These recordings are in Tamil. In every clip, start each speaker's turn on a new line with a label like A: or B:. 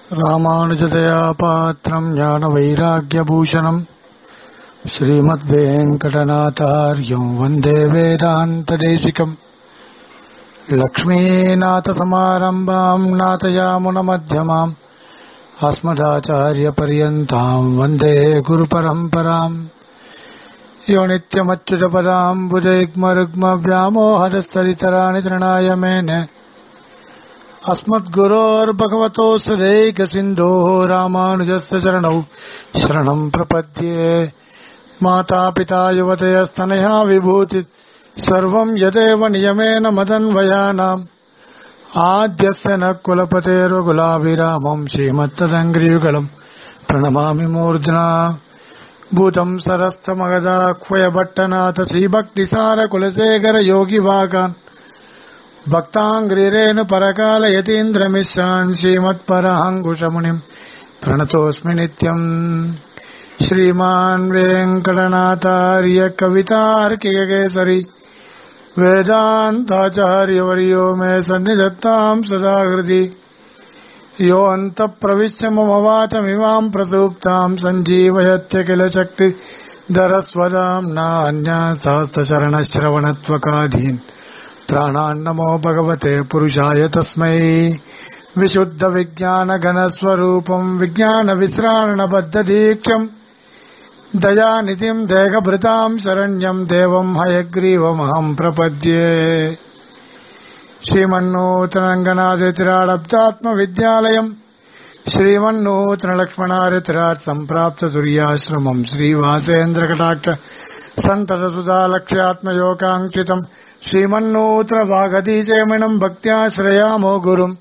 A: ராமானுஜதயா பாத்திரம் ஞான வைராக்கியபூஷணம் ஸ்ரீமத்வேங்கடநாதாரியம் வந்தே வேதாந்ததேசிகம் லக்ஷ்மீநாதசமாரம்பாம் நாதயாமுனமध्यமாம் अस्मदाचार्यपर्यन्ताम् वन्दे गुरुपरम्पराम् यो नित्यमच्युतपदाम्बुजैग्मरुग्मव्यामोहरस्तरितराणि तृणाय मेने अस्मद्गुरोर्भगवतोऽसुरेकसिन्धोः रामानुजस्य चरणौ शरणम् प्रपद्ये मातापिता युवतयस्तनया विभूति सर्वम् यदेव नियमेन मदन्वयानाम् आद्यस्य न कुलपतेर्वकुलाभिरामम् श्रीमत्तदङ्ग्रियुगलम् प्रणमामि मूर्ध्ना भूतम् सरस्तमगदाह्वयभट्टनाथ श्रीभक्तिसारकुलशेखर योगिवागान् भक्ताङ्ग्रिरेण परकालयतीन्द्रमिश्रान् श्रीमत्परहाङ्कुशमुनिम् प्रणतोऽस्मि नित्यम् श्रीमान् वेङ्कटनाथार्य कवितार्किककेसरी वेदान्ताचार्यवर्यो मे सन्निधत्ताम् सदा हृदि यो अन्तःप्रविश्य मम वाचमिमाम् प्रसूप्ताम् सञ्जीवयत्य किल शक्ति धरस्वदाम् नान्या सहस्रचरणश्रवणत्वकाधीन् प्राणान्नमो भगवते पुरुषाय तस्मै विशुद्धविज्ञानघनस्वरूपम् विज्ञानविश्राणबद्धदीक्षम् दयानिधिम् देहभृताम् शरण्यम् देवम् हयग्रीवमहम् प्रपद्ये श्रीमन्नूतनङ्गनादितिराडब्दात्मविद्यालयम् श्रीमन्नूतनलक्ष्मणारितिरात् सम्प्राप्ततुर्याश्रमम् श्रीवासेन्द्रकटाक्ष सन्ततसुधालक्ष्यात्मयोगाङ्कितम् श्रीमन्नूतनवागदीचयमिनम् भक्त्याश्रयामो गुरुम्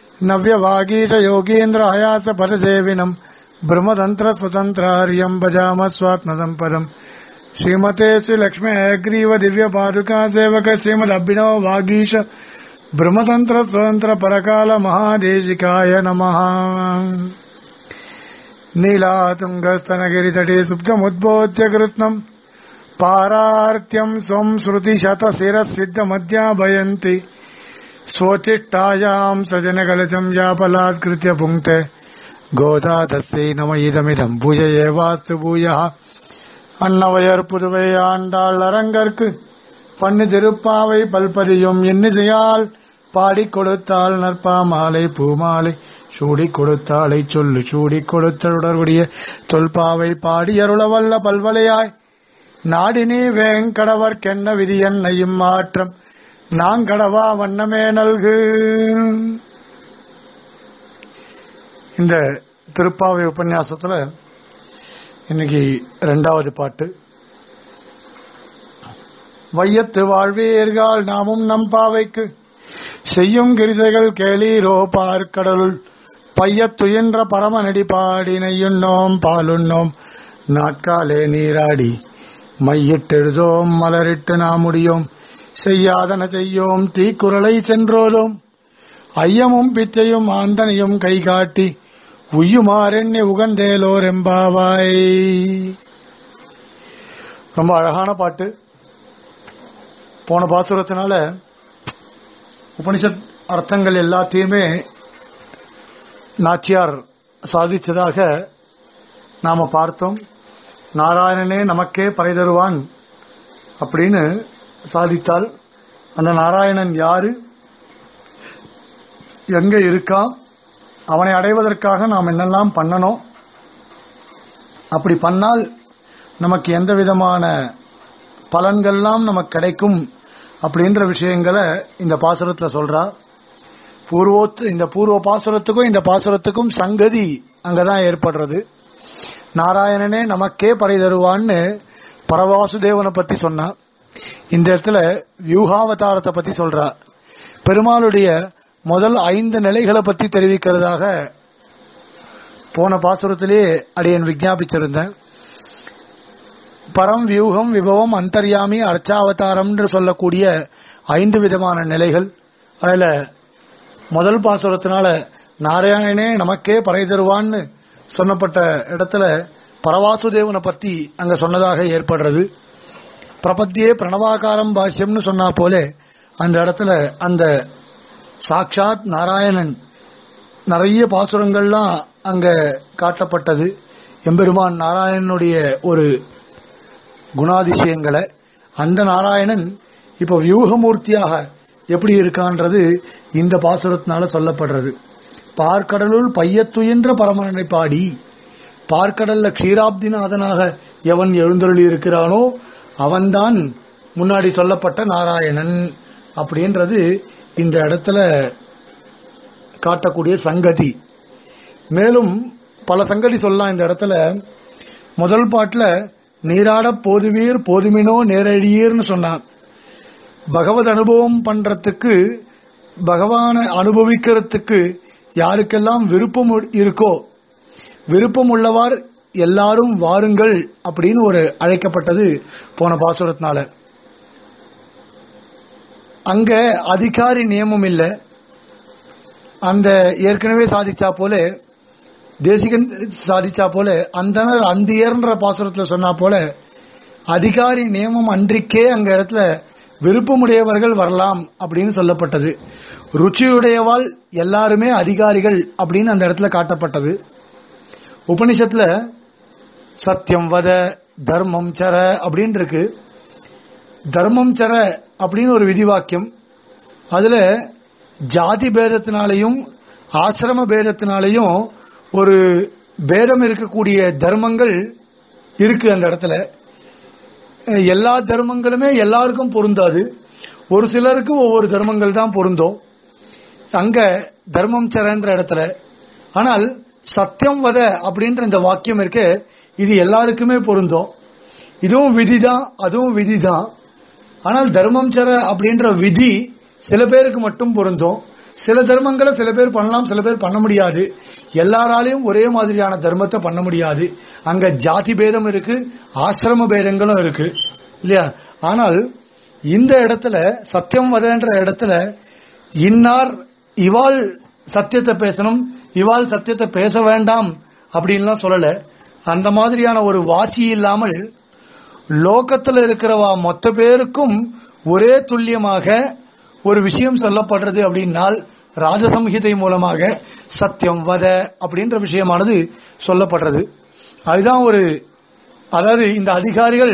A: नव्यवागीशयोगीन्द्रहयासपरसेविनम् ब्रह्मतन्त्रस्वतन्त्रार्यम् भजाम स्वात्मसम्पदम् श्रीमते श्रीलक्ष्मी हयग्रीव दिव्यपादुका सेवक श्रीमदभिनव वागीश ब्रह्मतन्त्र स्वतन्त्र परकाल महादेशिकाय नमः नीलातुङ्गस्तनगिरितटे सुप्तमुद्बोध्य कृत्स्नम् पारार्त्यम् स्वम् श्रुतिशतशिरसिद्धमध्याभयन्ति स्वोत्तिष्ठायाम् सजनकलशम् यापलात्कृत्य पुङ्क्ते கோதா தஸ்யை நம இதமிதம் பூஜையே வாஸ்து பூயா அன்னவையர் புதுவை ஆண்டாள் அரங்கற்கு பண்ணு திருப்பாவை பல்பதியும் இன்னிசையால் பாடிக் கொடுத்தாள் நற்பாமாலை பூமாலை சூடிக் கொடுத்தாளை சொல்லு சூடிக் கொடுத்தலுடர்வுடைய தொல்பாவை பாடியருளவல்ல பல்வலையாய் நாடினி வேங்கடவர்க்கென்ன விதி என்னையும் மாற்றம் நாங்கடவா வண்ணமே நல்கு இந்த திருப்பாவை உபன்யாசத்துல இன்னைக்கு ரெண்டாவது பாட்டு வையத்து வாழ்வீர்கள் நாமும் நம் பாவைக்கு செய்யும் கிரிசைகள் கேளீரோ பார்க்கடலுள் பையத்துயின்ற பரமநடி பாடி நெய்யுண்ணோம் பாலுண்ணோம் நாட்காலே நீராடி மையிட்டெழுதோம் மலரிட்டு நாம் முடியோம் செய்யாதன செய்யோம் தீக்குறளை சென்றோதோம் ஐயமும் பிச்சையும் ஆந்தனையும் கை காட்டி உய்யுமாறெண்ணி உகந்தேலோர் எம்பாவாய் ரொம்ப அழகான பாட்டு போன பாசுரத்தினால உபனிஷத் அர்த்தங்கள் எல்லாத்தையுமே நாச்சியார் சாதிச்சதாக நாம பார்த்தோம் நாராயணனே நமக்கே பறை தருவான் அப்படின்னு சாதித்தால் அந்த நாராயணன் யாரு எங்க இருக்கான் அவனை அடைவதற்காக நாம் என்னெல்லாம் பண்ணணும் அப்படி பண்ணால் நமக்கு எந்த விதமான பலன்கள்லாம் நமக்கு கிடைக்கும் அப்படின்ற விஷயங்களை இந்த பாசுரத்தில் சொல்றா பூர்வோத்து இந்த பூர்வ பாசுரத்துக்கும் இந்த பாசுரத்துக்கும் சங்கதி அங்கதான் ஏற்படுறது நாராயணனே நமக்கே பறை தருவான்னு பரவாசுதேவனை பத்தி சொன்னா இந்த இடத்துல வியூகாவதாரத்தை பத்தி சொல்றா பெருமாளுடைய முதல் ஐந்து நிலைகளை பத்தி தெரிவிக்கிறதாக போன பாசுரத்திலே அடியன் விஜாபிச்சிருந்தேன் பரம் வியூகம் விபவம் அந்தர்யாமி அர்ச்சாவதாரம் என்று சொல்லக்கூடிய ஐந்து விதமான நிலைகள் அதுல முதல் பாசுரத்தினால நாராயணனே நமக்கே பறை தருவான்னு சொன்னப்பட்ட இடத்துல பரவாசுதேவனை பத்தி அங்க சொன்னதாக ஏற்படுறது பிரபத்தியே பிரணவாகாரம் பாஷ்யம்னு சொன்னா போல அந்த இடத்துல அந்த சாட்சாத் நாராயணன் நிறைய பாசுரங்கள்லாம் அங்க காட்டப்பட்டது எம்பெருமான் நாராயணனுடைய ஒரு குணாதிசயங்களை அந்த நாராயணன் இப்ப வியூகமூர்த்தியாக எப்படி இருக்கான்றது இந்த பாசுரத்தினால சொல்லப்படுறது பார்க்கடலுள் பையத்துயின்ற பரமனை பாடி பார்க்கடல்ல க்ஷீராப்திநாதனாக எவன் எழுந்தருளி இருக்கிறானோ அவன்தான் முன்னாடி சொல்லப்பட்ட நாராயணன் அப்படின்றது இந்த இடத்துல காட்டக்கூடிய சங்கதி மேலும் பல சங்கதி சொல்லலாம் இந்த இடத்துல முதல் பாட்டுல நீராட போதுவீர் போதுமினோ நேரடியீர்னு சொன்னான் பகவத் அனுபவம் பண்றதுக்கு பகவானை அனுபவிக்கிறதுக்கு யாருக்கெல்லாம் விருப்பம் இருக்கோ விருப்பம் உள்ளவார் எல்லாரும் வாருங்கள் அப்படின்னு ஒரு அழைக்கப்பட்டது போன பாசுரத்தினால அங்க அதிகாரி நியமம் இல்லை அந்த ஏற்கனவே சாதிச்சா போல தேசிகன் சாதிச்சா போல அந்தனர் அந்தியர்ன்ற பாசுரத்துல சொன்னா போல அதிகாரி நியமம் அன்றிக்கே அங்க இடத்துல விருப்பமுடையவர்கள் வரலாம் அப்படின்னு சொல்லப்பட்டது ருச்சியுடையவாள் எல்லாருமே அதிகாரிகள் அப்படின்னு அந்த இடத்துல காட்டப்பட்டது உபனிஷத்துல சத்தியம் வத தர்மம் சர அப்படின்னு இருக்கு தர்மம் சர அப்படின்னு ஒரு விதிவாக்கியம் அதுல ஜாதி பேதத்தினாலையும் ஆசிரம பேதத்தினாலையும் ஒரு பேதம் இருக்கக்கூடிய தர்மங்கள் இருக்கு அந்த இடத்துல எல்லா தர்மங்களுமே எல்லாருக்கும் பொருந்தாது ஒரு சிலருக்கு ஒவ்வொரு தர்மங்கள் தான் பொருந்தும் அங்க தர்மம் சரன்ற இடத்துல ஆனால் சத்தியம் வத அப்படின்ற இந்த வாக்கியம் இருக்கு இது எல்லாருக்குமே பொருந்தும் இதுவும் விதி தான் அதுவும் விதி தான் ஆனால் தர்மம் சர அப்படின்ற விதி சில பேருக்கு மட்டும் பொருந்தும் சில தர்மங்களை சில பேர் பண்ணலாம் சில பேர் பண்ண முடியாது எல்லாராலையும் ஒரே மாதிரியான தர்மத்தை பண்ண முடியாது அங்க ஜாதி பேதம் இருக்கு ஆசிரம பேதங்களும் இருக்கு இல்லையா ஆனால் இந்த இடத்துல சத்தியம் வதன்ற இடத்துல இன்னார் இவாள் சத்தியத்தை பேசணும் இவாள் சத்தியத்தை பேச வேண்டாம் அப்படின்லாம் சொல்லல அந்த மாதிரியான ஒரு வாசி இல்லாமல் லோகத்தில் இருக்கிறவா மொத்த பேருக்கும் ஒரே துல்லியமாக ஒரு விஷயம் சொல்லப்படுறது அப்படின்னால் ராஜசம்ஹிதை மூலமாக சத்தியம் வத அப்படின்ற விஷயமானது சொல்லப்படுறது அதுதான் ஒரு அதாவது இந்த அதிகாரிகள்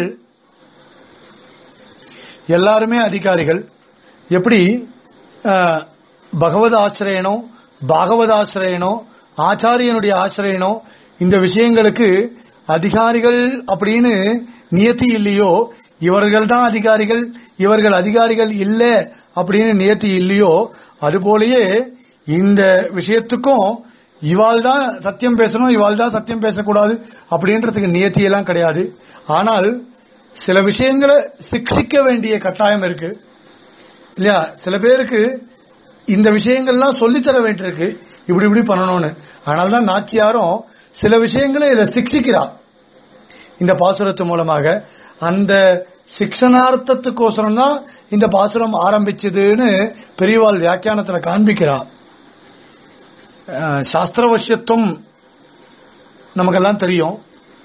A: எல்லாருமே அதிகாரிகள் எப்படி பகவத் ஆசிரியனோ பாகவத் ஆசிரியனோ ஆச்சாரியனுடைய ஆசிரியனோ இந்த விஷயங்களுக்கு அதிகாரிகள் அப்படின்னு நியத்தி இல்லையோ இவர்கள் தான் அதிகாரிகள் இவர்கள் அதிகாரிகள் இல்லை அப்படின்னு நியத்தி இல்லையோ அதுபோலயே இந்த விஷயத்துக்கும் இவாள் தான் சத்தியம் பேசணும் இவாள் தான் சத்தியம் பேசக்கூடாது அப்படின்றதுக்கு நியத்தியெல்லாம் கிடையாது ஆனால் சில விஷயங்களை சிக்ஷிக்க வேண்டிய கட்டாயம் இருக்கு இல்லையா சில பேருக்கு இந்த விஷயங்கள்லாம் சொல்லித்தர வேண்டியிருக்கு இப்படி இப்படி பண்ணணும்னு அதனால தான் நாச்சியாரும் சில விஷயங்களை இதை சிக்ஷிக்கிறா இந்த பாசுரத்து மூலமாக அந்த சிக்ஷனார்த்தத்துக்கோசரம் தான் இந்த பாசுரம் ஆரம்பிச்சதுன்னு பெரியவாள் வியாக்கியானத்துல காண்பிக்கிறா சாஸ்திரவசியத்துவம் நமக்கெல்லாம் தெரியும்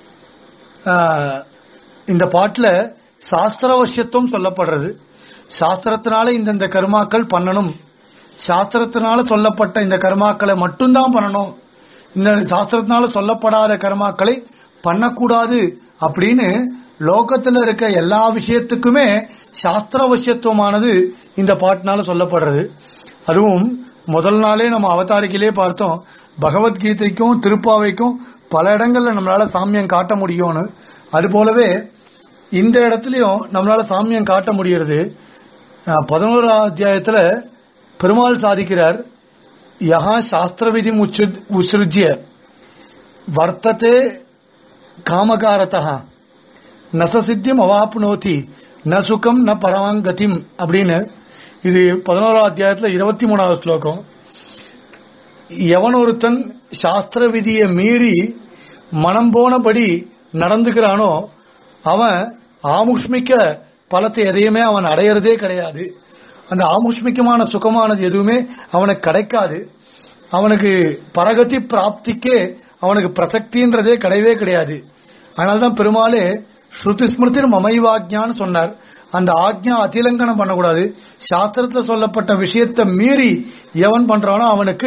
A: இந்த பாட்டில் சாஸ்திரவசியத்துவம் சொல்லப்படுறது சாஸ்திரத்தினால இந்தந்த கர்மாக்கள் பண்ணணும் சாஸ்திரத்தினால சொல்லப்பட்ட இந்த கர்மாக்களை மட்டும்தான் பண்ணணும் இந்த சாஸ்திரத்தினால சொல்லப்படாத கர்மாக்களை பண்ணக்கூடாது அப்படின்னு லோகத்தில் இருக்க எல்லா விஷயத்துக்குமே சாஸ்திரவசியத்துவமானது இந்த பாட்டினால சொல்லப்படுறது அதுவும் முதல் நாளே நம்ம அவதாரிக்கிலே பார்த்தோம் பகவத்கீதைக்கும் திருப்பாவைக்கும் பல இடங்கள்ல நம்மளால சாமியம் காட்ட முடியும்னு அது போலவே இந்த இடத்துலயும் நம்மளால சாமியம் காட்ட முடியறது பதினோராம் அத்தியாயத்துல பெருமாள் சாதிக்கிறார் யஹா சாஸ்திர விதி உத்ஸ்ருஜ்ய வர்த்ததே காமகாரதா நசசித்தியம் அவாப்னோதி ந சுகம் ந பரமாங்கதிம் அப்படின்னு இது பதினோராம் அத்தியாயத்துல இருபத்தி மூணாவது ஸ்லோகம் எவன் ஒருத்தன் சாஸ்திர விதியை மீறி மனம் போனபடி நடந்துக்கிறானோ அவன் ஆமுஷ்மிக்க பலத்தை எதையுமே அவன் அடையிறதே கிடையாது அந்த ஆமுஷ்மிக்கமான சுகமானது எதுவுமே அவனுக்கு கிடைக்காது அவனுக்கு பரகதி பிராப்திக்கே அவனுக்கு பிரசக்தின்றதே கிடையவே கிடையாது அதனால்தான் பெருமாளே ஸ்ருதி ஸ்மிருதி மமைவாக்யான்னு சொன்னார் அந்த ஆக்ஞா அதிலங்கனம் பண்ணக்கூடாது சாஸ்திரத்துல சொல்லப்பட்ட விஷயத்தை மீறி எவன் பண்றானோ அவனுக்கு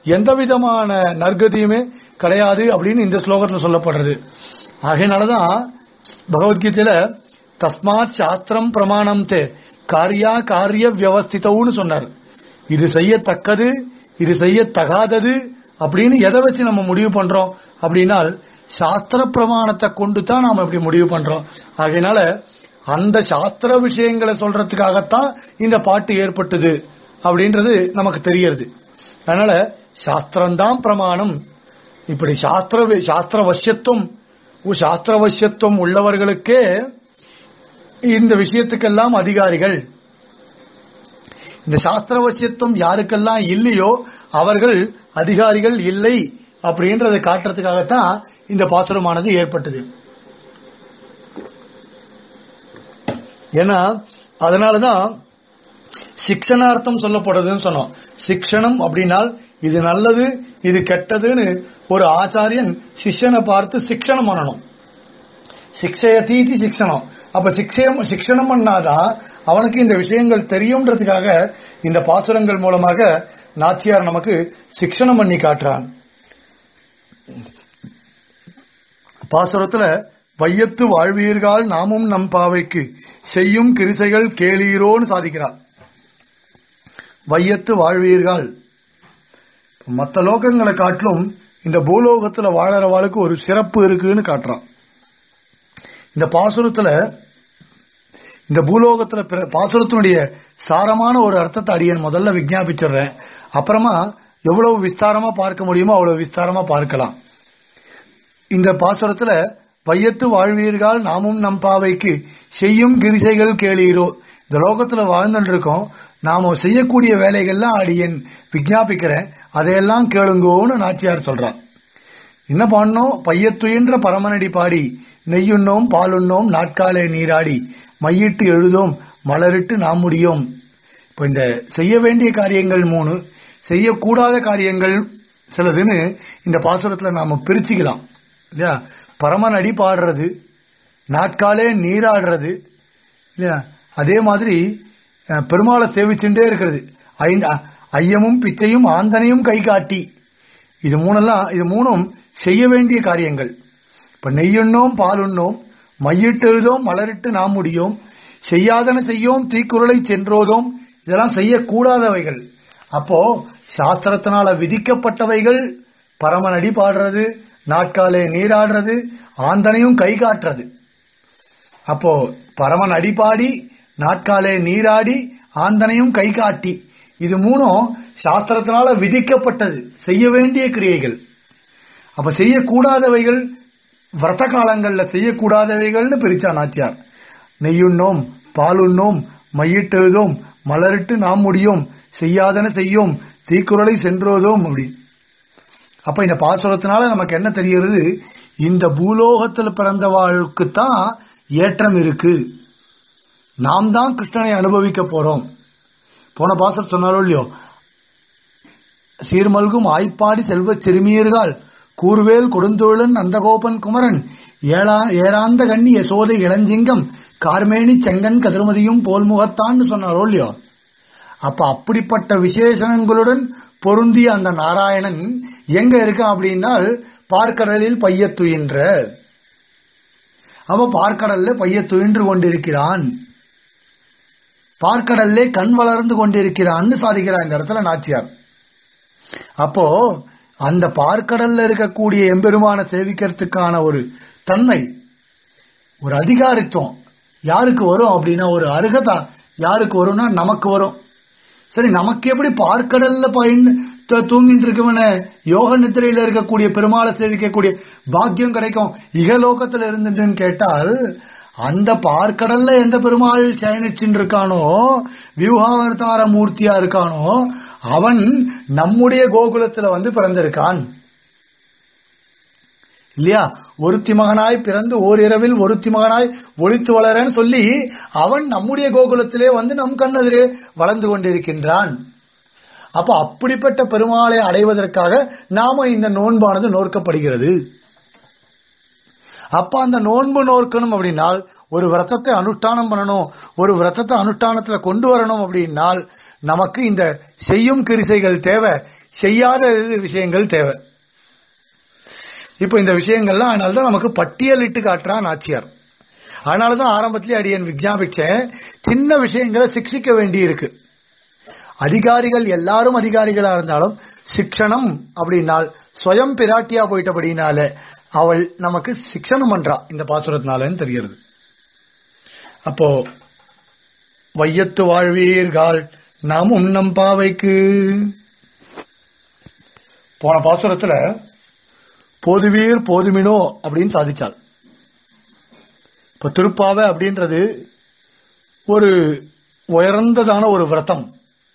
A: எந்த விதமான நற்கதியுமே கிடையாது அப்படின்னு இந்த ஸ்லோகத்துல சொல்லப்படுறது ஆகையினாலதான் பகவத்கீதையில தஸ்மாத் சாஸ்திரம் பிரமாணம் தே காரியா காரிய வியவஸ்திதவுன்னு சொன்னார் இது செய்யத்தக்கது இது செய்யத்தகாதது அப்படின்னு எதை வச்சு நம்ம முடிவு பண்றோம் அப்படின்னால் சாஸ்திர பிரமாணத்தை கொண்டு தான் நாம இப்படி முடிவு பண்றோம் ஆகையினால அந்த சாஸ்திர விஷயங்களை சொல்றதுக்காகத்தான் இந்த பாட்டு ஏற்பட்டது அப்படின்றது நமக்கு தெரியறது அதனால சாஸ்திரம்தான் பிரமாணம் இப்படி சாஸ்திர சாஸ்திர வசியத்துவம் சாஸ்திர வசியத்துவம் உள்ளவர்களுக்கே இந்த விஷயத்துக்கெல்லாம் அதிகாரிகள் இந்த சாஸ்திர வசியத்துவம் யாருக்கெல்லாம் இல்லையோ அவர்கள் அதிகாரிகள் இல்லை அப்படின்றத காட்டுறதுக்காகத்தான் இந்த பாசுரமானது ஏற்பட்டது ஏன்னா அதனாலதான் சிக்ஷனார்த்தம் சொல்லப்படுறதுன்னு சொன்னோம் சிக்ஷணம் அப்படின்னால் இது நல்லது இது கெட்டதுன்னு ஒரு ஆச்சாரியன் சிஷ்யனை பார்த்து சிக்ஷணம் பண்ணணும் சிக்ஷயதீதி சிக்ஷணம் அப்ப சிக்ஷயம் சிக்ஷணம் பண்ணாதான் அவனுக்கு இந்த விஷயங்கள் தெரியும்ன்றதுக்காக இந்த பாசுரங்கள் மூலமாக நாச்சியார் நமக்கு சிக்ஷணம் பண்ணி காட்டுறான் பாசுரத்துல வையத்து வாழ்வீர்கள் நாமும் நம் பாவைக்கு செய்யும் கிரிசைகள் கேளீரோன்னு சாதிக்கிறார் வையத்து வாழ்வீர்கள் மற்ற லோகங்களை காட்டிலும் இந்த பூலோகத்துல வாழறவாளுக்கு ஒரு சிறப்பு இருக்குன்னு காட்டுறான் இந்த பாசுரத்துல இந்த பூலோகத்துல பிற- பாசுரத்தினுடைய சாரமான ஒரு அர்த்தத்தை அடியன் முதல்ல விஞ்ஞாபிச்சிடுறேன் அப்புறமா எவ்வளவு விஸ்தாரமா பார்க்க முடியுமோ அவ்வளவு விஸ்தாரமா பார்க்கலாம் இந்த பாசுரத்துல வையத்து வாழ்வீர்கள் நாமும் நம் பாவைக்கு செய்யும் கிரிசைகள் கேளீரோ இந்த லோகத்துல வாழ்ந்துட்டு இருக்கோம் நாம செய்யக்கூடிய வேலைகள்லாம் அடியன் விஞ்ஞாபிக்கிறேன் அதையெல்லாம் கேளுங்கோன்னு நாச்சியார் சொல்றான் என்ன பண்ணோம் பையத்துயின்ற பரமனடி பாடி நெய்யுண்ணோம் பாலுண்ணோம் நாட்காலே நீராடி மையிட்டு எழுதோம் மலரிட்டு நாம் முடியோம் இப்ப இந்த செய்ய வேண்டிய காரியங்கள் மூணு செய்யக்கூடாத காரியங்கள் சிலதுன்னு இந்த பாசுரத்துல நாம பிரிச்சுக்கலாம் இல்லையா பரமன் அடி பாடுறது நாட்காலே நீராடுறது இல்லையா அதே மாதிரி அஹ், பெருமாளை சேவிச்சுட்டே இருக்கிறது ஐந்து அ- ஐயமும் பிச்சையும் ஆந்தனையும் கை காட்டி இது மூணெல்லாம் இது மூணும் செய்ய வேண்டிய காரியங்கள் இப்ப நெய்யுண்ணோம் பாலுண்ணோம் மையிட்டு எழுதோம் மலரிட்டு நாம் முடியோம் செய்யாதன செய்யோம் தீக்குறளை சென்றோதோம் இதெல்லாம் செய்யக்கூடாதவைகள் அப்போ சாஸ்திரத்தினால விதிக்கப்பட்டவைகள் பரமனடி பாடுறது நாட்காலே நீராடுறது ஆந்தனையும் கை காட்டுறது அப்போ பரமன் அடிபாடி நாட்காலே நீராடி ஆந்தனையும் கை காட்டி இது மூணும் சாஸ்திரத்தினால விதிக்கப்பட்டது செய்ய வேண்டிய கிரியைகள் அப்ப செய்யக்கூடாதவைகள் விரத காலங்கள்ல செய்யக்கூடாதவைகள்னு பிரிச்சா நாச்சியார் நெய்யுண்ணோம் பாலுண்ணோம் மையிட்டெழுதோம் மலரிட்டு நாம் முடியோம் செய்யாதன செய்யோம் தீக்குறளை சென்றோதோம் அப்படி அப்ப இந்த பாசுரத்தினால நமக்கு என்ன தெரிகிறது இந்த பூலோகத்தில் பிறந்தவாளுக்கு தான் ஏற்றம் இருக்கு நாம் தான் கிருஷ்ணனை அனுபவிக்க போறோம் போன பாசர் சொன்னாலும் இல்லையோ சீர்மல்கும் ஆய்ப்பாடி செல்வச் சிறுமியர்கள் கூர்வேல் கொடுந்தோழன் நந்தகோபன் குமரன் ஏழா ஏராந்த கண்ணி யசோதை இளஞ்சிங்கம் கார்மேனி செங்கன் கதிர்மதியும் போல்முகத்தான்னு சொன்னாரோ இல்லையோ அப்ப அப்படிப்பட்ட விசேஷணங்களுடன் பொருந்திய அந்த நாராயணன் எங்க இருக்கான் அப்படின்னால் பார்க்கடலில் பையத் துயின்ற அவ பார்க்கடல்ல பையத் துயின்று கொண்டிருக்கிறான் பார்க்கடல்லே கண் வளர்ந்து கொண்டிருக்கிறான்னு சாதிக்கிறார் இந்த இடத்துல நாச்சியார் அப்போ அந்த பார்க்கடல்ல இருக்கக்கூடிய எம்பெருமான சேவிக்கிறதுக்கான ஒரு தன்மை ஒரு அதிகாரித்துவம் யாருக்கு வரும் அப்படின்னா ஒரு அருகதா யாருக்கு வரும்னா நமக்கு வரும் சரி நமக்கு எப்படி பார்க்கடல்ல பயன் த- தூங்கிட்டு இருக்கவன யோக நித்திரையில இருக்கக்கூடிய பெருமாளை சேவிக்கக்கூடிய பாக்கியம் கிடைக்கும் இகலோகத்துல இருந்துட்டுன்னு கேட்டால் அந்த பார்க்கடல்ல எந்த பெருமாள் சயனிச்சுன்னு இருக்கானோ வியூகாவதார மூர்த்தியா இருக்கானோ அவன் நம்முடைய கோகுலத்துல வந்து பிறந்திருக்கான் இல்லையா ஒருத்தி மகனாய் பிறந்து ஓரிரவில் ஒருத்தி மகனாய் ஒளித்து வளரன்னு சொல்லி அவன் நம்முடைய கோகுலத்திலே வந்து நம் கண்ணெதிரே வளர்ந்து கொண்டிருக்கின்றான் அப்ப அப்படிப்பட்ட பெருமாளை அடைவதற்காக நாம இந்த நோன்பானது நோக்கப்படுகிறது அப்ப அந்த நோன்பு நோக்கணும் அப்படின்னால் ஒரு விரதத்தை அனுஷ்டானம் பண்ணணும் ஒரு விரதத்தை அனுஷ்டானத்துல கொண்டு வரணும் அப்படின்னால் நமக்கு இந்த செய்யும் கிரிசைகள் தேவை செய்யாத விஷயங்கள் தேவை இப்போ இந்த விஷயங்கள்லாம் அதனால தான் நமக்கு பட்டியலிட்டு காட்டுறான் நாச்சியார் அதனால தான் ஆரம்பத்திலே அடியன் விஜாபிச்சேன் சின்ன விஷயங்களை சிக்ஷிக்க வேண்டி இருக்கு அதிகாரிகள் எல்லாரும் அதிகாரிகளா இருந்தாலும் சிக்ஷணம் அப்படின்னால் சுயம் பிராட்டியா போயிட்டபடினால அவள் நமக்கு சிக்ஷணம் பண்றா இந்த பாசுரத்தினாலன்னு தெரிகிறது அப்போ வையத்து வாழ்வீர்கள் நாம் உண்ணம் பாவைக்கு போன பாசுரத்துல போதுவீர் போதுமினோ அப்படின்னு சாதிச்சாள் இப்ப திருப்பாவை அப்படின்றது ஒரு உயர்ந்ததான ஒரு விரதம்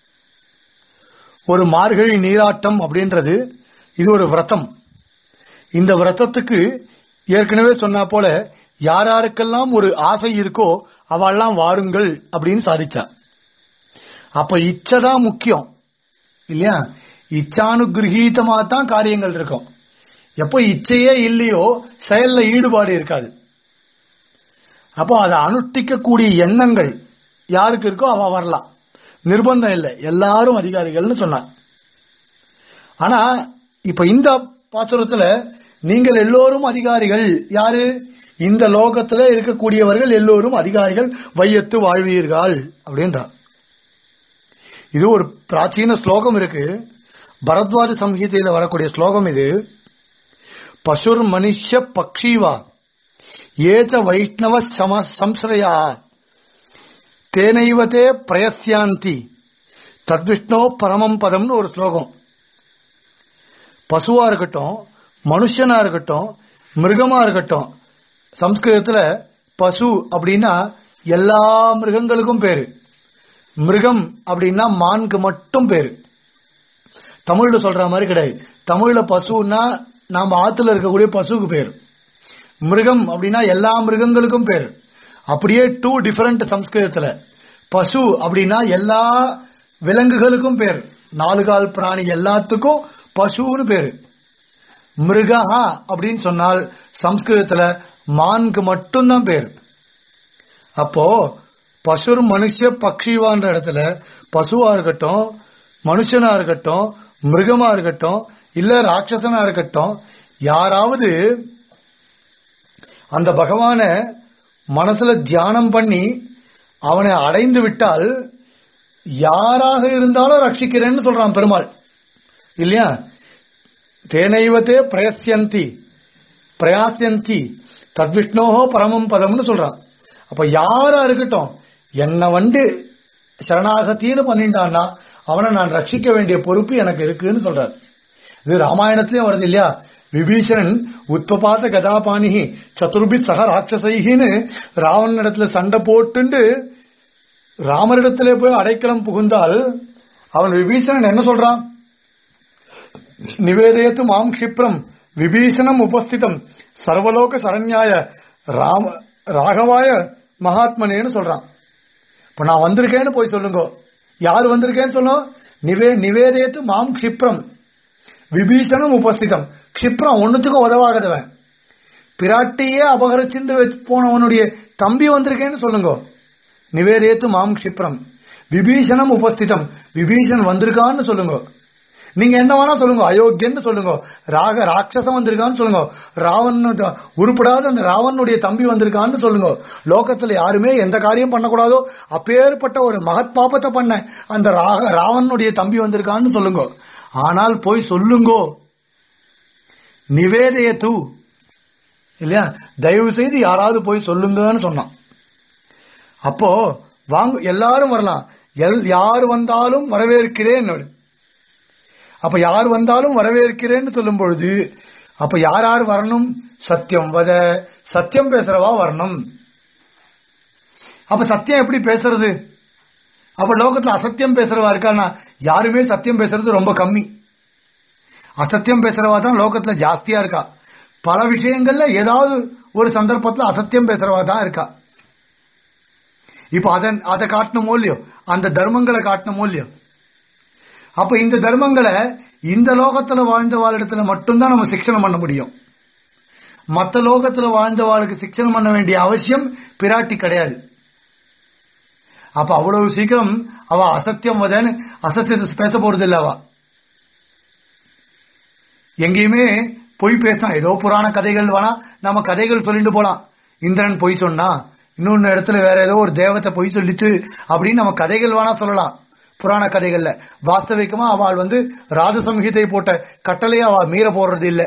A: ஒரு மார்கழி நீராட்டம் அப்படின்றது இது ஒரு விரதம் இந்த விரதத்துக்கு ஏற்கனவே சொன்னா போல யார் யாருக்கெல்லாம் ஒரு ஆசை இருக்கோ அவெல்லாம் வாருங்கள் அப்படின்னு சாதிச்சா அப்ப இச்சதான் முக்கியம் இல்லையா இச்சானுகிரகீதமா தான் காரியங்கள் இருக்கும் எப்போ இச்சையே இல்லையோ செயல்ல ஈடுபாடு இருக்காது அப்போ அதை அனுஷ்டிக்கக்கூடிய எண்ணங்கள் யாருக்கு இருக்கோ அவ வரலாம் நிர்பந்தம் இல்லை எல்லாரும் அதிகாரிகள்னு சொன்னான் ஆனா இப்ப இந்த பாசுரத்துல நீங்கள் எல்லோரும் அதிகாரிகள் யாரு இந்த லோகத்துல இருக்கக்கூடியவர்கள் எல்லோரும் அதிகாரிகள் வையத்து வாழ்வீர்கள் அப்படின்றார் இது ஒரு பிராச்சீன ஸ்லோகம் இருக்கு பரத்வாஜ சம்ஹீதையில வரக்கூடிய ஸ்லோகம் இது பசுர் மனுஷ பக்ஷீவா ஏத வைஷ்ணவ சம சம்சரையா தேனைவதே பிரயசியாந்தி தத்விஷ்ணோ பரமம் பதம்னு ஒரு ஸ்லோகம் பசுவா இருக்கட்டும் மனுஷனா இருக்கட்டும் மிருகமா இருக்கட்டும் சம்ஸ்கிருதத்துல பசு அப்படின்னா எல்லா மிருகங்களுக்கும் பேரு மிருகம் அப்படின்னா மான்கு மட்டும் பேரு தமிழ்ல சொல்ற மாதிரி கிடையாது தமிழ்ல பசுன்னா நாம ஆத்துல இருக்கக்கூடிய பசுவுக்கு பேர் மிருகம் அப்படின்னா எல்லா மிருகங்களுக்கும் பேர் அப்படியே டூ டிஃபரெண்ட் சம்ஸ்கிருதத்துல பசு அப்படின்னா எல்லா விலங்குகளுக்கும் பேர் நாலு கால் பிராணி எல்லாத்துக்கும் பசுன்னு பேரு மிருகா அப்படின்னு சொன்னால் சம்ஸ்கிருதத்துல மான்கு மட்டும்தான் பேர் அப்போ பசுர் மனுஷ பக்ஷிவான்ற இடத்துல பசுவா இருக்கட்டும் மனுஷனா இருக்கட்டும் மிருகமா இருக்கட்டும் இல்ல ராட்சசனா இருக்கட்டும் யாராவது அந்த பகவான மனசுல தியானம் பண்ணி அவனை அடைந்து விட்டால் யாராக இருந்தாலும் ரட்சிக்கிறேன்னு சொல்றான் பெருமாள் இல்லையா தேனைவத்தே பிரயசியந்தி பிரயாசியந்தி தத்விஷ்ணோஹோ பரமம் பதம்னு சொல்றான் அப்ப யாரா இருக்கட்டும் என்ன வந்து சரணாகத்தின்னு பண்ணிட்டான்னா அவனை நான் ரட்சிக்க வேண்டிய பொறுப்பு எனக்கு இருக்குன்னு சொல்றார் இது ராமாயணத்திலயும் வருது இல்லையா விபீஷணன் உத்பபாத கதாபாணிகி சதுர்பி சக ராட்சசைகின்னு ராவணனிடத்துல சண்டை போட்டுண்டு ராமரிடத்திலே போய் அடைக்கலம் புகுந்தால் அவன் விபீஷணன் என்ன சொல்றான் நிவேதயத்து மாம் க்ஷிப்ரம் விபீஷணம் உபஸ்திதம் சர்வலோக சரண்யாய ராம ராகவாய மகாத்மனேன்னு சொல்றான் இப்ப நான் வந்திருக்கேன்னு போய் சொல்லுங்க யார் வந்திருக்கேன்னு சொல்லும் நிவே நிவேதயத்து மாம் க்ஷிப்ரம் விபீஷணம் உபஸ்திதம் க்ஷிப்ரம் ஒன்னுத்துக்கும் உதவாகதவன் பிராட்டியே அபகரிச்சுட்டு வச்சு போனவனுடைய தம்பி வந்திருக்கேன்னு சொல்லுங்க நிவேதேத்து மாம் க்ஷிப்ரம் விபீஷணம் உபஸ்திதம் விபீஷன் வந்திருக்கான்னு சொல்லுங்க நீங்க என்ன வேணா சொல்லுங்க அயோக்கியன்னு சொல்லுங்க ராக ராட்சசம் வந்திருக்கான்னு சொல்லுங்க ராவன் உருப்படாத அந்த ராவனுடைய தம்பி வந்திருக்கான்னு சொல்லுங்க லோகத்துல யாருமே எந்த காரியம் பண்ணக்கூடாதோ அப்பேற்பட்ட ஒரு மகத் பாபத்தை பண்ண அந்த ராக ராவனுடைய தம்பி வந்திருக்கான்னு சொல்லுங்க ஆனால் போய் சொல்லுங்கோ நிவேதைய தூ இல்லையா தயவு செய்து யாராவது போய் சொல்லுங்கன்னு சொன்னான் அப்போ வாங்க எல்லாரும் வரலாம் எல் யார் வந்தாலும் வரவேற்கிறேன் அப்ப யார் வந்தாலும் வரவேற்கிறேன்னு சொல்லும் பொழுது அப்ப யார் யார் வரணும் சத்தியம் வத சத்தியம் பேசுறவா வரணும் அப்ப சத்தியம் எப்படி பேசுறது அப்ப லோகத்துல அசத்தியம் பேசுறவா இருக்கானா யாருமே சத்தியம் பேசுறது ரொம்ப கம்மி அசத்தியம் பேசுறவா தான் லோகத்துல ஜாஸ்தியா இருக்கா பல விஷயங்கள்ல ஏதாவது ஒரு சந்தர்ப்பத்துல அசத்தியம் பேசுறவா தான் இருக்கா இப்ப அதன் அதை காட்டணுமோ இல்லையோ அந்த தர்மங்களை காட்டணுமோ இல்லையோ அப்ப இந்த தர்மங்களை இந்த லோகத்துல வாழ்ந்த வாழ்இடத்துல மட்டும்தான் நம்ம சிக்ஷனம் பண்ண முடியும் மத்த லோகத்துல வாழ்ந்த வாழ்க்கை சிக்ஷனம் பண்ண வேண்டிய அவசியம் பிராட்டி கிடையாது அப்ப அவ்வளவு சீக்கிரம் அவ அசத்தியம் வதன்னு அசத்தியத்தை பேச போறது இல்ல அவ எங்கேயுமே பொய் பேசலாம் ஏதோ புராண கதைகள் வேணா நம்ம கதைகள் சொல்லிட்டு போலாம் இந்திரன் பொய் சொன்னா இன்னொன்னு இடத்துல வேற ஏதோ ஒரு தேவத்தை பொய் சொல்லிட்டு அப்படின்னு நம்ம கதைகள் வேணா சொல்லலாம் புராண கதைகள்ல வாஸ்தவிகமா அவள் வந்து ராஜசம்ஹிதை போட்ட கட்டளையை அவ மீற போடுறது இல்லை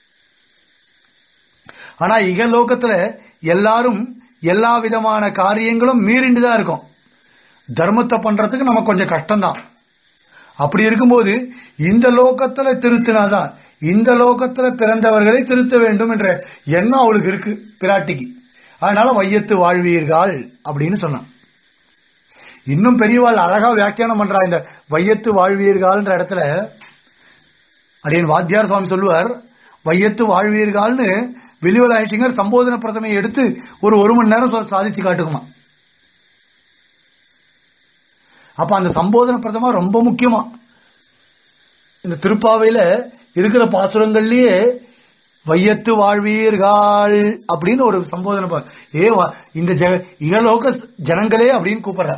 A: ஆனா இகலோகத்துல எல்லாரும் எல்லா விதமான காரியங்களும் மீறிண்டு தான் இருக்கும் தர்மத்தை பண்றதுக்கு நமக்கு கொஞ்சம் கஷ்டம்தான் அப்படி இருக்கும்போது இந்த லோகத்துல திருத்தினாதான் இந்த லோகத்துல பிறந்தவர்களை திருத்த வேண்டும் என்ற எண்ணம் அவளுக்கு இருக்கு பிராட்டிக்கு அதனால வையத்து வாழ்வீர்கள் அப்படின்னு சொன்னான் இன்னும் பெரியவாள் அழகா வியாக்கியானம் பண்றா இந்த வையத்து வாழ்வீர்கள்ன்ற இடத்துல அடியன் வாத்தியார் சுவாமி சொல்லுவார் வையத்து வாழ்வீர்கள்னு வெளிவல் ஆயிட்டிங்கர் சம்போதன பிரதமையை எடுத்து ஒரு ஒரு மணி நேரம் சொ- சாதிச்சு காட்டுக்குமா அப்ப அந்த சம்போதன பிரதமா ரொம்ப முக்கியமா இந்த திருப்பாவையில இருக்கிற பாசுரங்கள்லயே வையத்து வாழ்வீர்கள் அப்படின்னு ஒரு சம்போதனை பா- ஏ வா- இந்த ஜெக இகலோக ஜனங்களே அப்படின்னு கூப்பிடுற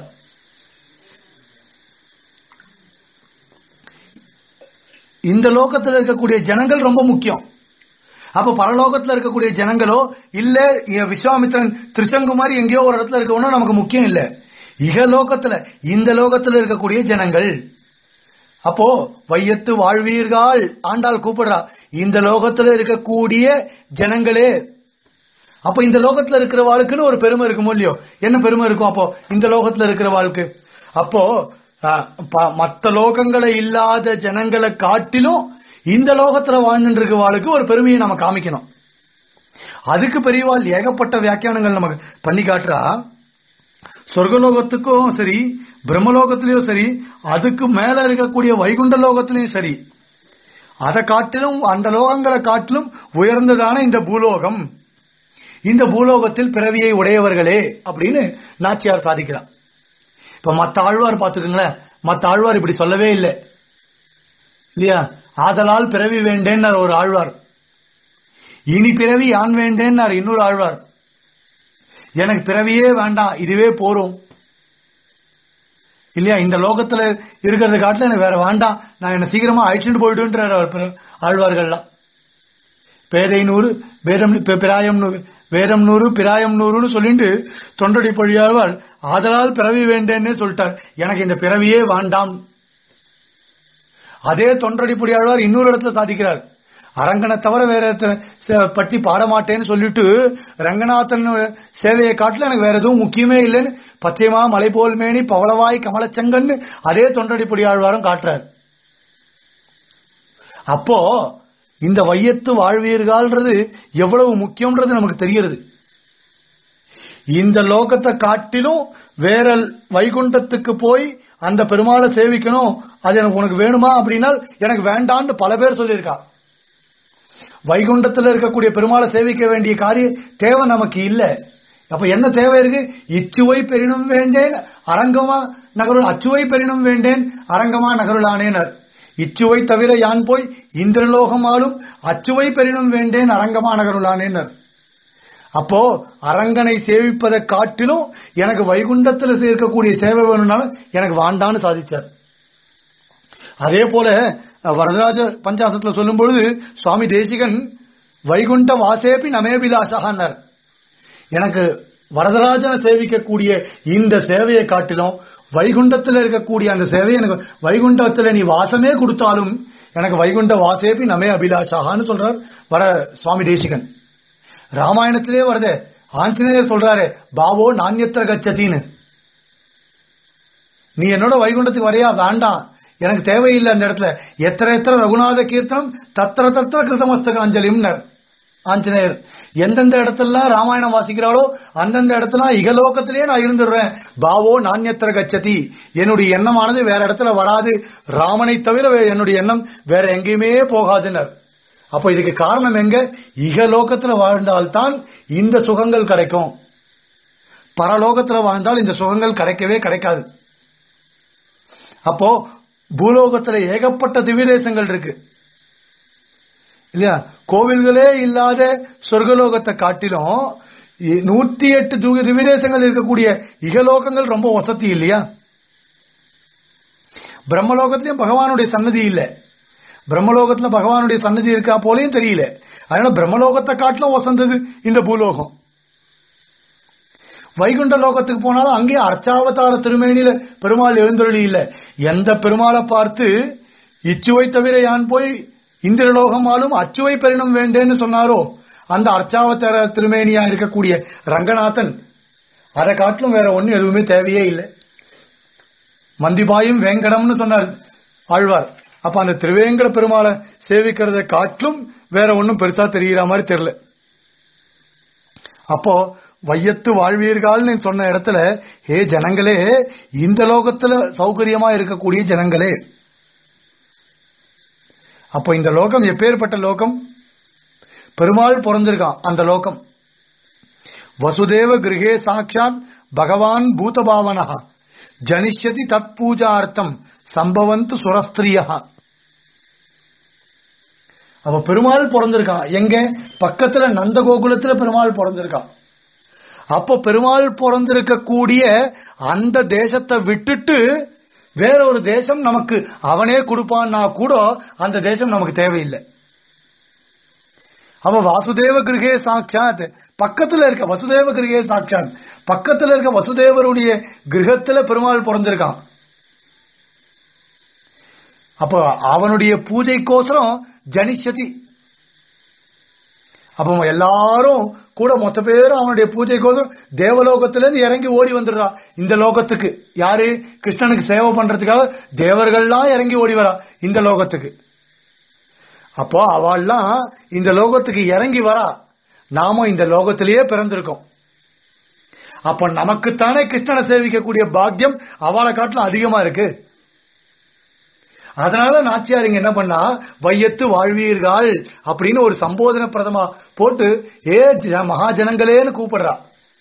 A: இந்த லோகத்துல இருக்கக்கூடிய ஜனங்கள் ரொம்ப முக்கியம் அப்ப பரலோகத்துல இருக்கக்கூடிய ஜனங்களோ இல்ல இங்க விஸ்வாமித்திரன் திருச்சங்கு மாதிரி எங்கேயோ ஒரு இடத்துல இருக்கவனோ நமக்கு முக்கியம் இல்ல இகலோகத்துல இந்த லோகத்துல இருக்கக்கூடிய ஜனங்கள் அப்போ வையத்து வாழ்வீர்கள் ஆண்டாள் கூப்பிடுறா இந்த லோகத்துல இருக்கக்கூடிய ஜனங்களே அப்ப இந்த லோகத்துல இருக்கிற வாழ்க்குன்னு ஒரு பெருமை இருக்குமோ இல்லையோ என்ன பெருமை இருக்கும் அப்போ இந்த லோகத்துல இருக்கிற வாழ்க்கை அப்போ அஹ், ப- மத்த லோகங்களை இல்லாத ஜனங்களை காட்டிலும் இந்த லோகத்துல வாழ்ந்துட்டு இருக்க வாழ்க்கை ஒரு பெருமையை நம்ம காமிக்கணும் அதுக்கு பெரியவாள் ஏகப்பட்ட வியாக்கியானங்கள் நமக்கு பண்ணி காட்டுறா சொர்க்கலோகத்துக்கும் சரி பிரம்மலோகத்திலயும் சரி அதுக்கு மேல இருக்கக்கூடிய வைகுண்ட லோகத்திலயும் சரி அதை காட்டிலும் அந்த லோகங்களை காட்டிலும் உயர்ந்ததான இந்த பூலோகம் இந்த பூலோகத்தில் பிறவியை உடையவர்களே அப்படின்னு நாச்சியார் சாதிக்கிறார் இப்ப மத்த ஆழ்வார் பாத்துக்கங்களேன் மத்த ஆழ்வார் இப்படி சொல்லவே இல்லை இல்லையா ஆதலால் பிறவி வேண்டேன்னார் ஒரு ஆழ்வார் இனி பிறவி யான் வேண்டேன்னார் இன்னொரு ஆழ்வார் எனக்கு பிறவியே வேண்டாம் இதுவே போரும் இல்லையா இந்த லோகத்துல இருக்கிறத காட்டில எனக்கு வேற வேண்டாம் நான் என்ன சீக்கிரமா அழிச்சுட்டு போயிடுன்றார் அவர் பிற- ஆழ்வார்கள்லாம் பேதை நூறு வேதம் பி- பிராயம் நூறு வேதம் நூறு பிராயம் நூறுன்னு சொல்லிட்டு தொண்டடி பொழியாழ்வார் ஆதலால் பிறவி வேண்டேன்னு சொல்லிட்டார் எனக்கு இந்த பிறவியே வேண்டாம் அதே தொண்டடி பொழியாழ்வார் இன்னொரு இடத்துல சாதிக்கிறார் அரங்கனை தவிர வேற எத்த- சே- பற்றி பாட மாட்டேன்னு சொல்லிட்டு ரங்கநாதன் சேவையை காட்டில எனக்கு வேற எதுவும் முக்கியமே இல்லைன்னு பத்தியமா மலை போல் மேனி பவளவாய் கமலச்சங்கன்னு அதே தொண்டடி பொடியாழ்வாரும் காட்டுறார் அப்போ இந்த வையத்து வாழ்வீர்கள்ன்றது எவ்வளவு முக்கியம்ன்றது நமக்கு தெரிகிறது இந்த லோகத்தை காட்டிலும் வேற வைகுண்டத்துக்கு போய் அந்த பெருமாளை சேவிக்கணும் அது எனக்கு உனக்கு வேணுமா அப்படின்னா எனக்கு வேண்டான்னு பல பேர் சொல்லியிருக்கா வைகுண்டத்துல இருக்கக்கூடிய பெருமாளை சேவிக்க வேண்டிய காரிய தேவை நமக்கு இல்ல அப்ப என்ன தேவை இருக்கு இச்சுவை பெரினும் வேண்டேன் அரங்கமா நகருள் அச்சுவை பெரினும் வேண்டேன் அரங்கமா நகருளானேனர் இச்சுவை தவிர யான் போய் இந்திரலோகம் ஆளும் அச்சுவை பெரினும் வேண்டேன் அரங்கமா நகருளானேனர் அப்போ அரங்கனை சேவிப்பதை காட்டிலும் எனக்கு வைகுண்டத்துல இருக்கக்கூடிய சேவை வேணும்னாலும் எனக்கு வாண்டான்னு சாதிச்சார் அதே போல அஹ், வரதராஜ பஞ்சாசத்துல சொல்லும் பொழுது சுவாமி தேசிகன் வைகுண்ட வாசேபி நமேபிலாசகான்னார் எனக்கு வரதராஜனை சேவிக்கக்கூடிய இந்த சேவையை காட்டிலும் வைகுண்டத்தில் இருக்கக்கூடிய அந்த சேவை எனக்கு வைகுண்டத்துல நீ வாசமே கொடுத்தாலும் எனக்கு வைகுண்ட வாசேபி நமே அபிலாஷான்னு சொல்றார் வர சுவாமி தேசிகன் ராமாயணத்திலே வருது ஆஞ்சநேயர் சொல்றாரு பாவோ நாண்யத்திர கச்சத்தின்னு நீ என்னோட வைகுண்டத்துக்கு வரையா வேண்டாம் எனக்கு தேவையில்லை அந்த இடத்துல எத்தனை எத்தனை ரகுநாத கீர்த்தனம் தத்திர தத்திர கிருதமஸ்தக அஞ்சலிம்னர் ஆஞ்சநேயர் எந்தெந்த இடத்துலாம் ராமாயணம் வாசிக்கிறாளோ அந்தந்த இடத்துல இகலோகத்திலேயே நான் இருந்துடுறேன் பாவோ நாண்யத்திர கச்சதி என்னுடைய எண்ணமானது வேற இடத்துல வராது ராமனை தவிர வே- என்னுடைய எண்ணம் வேற எங்கேயுமே போகாதுனர் அப்ப இதுக்கு காரணம் எங்க இகலோகத்துல வாழ்ந்தால்தான் இந்த சுகங்கள் கிடைக்கும் பரலோகத்துல வாழ்ந்தால் இந்த சுகங்கள் கிடைக்கவே கிடைக்காது அப்போ பூலோகத்துல ஏகப்பட்ட திவ்யதேசங்கள் இருக்கு இல்லையா கோவில்களே இல்லாத சொர்க்கலோகத்தை காட்டிலும் இ- நூத்தி எட்டு து- திவ்யதேசங்கள் இருக்கக்கூடிய இகலோகங்கள் ரொம்ப வசதி இல்லையா பிரம்மலோகத்திலயும் பகவானுடைய சன்னதி இல்ல பிரம்மலோகத்துல பகவானுடைய சன்னதி இருக்கா போலயும் தெரியல அதனால பிரம்மலோகத்தை காட்டிலும் வசந்தது இந்த பூலோகம் வைகுண்ட லோகத்துக்கு போனாலும் அங்கேயே அர்ச்சாவதார திருமேனியில பெருமாள் எழுந்தொழி இல்ல எந்த பெருமாளை பார்த்து இச்சுவை தவிர யான் போய் இந்திரலோகம் ஆளும் அச்சுவை பெறினும் வேண்டேன்னு சொன்னாரோ அந்த அர்ச்சாவதார திருமேனியா இருக்கக்கூடிய ரங்கநாதன் அதை காட்டிலும் வேற ஒண்ணு எதுவுமே தேவையே இல்லை மந்திபாயும் வேங்கடம்னு சொன்னார் ஆழ்வார் அப்ப அந்த திருவேங்கட பெருமாளை சேவிக்கிறதை காட்டிலும் வேற ஒண்ணும் பெருசா தெரிகிற மாதிரி தெரியல அப்போ வையத்து வாழ்வீர்கள்னு சொன்ன இடத்துல ஹே ஜனங்களே இந்த லோகத்துல சௌகரியமா இருக்கக்கூடிய ஜனங்களே அப்போ இந்த லோகம் எப்பேற்பட்ட லோகம் பெருமாள் பிறந்திருக்கான் அந்த லோகம் வசுதேவ கிரகே சாட்சாத் பகவான் பூதபாவனா ஜனிஷ்யதி தத் பூஜார்த்தம் சம்பவந்து சுரஸ்திரியா அவ பெருமாள் பிறந்திருக்கான் எங்க பக்கத்துல நந்தகோகுலத்துல பெருமாள் பிறந்திருக்கான் அப்போ பெருமாள் பிறந்திருக்கக்கூடிய அந்த தேசத்தை விட்டுட்டு வேற ஒரு தேசம் நமக்கு அவனே கொடுப்பான்னா கூட அந்த தேசம் நமக்கு தேவையில்லை அவ வாசுதேவ கிரகே சாட்சாத் பக்கத்துல இருக்க வசுதேவ கிரகே சாட்சாத் பக்கத்துல இருக்க வசுதேவருடைய கிரகத்துல பெருமாள் பிறந்திருக்கான் அப்ப அவனுடைய பூஜைக்கோசரம் ஜனிஷதி அப்ப எல்லாரும் கூட மொத்த பேரும் அவனுடைய பூஜைக்கோசரம் தேவலோகத்துல இருந்து இறங்கி ஓடி வந்துடுறா இந்த லோகத்துக்கு யாரு கிருஷ்ணனுக்கு சேவை பண்றதுக்காக தேவர்கள்லாம் இறங்கி ஓடி வரா இந்த லோகத்துக்கு அப்போ அவள்லாம் இந்த லோகத்துக்கு இறங்கி வரா நாம இந்த லோகத்திலேயே பிறந்திருக்கோம் அப்ப நமக்குத்தானே கிருஷ்ணனை சேவிக்கக்கூடிய பாக்கியம் அவளை காட்டிலும் அதிகமா இருக்கு அதனால நாச்சியார் இங்க என்ன பண்ணா வையத்து வாழ்வீர்கள் அப்படின்னு ஒரு சம்போதன பிரதமா போட்டு ஏ ஜ- மகாஜனங்களேன்னு கூப்பிடுறா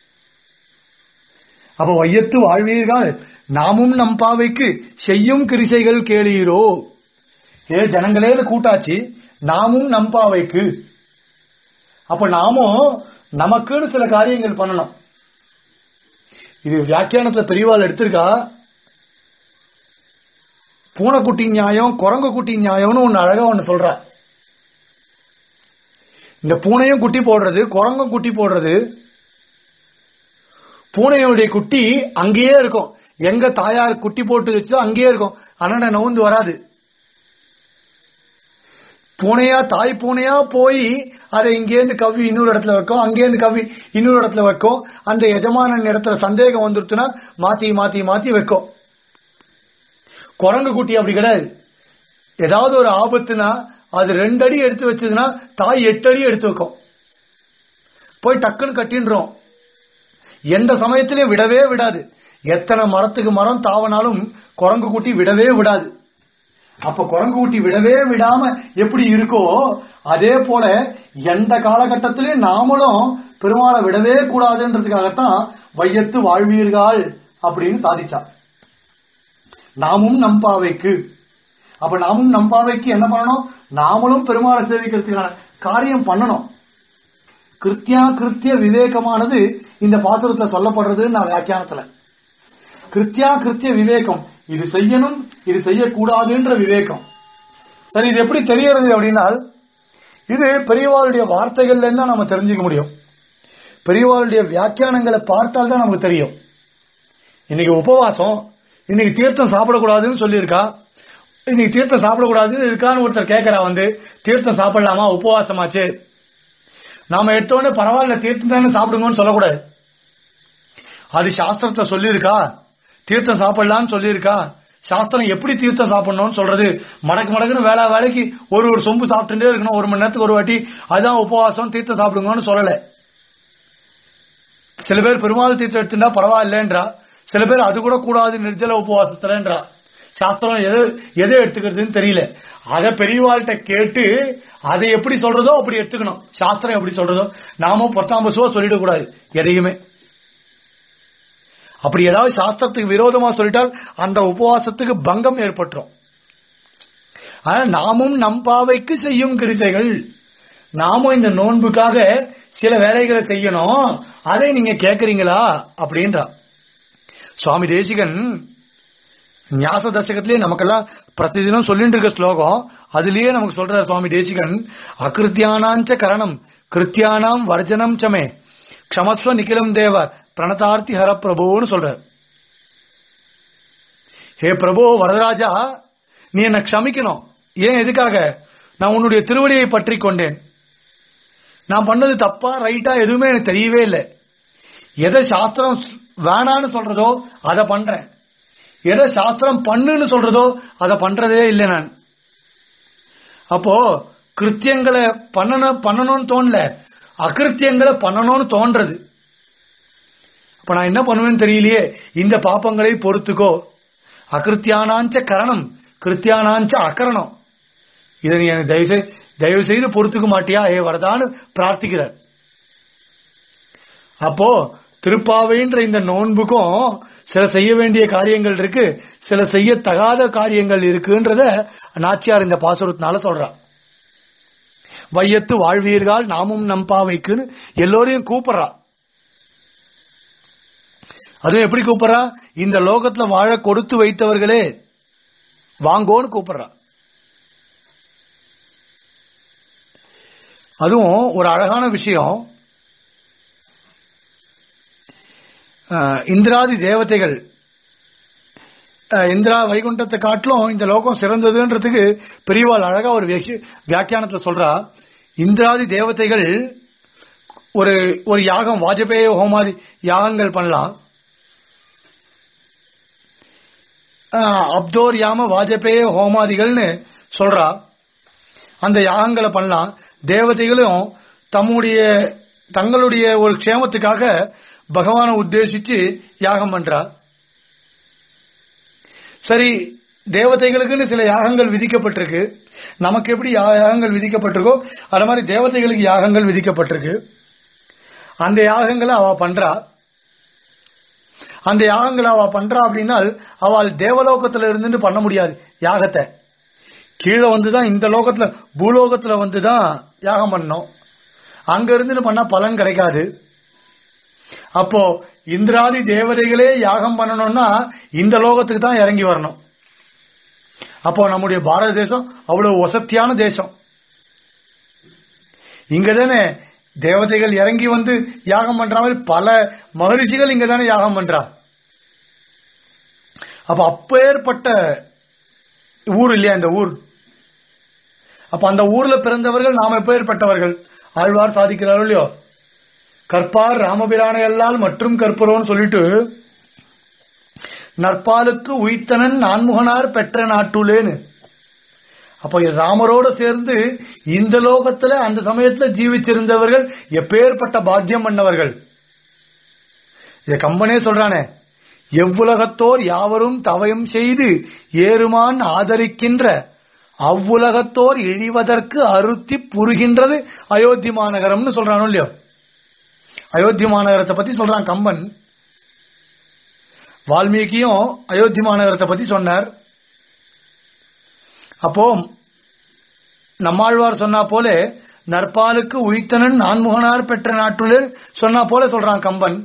A: அப்ப வையத்து வாழ்வீர்கள் நாமும் நம் பாவைக்கு செய்யும் கிரிசைகள் கேளீரோ ஏ ஜனங்களேன்னு கூட்டாச்சு நாமும் நம் பாவைக்கு அப்ப நாமும் நமக்குன்னு சில காரியங்கள் பண்ணணும் இது வியாக்கியானத்துல பெரியவாள் எடுத்திருக்கா பூனைக்குட்டி நியாயம் குரங்கு குட்டி நியாயம்னு ஒன்னு அழகா ஒன்னு சொல்ற இந்த பூனையும் குட்டி போடுறது குரங்கும் குட்டி போடுறது பூனையுடைய குட்டி அங்கேயே இருக்கும் எங்க தாயார் குட்டி போட்டு வச்சோ அங்கேயே இருக்கும் அண்ணனை நவுந்து வராது பூனையா தாய் பூனையா போய் அதை இங்கேருந்து கவ்வி இன்னொரு இடத்துல வைக்கும் அங்கேருந்து கவ்வி இன்னொரு இடத்துல வைக்கும் அந்த எஜமானன் இடத்துல சந்தேகம் வந்துருச்சுன்னா மாத்தி மாத்தி மாத்தி வைக்கும் குரங்கு குட்டி அப்படி கிடையாது ஏதாவது ஒரு ஆபத்துனா அது ரெண்டு அடி எடுத்து வச்சதுன்னா தாய் எட்டு அடி எடுத்து வைக்கும் போய் டக்குன்னு கட்டின்றோம் எந்த சமயத்திலையும் விடவே விடாது எத்தனை மரத்துக்கு மரம் தாவனாலும் குரங்கு குட்டி விடவே விடாது அப்ப குரங்கு குட்டி விடவே விடாம எப்படி இருக்கோ அதே போல எந்த காலகட்டத்திலையும் நாமளும் பெருமாளை விடவே கூடாதுன்றதுக்காகத்தான் வையத்து வாழ்வீர்கள் அப்படின்னு சாதிச்சா நாமும் நம்பாவைக்கு அப்ப நாமும் நம்பாவைக்கு என்ன பண்ணணும் நாமளும் பெருமாளை சேவிக்கிறதுக்கான காரியம் பண்ணணும் கிருத்தியா கிருத்திய விவேகமானது இந்த பாசுரத்துல சொல்லப்படுறது நான் வியாக்கியானத்துல கிருத்தியா கிருத்திய விவேகம் இது செய்யணும் இது செய்யக்கூடாதுன்ற விவேகம் சரி இது எப்படி தெரியறது அப்படின்னா இது பெரியவாளுடைய வார்த்தைகள்ல இருந்தா நம்ம தெரிஞ்சுக்க முடியும் பெரியவாளுடைய வியாக்கியானங்களை பார்த்தால் தான் நமக்கு தெரியும் இன்னைக்கு உபவாசம் இன்னைக்கு தீர்த்தம் சாப்பிடக்கூடாதுன்னு சொல்லியிருக்கா இன்னைக்கு தீர்த்தம் சாப்பிடக்கூடாதுன்னு இருக்கான்னு ஒருத்தர் கேட்கறா வந்து தீர்த்தம் சாப்பிடலாமா உபவாசமாச்சு நாம எடுத்தோடனே பரவாயில்ல தீர்த்தம் தானே சாப்பிடுங்கன்னு சொல்லக்கூடாது அது சாஸ்திரத்துல சொல்லியிருக்கா தீர்த்தம் சாப்பிடலாம்னு சொல்லியிருக்கா சாஸ்திரம் எப்படி தீர்த்தம் சாப்பிடணும்னு சொல்றது மடக்கு மடக்குன்னு வேலை வேலைக்கு ஒரு ஒரு சொம்பு சாப்பிட்டுட்டே இருக்கணும் ஒரு மணி நேரத்துக்கு ஒரு வாட்டி அதுதான் உபவாசம் தீர்த்தம் சாப்பிடுங்கன்னு சொல்லல சில பேர் பெருமாள் தீர்த்தம் எடுத்துட்டா பரவாயில்லன்றா சில பேர் அது கூட கூடாது நிர்ஜல உபவாசத்துலன்றா சாஸ்திரம் எது எதை எடுத்துக்கிறதுன்னு தெரியல அதை பெரியவாள்கிட்ட கேட்டு அதை எப்படி சொல்றதோ அப்படி எடுத்துக்கணும் சாஸ்திரம் எப்படி சொல்றதோ நாம பத்தாம் பசுவா சொல்லிடக்கூடாது எதையுமே அப்படி ஏதாவது சாஸ்திரத்துக்கு விரோதமா சொல்லிட்டால் அந்த உபவாசத்துக்கு பங்கம் ஏற்பட்டுரும் ஆனா நாமும் நம் பாவைக்கு செய்யும் கிருத்தைகள் நாமும் இந்த நோன்புக்காக சில வேலைகளை செய்யணும் அதை நீங்க கேக்குறீங்களா அப்படின்றா சுவாமி தேசிகன் ஞாச தசகத்திலேயே நமக்கெல்லாம் பிரதிதினம் சொல்லிட்டு இருக்க ஸ்லோகம் அதுலயே நமக்கு சொல்ற சுவாமி தேசிகன் அகிருத்தியானாஞ்ச கரணம் கிருத்தியானாம் வர்ஜனம் சமே க்ஷமஸ்வ நிகிலம் தேவ பிரணதார்த்தி ஹர பிரபுன்னு சொல்ற ஹே பிரபு வரதராஜா நீ என்ன க்ஷமிக்கணும் ஏன் எதுக்காக நான் உன்னுடைய திருவடியை பற்றி கொண்டேன் நான் பண்ணது தப்பா ரைட்டா எதுவுமே எனக்கு தெரியவே இல்லை எதை சாஸ்திரம் வேணான்னு சொல்றதோ அதை பண்றேன் எதை சாஸ்திரம் பண்ணுன்னு சொல்றதோ அதை பண்றதே இல்லை நான் அப்போ கிருத்தியங்களை பண்ணணும் பண்ணணும்னு தோணல அகிருத்தியங்களை பண்ணணும்னு தோன்றது அப்ப நான் என்ன பண்ணுவேன்னு தெரியலையே இந்த பாப்பங்களை பொறுத்துக்கோ அகிருத்தியானாஞ்ச கரணம் கிருத்தியானாஞ்ச அகரணம் இதை நீ எனக்கு தயவு செய்து தயவு செய்து பொறுத்துக்க மாட்டியா ஏ வரதான்னு பிரார்த்திக்கிறார் அப்போ திருப்பாவைன்ற இந்த நோன்புக்கும் சில செய்ய வேண்டிய காரியங்கள் இருக்கு சில செய்ய தகாத காரியங்கள் இருக்குன்றத நாச்சியார் இந்த பாசுரத்தினால சொல்றா வையத்து வாழ்வீர்கள் நாமும் நம்பாவைக்குன்னு எல்லோரையும் கூப்பிடுறா அதுவும் எப்படி கூப்பிடுறா இந்த லோகத்துல வாழ கொடுத்து வைத்தவர்களே வாங்கோன்னு கூப்பிடுறா அதுவும் ஒரு அழகான விஷயம் அஹ், இந்திராதி தேவதைகள் அஹ், இந்திரா வைகுண்டத்தை காட்டிலும் இந்த லோகம் சிறந்ததுன்றதுக்கு பெரியவாள் அழகா ஒரு வியாக்கி- வியாக்கியானத்துல சொல்றா இந்திராதி தேவதைகள் ஒரு ஒரு யாகம் வாஜபேய ஹோமாதி யாகங்கள் பண்ணலாம் அஹ், அப்தோர் யாம வாஜபேய ஹோமாதிகள்னு சொல்றா அந்த யாகங்களை பண்ணலாம் தேவதைகளும் தம்முடைய தங்களுடைய ஒரு க்ஷேமத்துக்காக பகவானை உத்தேசிச்சு யாகம் பண்றா சரி தேவதைகளுக்குன்னு சில யாகங்கள் விதிக்கப்பட்டிருக்கு நமக்கு எப்படி யா- யாகங்கள் விதிக்கப்பட்டிருக்கோ அது மாதிரி தேவதைகளுக்கு யாகங்கள் விதிக்கப்பட்டிருக்கு அந்த யாகங்களை அவ பண்றா அந்த யாகங்களை அவ பண்றா அப்படின்னால் அவள் தேவலோகத்துல இருந்துட்டு பண்ண முடியாது யாகத்தை கீழே வந்துதான் இந்த லோகத்துல பூலோகத்துல வந்துதான் யாகம் பண்ணணும் அங்க இருந்து பண்ணா பலன் கிடைக்காது அப்போ இந்திராதி தேவதைகளே யாகம் பண்ணணும்னா இந்த லோகத்துக்கு தான் இறங்கி வரணும் அப்போ நம்முடைய பாரத தேசம் அவ்வளவு வசத்தியான தேசம் இங்க தானே தேவதைகள் இறங்கி வந்து யாகம் பண்ற மாதிரி பல மகரிஷிகள் இங்க தானே யாகம் பண்றா அப்ப அப்பேற்பட்ட ஊர் இல்லையா இந்த ஊர் அப்ப அந்த ஊர்ல பிறந்தவர்கள் நாம் எப்பேற்பட்டவர்கள் ஆழ்வார் சாதிக்கிறாரோ இல்லையோ கற்பார் ராமபிரானை அல்லால் மற்றும் கற்பரோன்னு சொல்லிட்டு நற்பாலுக்கு உய்த்தனன் நான்முகனார் பெற்ற நாட்டுலேன்னு அப்ப ராமரோட சேர்ந்து இந்த லோகத்துல அந்த சமயத்துல ஜீவிச்சிருந்தவர்கள் எப்பேற்பட்ட பாக்கியம் பண்ணவர்கள் இத கம்பனே சொல்றானே எவ்வுலகத்தோர் யாவரும் தவயம் செய்து ஏறுமான் ஆதரிக்கின்ற அவ்வுலகத்தோர் இழிவதற்கு அருத்தி புரிகின்றது அயோத்தி மாநகரம்னு சொல்றானோ இல்லையோ அயோத்தி மாநகரத்தை பத்தி சொல்றான் கம்பன் வால்மீகியும் அயோத்தி மாநகரத்தை பத்தி சொன்னார் அப்போ நம்மாழ்வார் சொன்னா போல நற்பாலுக்கு உயித்தனன் நான்முகனார் பெற்ற நாட்டுல சொன்னா போல சொல்றான் கம்பன்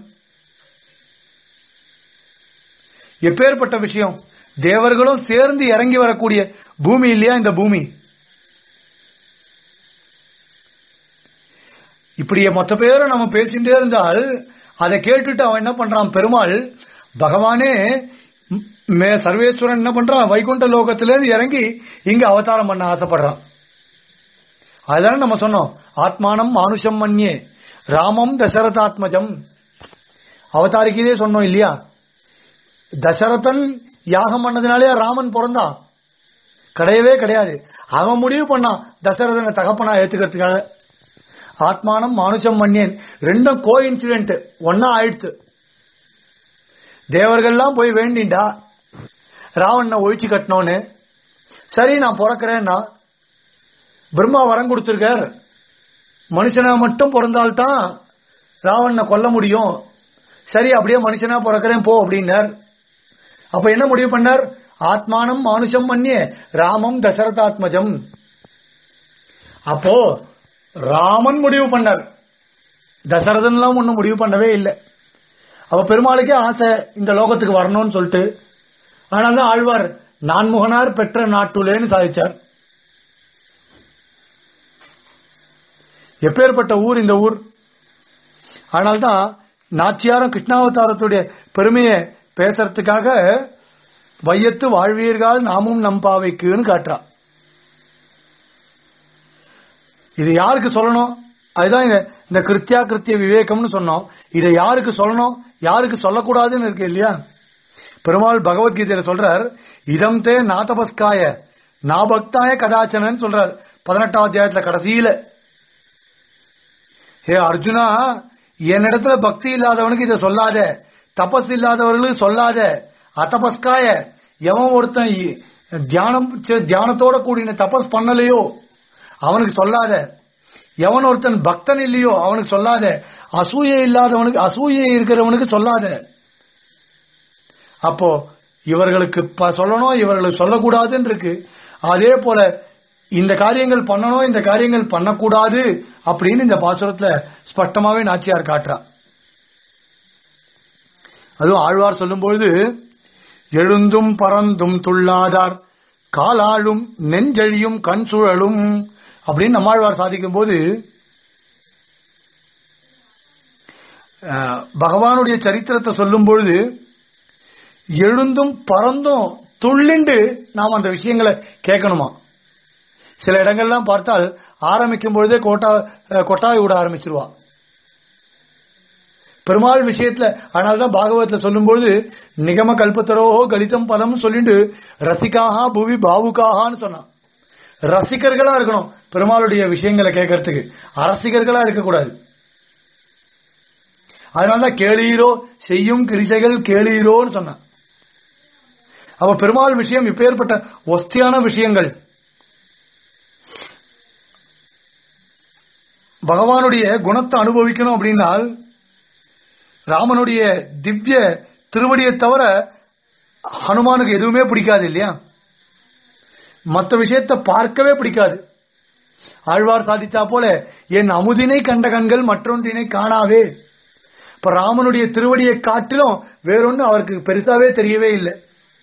A: எப்பேற்பட்ட விஷயம் தேவர்களும் சேர்ந்து இறங்கி வரக்கூடிய பூமி இல்லையா இந்த பூமி இப்படியே மொத்த பேரும் நம்ம பேசிட்டே இருந்தால் அதை கேட்டுட்டு அவன் என்ன பண்றான் பெருமாள் பகவானே ம், மே சர்வேஸ்வரன் என்ன பண்றான் வைகுண்ட லோகத்திலிருந்து இறங்கி இங்க அவதாரம் பண்ண ஆசைப்படுறான் அதுதானே நம்ம சொன்னோம் ஆத்மானம் மானுஷம் மன்யே ராமம் தசரதாத்மஜம் அவதாரிக்கதே சொன்னோம் இல்லையா தசரதன் யாகம் பண்ணதுனாலே ராமன் பிறந்தான் கிடையவே கிடையாது அவன் முடிவு பண்ணான் தசரதனை தகப்பனா ஏத்துக்கிறதுக்காக ஆத்மானம் மானுஷம் மன்னியன் ரெண்டும் கோ இன்சிடென்ட் ஒன்னா ஆயிடுச்சு தேவர்கள்லாம் போய் வேண்டிண்டா ராவணனை ஒழிச்சு கட்டணும்னு சரி நான் பிறக்கிறேன்னா பிரம்மா வரம் கொடுத்திருக்கார் மனுஷனா மட்டும் பிறந்தால்தான் ராவணனை கொல்ல முடியும் சரி அப்படியே மனுஷனா பிறக்கிறேன் போ அப்படின்னார் அப்ப என்ன முடிவு பண்ணார் ஆத்மானம் மானுஷம் மன்னிய ராமம் தசரதாத்மஜம் அப்போ ராமன் முடிவு பண்ணார் தசரதன்லாம் ஒன்றும் முடிவு பண்ணவே இல்லை அவ பெருமாளுக்கே ஆசை இந்த லோகத்துக்கு வரணும்னு சொல்லிட்டு ஆனால் தான் ஆழ்வார் நான்முகனார் பெற்ற நாட்டுலேன்னு சாதிச்சார் எப்பேற்பட்ட ஊர் இந்த ஊர் அதனால்தான் நாச்சியாரும் கிருஷ்ணாவதாரத்துடைய பெருமையை பேசுறதுக்காக வையத்து வாழ்வீர்கள் நாமும் நம்பாவைக்குன்னு காட்டுறா இது யாருக்கு சொல்லணும் அதுதான் இந்த- இந்த கிருத்தியா கிருத்திய விவேகம்னு சொன்னோம் இதை யாருக்கு சொல்லணும் யாருக்கு சொல்லக்கூடாதுன்னு இருக்கு இல்லையா பெருமாள் பகவத்கீதையில சொல்றார் இதம் தே நாதபஸ்காய நாபக்தாய கதாச்சனன் சொல்றார் பதினெட்டாம் அத்தியாயத்துல கடைசியில ஹே அர்ஜுனா என்னிடத்துல பக்தி இல்லாதவனுக்கு இதை சொல்லாத தபஸ் இல்லாதவர்களுக்கு சொல்லாத அத்தபஸ்காய எவன் ஒருத்தன் இ- தியானம் செ- தியானத்தோட கூடின தபஸ் பண்ணலையோ அவனுக்கு சொல்லாத எவன் ஒருத்தன் பக்தன் இல்லையோ அவனுக்கு சொல்லாத அசூயை இல்லாதவனுக்கு அசூயை இருக்கிறவனுக்கு சொல்லாத அப்போ இவர்களுக்கு ப- சொல்லணும் இவர்களுக்கு சொல்லக்கூடாதுன்னு இருக்கு அதே போல இந்த காரியங்கள் பண்ணணும் இந்த காரியங்கள் பண்ணக்கூடாது அப்படின்னு இந்த பாசுரத்துல ஸ்பஷ்டமாவே நாச்சியார் காட்டுறா அதுவும் ஆழ்வார் சொல்லும்பொழுது எழுந்தும் பறந்தும் துள்ளாதார் காலாழும் நெஞ்சழியும் கண் சுழலும் அப்படின்னு நம்மாழ்வார் சாதிக்கும் போது அஹ், பகவானுடைய சரித்திரத்தை சொல்லும் பொழுது எழுந்தும் பறந்தும் துள்ளிண்டு நாம் அந்த விஷயங்களை கேட்கணுமா சில இடங்கள்லாம் பார்த்தால் ஆரம்பிக்கும் பொழுதே கோட்டா அஹ், கொட்டாய் விட ஆரம்பிச்சிருவா பெருமாள் விஷயத்துல அதனால்தான் பாகவத்துல சொல்லும்போது நிகம கல்பத்தரோஹோ கலிதம் பதம் சொல்லிட்டு ரசிகாஹா புவி பாவுகாஹான்னு சொன்னான் ரசிகர்களா இருக்கணும் பெருமாளுடைய விஷயங்களை கேட்கறதுக்கு அரசிகர்களா இருக்கக்கூடாது அதனாலதான் கேளீரோ செய்யும் கிரிசைகள் கேளீரோன்னு சொன்னான் அப்ப பெருமாள் விஷயம் இப்பேற்பட்ட ஒஸ்தியான விஷயங்கள் பகவானுடைய குணத்தை அனுபவிக்கணும் அப்படின்னால் ராமனுடைய திவ்ய திருவடியை தவிர ஹனுமானுக்கு எதுவுமே பிடிக்காது இல்லையா மற்ற விஷயத்தை பார்க்கவே பிடிக்காது ஆழ்வார் சாதித்தா போல என் அமுதினை கண்ட கண்கள் மற்றொன்றினை காணாவே இப்ப ராமனுடைய திருவடியை காட்டிலும் வேறொன்னு அவருக்கு பெருசாவே தெரியவே இல்லை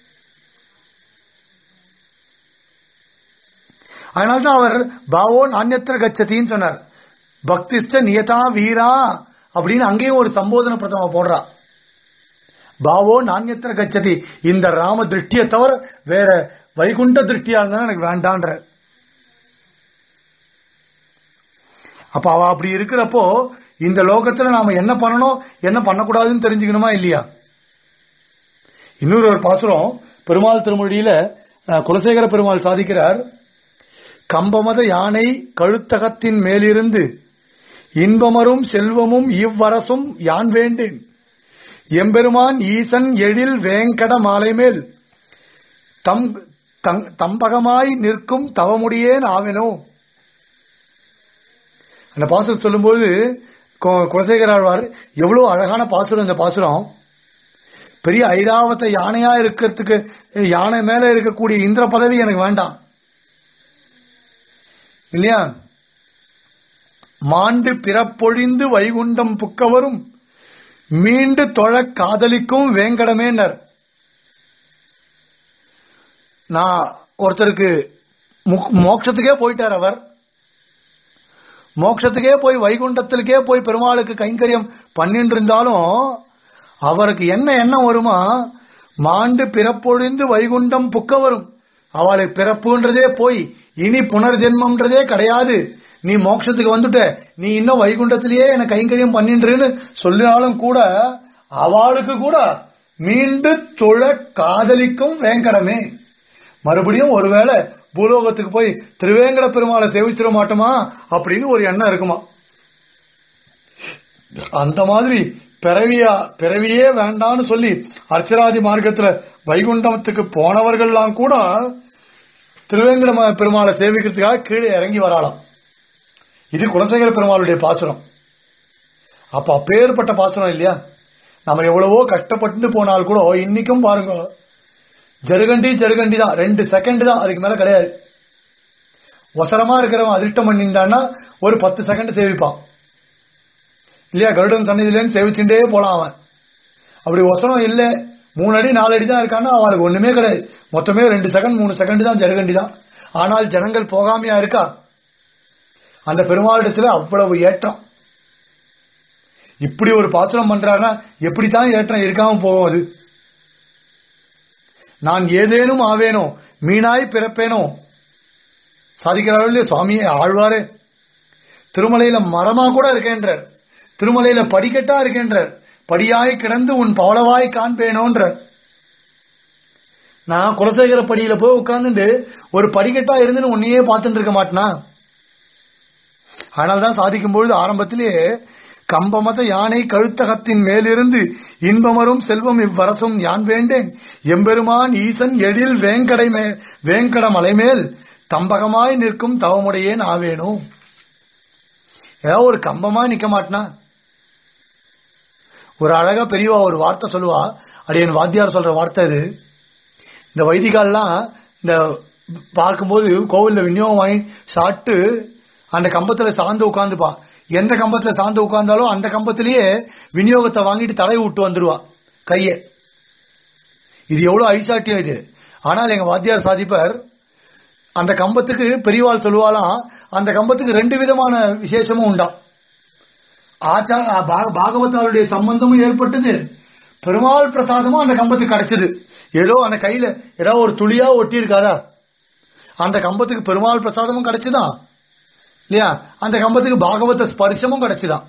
A: அதனால்தான் அவர் பாவோ நாண்யத்திர கச்சதின்னு சொன்னார் பக்திஷ்ட நியதா வீரா அப்படின்னு அங்கேயும் ஒரு சம்போதன பிரதம போடுறா பாவோ நாண்யத்திர கச்சதி இந்த ராம திருஷ்டியை தவிர வேற வைகுண்ட திருஷ்டியா இருந்தா எனக்கு வேண்டான்ற அப்ப அவ அப்படி இருக்கிறப்போ இந்த லோகத்துல நாம என்ன பண்ணணும் என்ன பண்ணக்கூடாதுன்னு தெரிஞ்சுக்கணுமா இல்லையா இன்னொரு ஒரு பாசுரம் பெருமாள் திருமொழியில அஹ், குலசேகர பெருமாள் சாதிக்கிறார் கம்பமத யானை கழுத்தகத்தின் மேலிருந்து இன்பமரும் செல்வமும் இவ்வரசும் யான் வேண்டேன் எம்பெருமான் ஈசன் எழில் வேங்கட மாலை மேல் தம் தங்- தம்பகமாய் நிற்கும் தவமுடியேன் ஆவெனோ அந்த பாசுரம் சொல்லும்போது கு- குலசேகர ஆழ்வார் எவ்வளவு அழகான பாசுரம் இந்த பாசுரம் பெரிய ஐராவத யானையா இருக்கிறதுக்கு யானை மேல இருக்கக்கூடிய இந்திர பதவி எனக்கு வேண்டாம் இல்லையா மாண்டு பிறப்பொழிந்து வைகுண்டம் புக்கவரும் மீண்டு தொழ காதலிக்கும் வேங்கடமேனர் நான் ஒருத்தருக்கு முக்- மோட்சத்துக்கே போயிட்டார் அவர் மோட்சத்துக்கே போய் வைகுண்டத்திற்கே போய் பெருமாளுக்கு கைங்கரியம் பண்ணிட்டு இருந்தாலும் அவருக்கு என்ன எண்ணம் வருமா மாண்டு பிறப்பொழிந்து வைகுண்டம் புக்க வரும் அவளுக்கு பிறப்புன்றதே போய் இனி புனர்ஜென்மம்ன்றதே கிடையாது நீ மோட்சத்துக்கு வந்துட்ட நீ இன்னும் வைகுண்டத்திலேயே எனக்கு கைங்கரியம் பண்ணின்றேன்னு சொல்லினாலும் கூட அவளுக்கு கூட மீண்டு தொழ காதலிக்கும் வேங்கடமே மறுபடியும் ஒருவேளை பூலோகத்துக்கு போய் திருவேங்கட பெருமாளை சேவிச்சிட மாட்டோமா அப்படின்னு ஒரு எண்ணம் இருக்குமா அந்த மாதிரி பிறவியா பிறவியே வேண்டான்னு சொல்லி அர்ச்சராதி மார்க்கத்துல வைகுண்டத்துக்கு போனவர்கள்லாம் கூட திருவேங்கட ம- பெருமாளை சேவிக்கிறதுக்காக கீழே இறங்கி வராளாம் இது குலசேகர பெருமாளுடைய பாசுரம் அப்ப அப்பேற்பட்ட பாசுரம் இல்லையா நம்ம எவ்வளவோ கஷ்டப்பட்டு போனால் கூட இன்னைக்கும் பாருங்க ஜருகண்டி ஜருகண்டி தான் ரெண்டு செகண்ட் தான் அதுக்கு மேல கிடையாது ஒசரமா இருக்கிறவன் அதிர்ஷ்டம் பண்ணிட்டான்னா ஒரு பத்து செகண்ட் சேவிப்பான் இல்லையா கருடன் சன்னிதிலேன்னு சேவிச்சுட்டே போலாம் அவன் அப்படி ஒசரம் இல்ல மூணு அடி நாலு அடி தான் இருக்கான்னா அவளுக்கு ஒண்ணுமே கிடையாது மொத்தமே ரெண்டு செகண்ட் மூணு செகண்ட் தான் ஜருகண்டி தான் ஆனால் ஜனங்கள் போகாமையா இருக்கா அந்த பெருமாளிடத்துல அவ்வளவு ஏற்றம் இப்படி ஒரு பாத்திரம் பண்றாங்கன்னா எப்படித்தான் ஏற்றம் இருக்காம போகும் அது நான் ஏதேனும் ஆவேனோ மீனாய் பிறப்பேனோ சாதிக்கிறார்கள் சுவாமியே ஆழ்வாரே திருமலையில மரமா கூட இருக்கேன்றார் திருமலையில படிக்கட்டா இருக்கேன்றார் படியாய் கிடந்து உன் பவளவாய் காண்பேனோன்றார் நான் குலசேகர படியில போய் உட்கார்ந்துட்டு ஒரு படிக்கட்டா இருந்துன்னு உன்னையே பார்த்துட்டு இருக்க மாட்டேனா ஆனால்தான் சாதிக்கும் பொழுது ஆரம்பத்திலேயே கம்பமத யானை கழுத்தகத்தின் மேலிருந்து இன்பமரும் செல்வம் இவ்வரசும் யான் வேண்டேன் எம்பெருமான் ஈசன் எழில் வேங்கடை மே வேங்கட மலைமேல் தம்பகமாய் நிற்கும் தவமுடையேன் ஆவேணும் ஏதாவது ஒரு கம்பமா நிக்க மாட்டனா ஒரு அழகா பெரியவா ஒரு வார்த்தை சொல்லுவா அடியன் வாத்தியார் சொல்ற வார்த்தை இது இந்த வைதிகால்லாம் இந்த பார்க்கும்போது கோவில்ல விநியோகம் வாங்கி சாப்பிட்டு அந்த கம்பத்துல சார்ந்து உட்காந்துப்பா எந்த கம்பத்துல சார்ந்து உட்கார்ந்தாலும் அந்த கம்பத்திலேயே விநியோகத்தை வாங்கிட்டு தலை விட்டு வந்துருவா கைய இது எவ்வளவு ஐசாட்டியம் இது ஆனால் எங்க வாத்தியார் சாதிப்பர் அந்த கம்பத்துக்கு பெரியவாள் சொல்லுவாலாம் அந்த கம்பத்துக்கு ரெண்டு விதமான விசேஷமும் உண்டா ஆச்சார பா- பாகவதாருடைய சம்பந்தமும் ஏற்பட்டது பெருமாள் பிரசாதமும் அந்த கம்பத்துக்கு கிடைச்சது ஏதோ அந்த கையில ஏதோ ஒரு துளியா ஒட்டி இருக்காதா அந்த கம்பத்துக்கு பெருமாள் பிரசாதமும் கிடைச்சுதான் இல்லையா அந்த கம்பத்துக்கு பாகவத ஸ்பர்சமும் கிடைச்சுதான்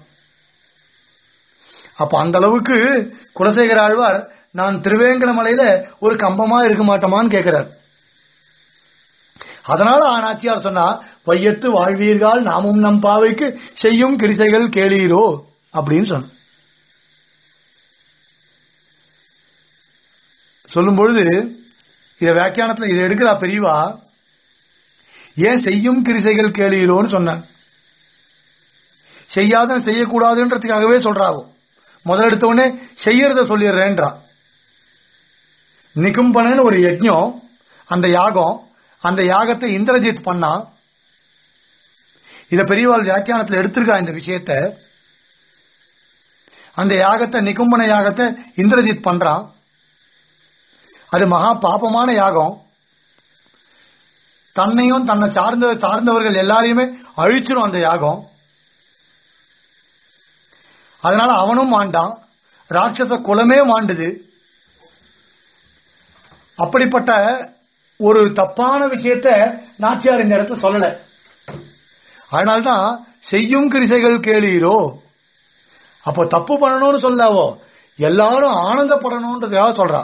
A: அப்ப அந்த அளவுக்கு குலசேகர ஆழ்வார் நான் திருவேங்கடமலையில ஒரு கம்பமா இருக்க மாட்டோமான்னு கேட்கிறார் அதனால ஆனாச்சியார் சொன்னா வையத்து வாழ்வீர்கள் நாமும் நம் பாவைக்கு செய்யும் கிரிசைகள் கேளீரோ அப்படின்னு சொன்ன சொல்லும் பொழுது இத வியாக்கியானத்துல இதை எடுக்கிறா பெரியவா ஏன் செய்யும் கிரிசைகள் கேளீரோன்னு சொன்னாங்க செய்யாத செய்யக்கூடாதுன்றதுக்காகவே சொல்றாவோ முதல் எடுத்த உடனே செய்யறத சொல்லிடுறேன்றா நிகும்பனன்னு ஒரு யஜ்ஞம் அந்த யாகம் அந்த யாகத்தை இந்திரஜித் பண்ணா இத பெரியவாள் வியாக்கியானத்தில் எடுத்திருக்கா இந்த விஷயத்த அந்த யாகத்தை நிகும்பன யாகத்தை இந்திரஜித் பண்றான் அது மகா பாபமான யாகம் தன்னையும் தன்னை சார்ந்த சார்ந்தவர்கள் எல்லாரையுமே அழிச்சிடும் அந்த யாகம் அதனால அவனும் மாண்டான் ராட்சச குலமே மாண்டுது அப்படிப்பட்ட ஒரு தப்பான விஷயத்த நாச்சியார் இந்த இடத்துல சொல்லல அதனால்தான் செய்யும் கிரிசைகள் கேளீரோ அப்போ தப்பு பண்ணணும்னு சொல்லாவோ எல்லாரும் ஆனந்தப்படணும்ன்றதுக்காக சொல்றா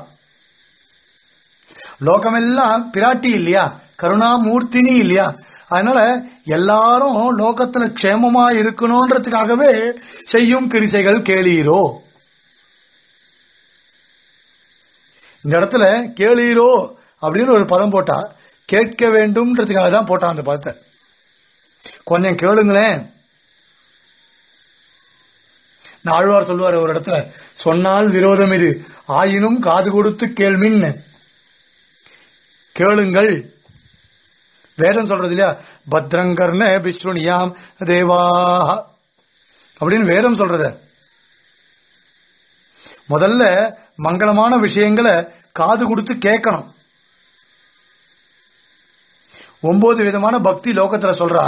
A: லோகமெல்லாம் பிராட்டி இல்லையா கருணாமூர்த்தினி இல்லையா அதனால எல்லாரும் லோகத்துல க்ஷேமமா இருக்கணும்ன்றதுக்காகவே செய்யும் கிரிசைகள் கேளீரோ இந்த இடத்துல கேளீரோ அப்படின்னு ஒரு பதம் போட்டா கேட்க வேண்டும்ன்றதுக்காக தான் போட்டான் அந்த பதத்தை கொஞ்சம் கேளுங்களேன் ஆழ்வார் சொல்லுவார் ஒரு இடத்துல சொன்னால் விரோதம் இது ஆயினும் காது கொடுத்து கேள்மின் கேளுங்கள் வேதம் சொல்றது இல்லையா பத்ரங்கர்ண விஷ்ணுனியாம் தேவா அப்படின்னு வேதம் சொல்றது முதல்ல மங்களமான விஷயங்களை காது கொடுத்து கேட்கணும் ஒன்பது விதமான பக்தி லோகத்துல சொல்றா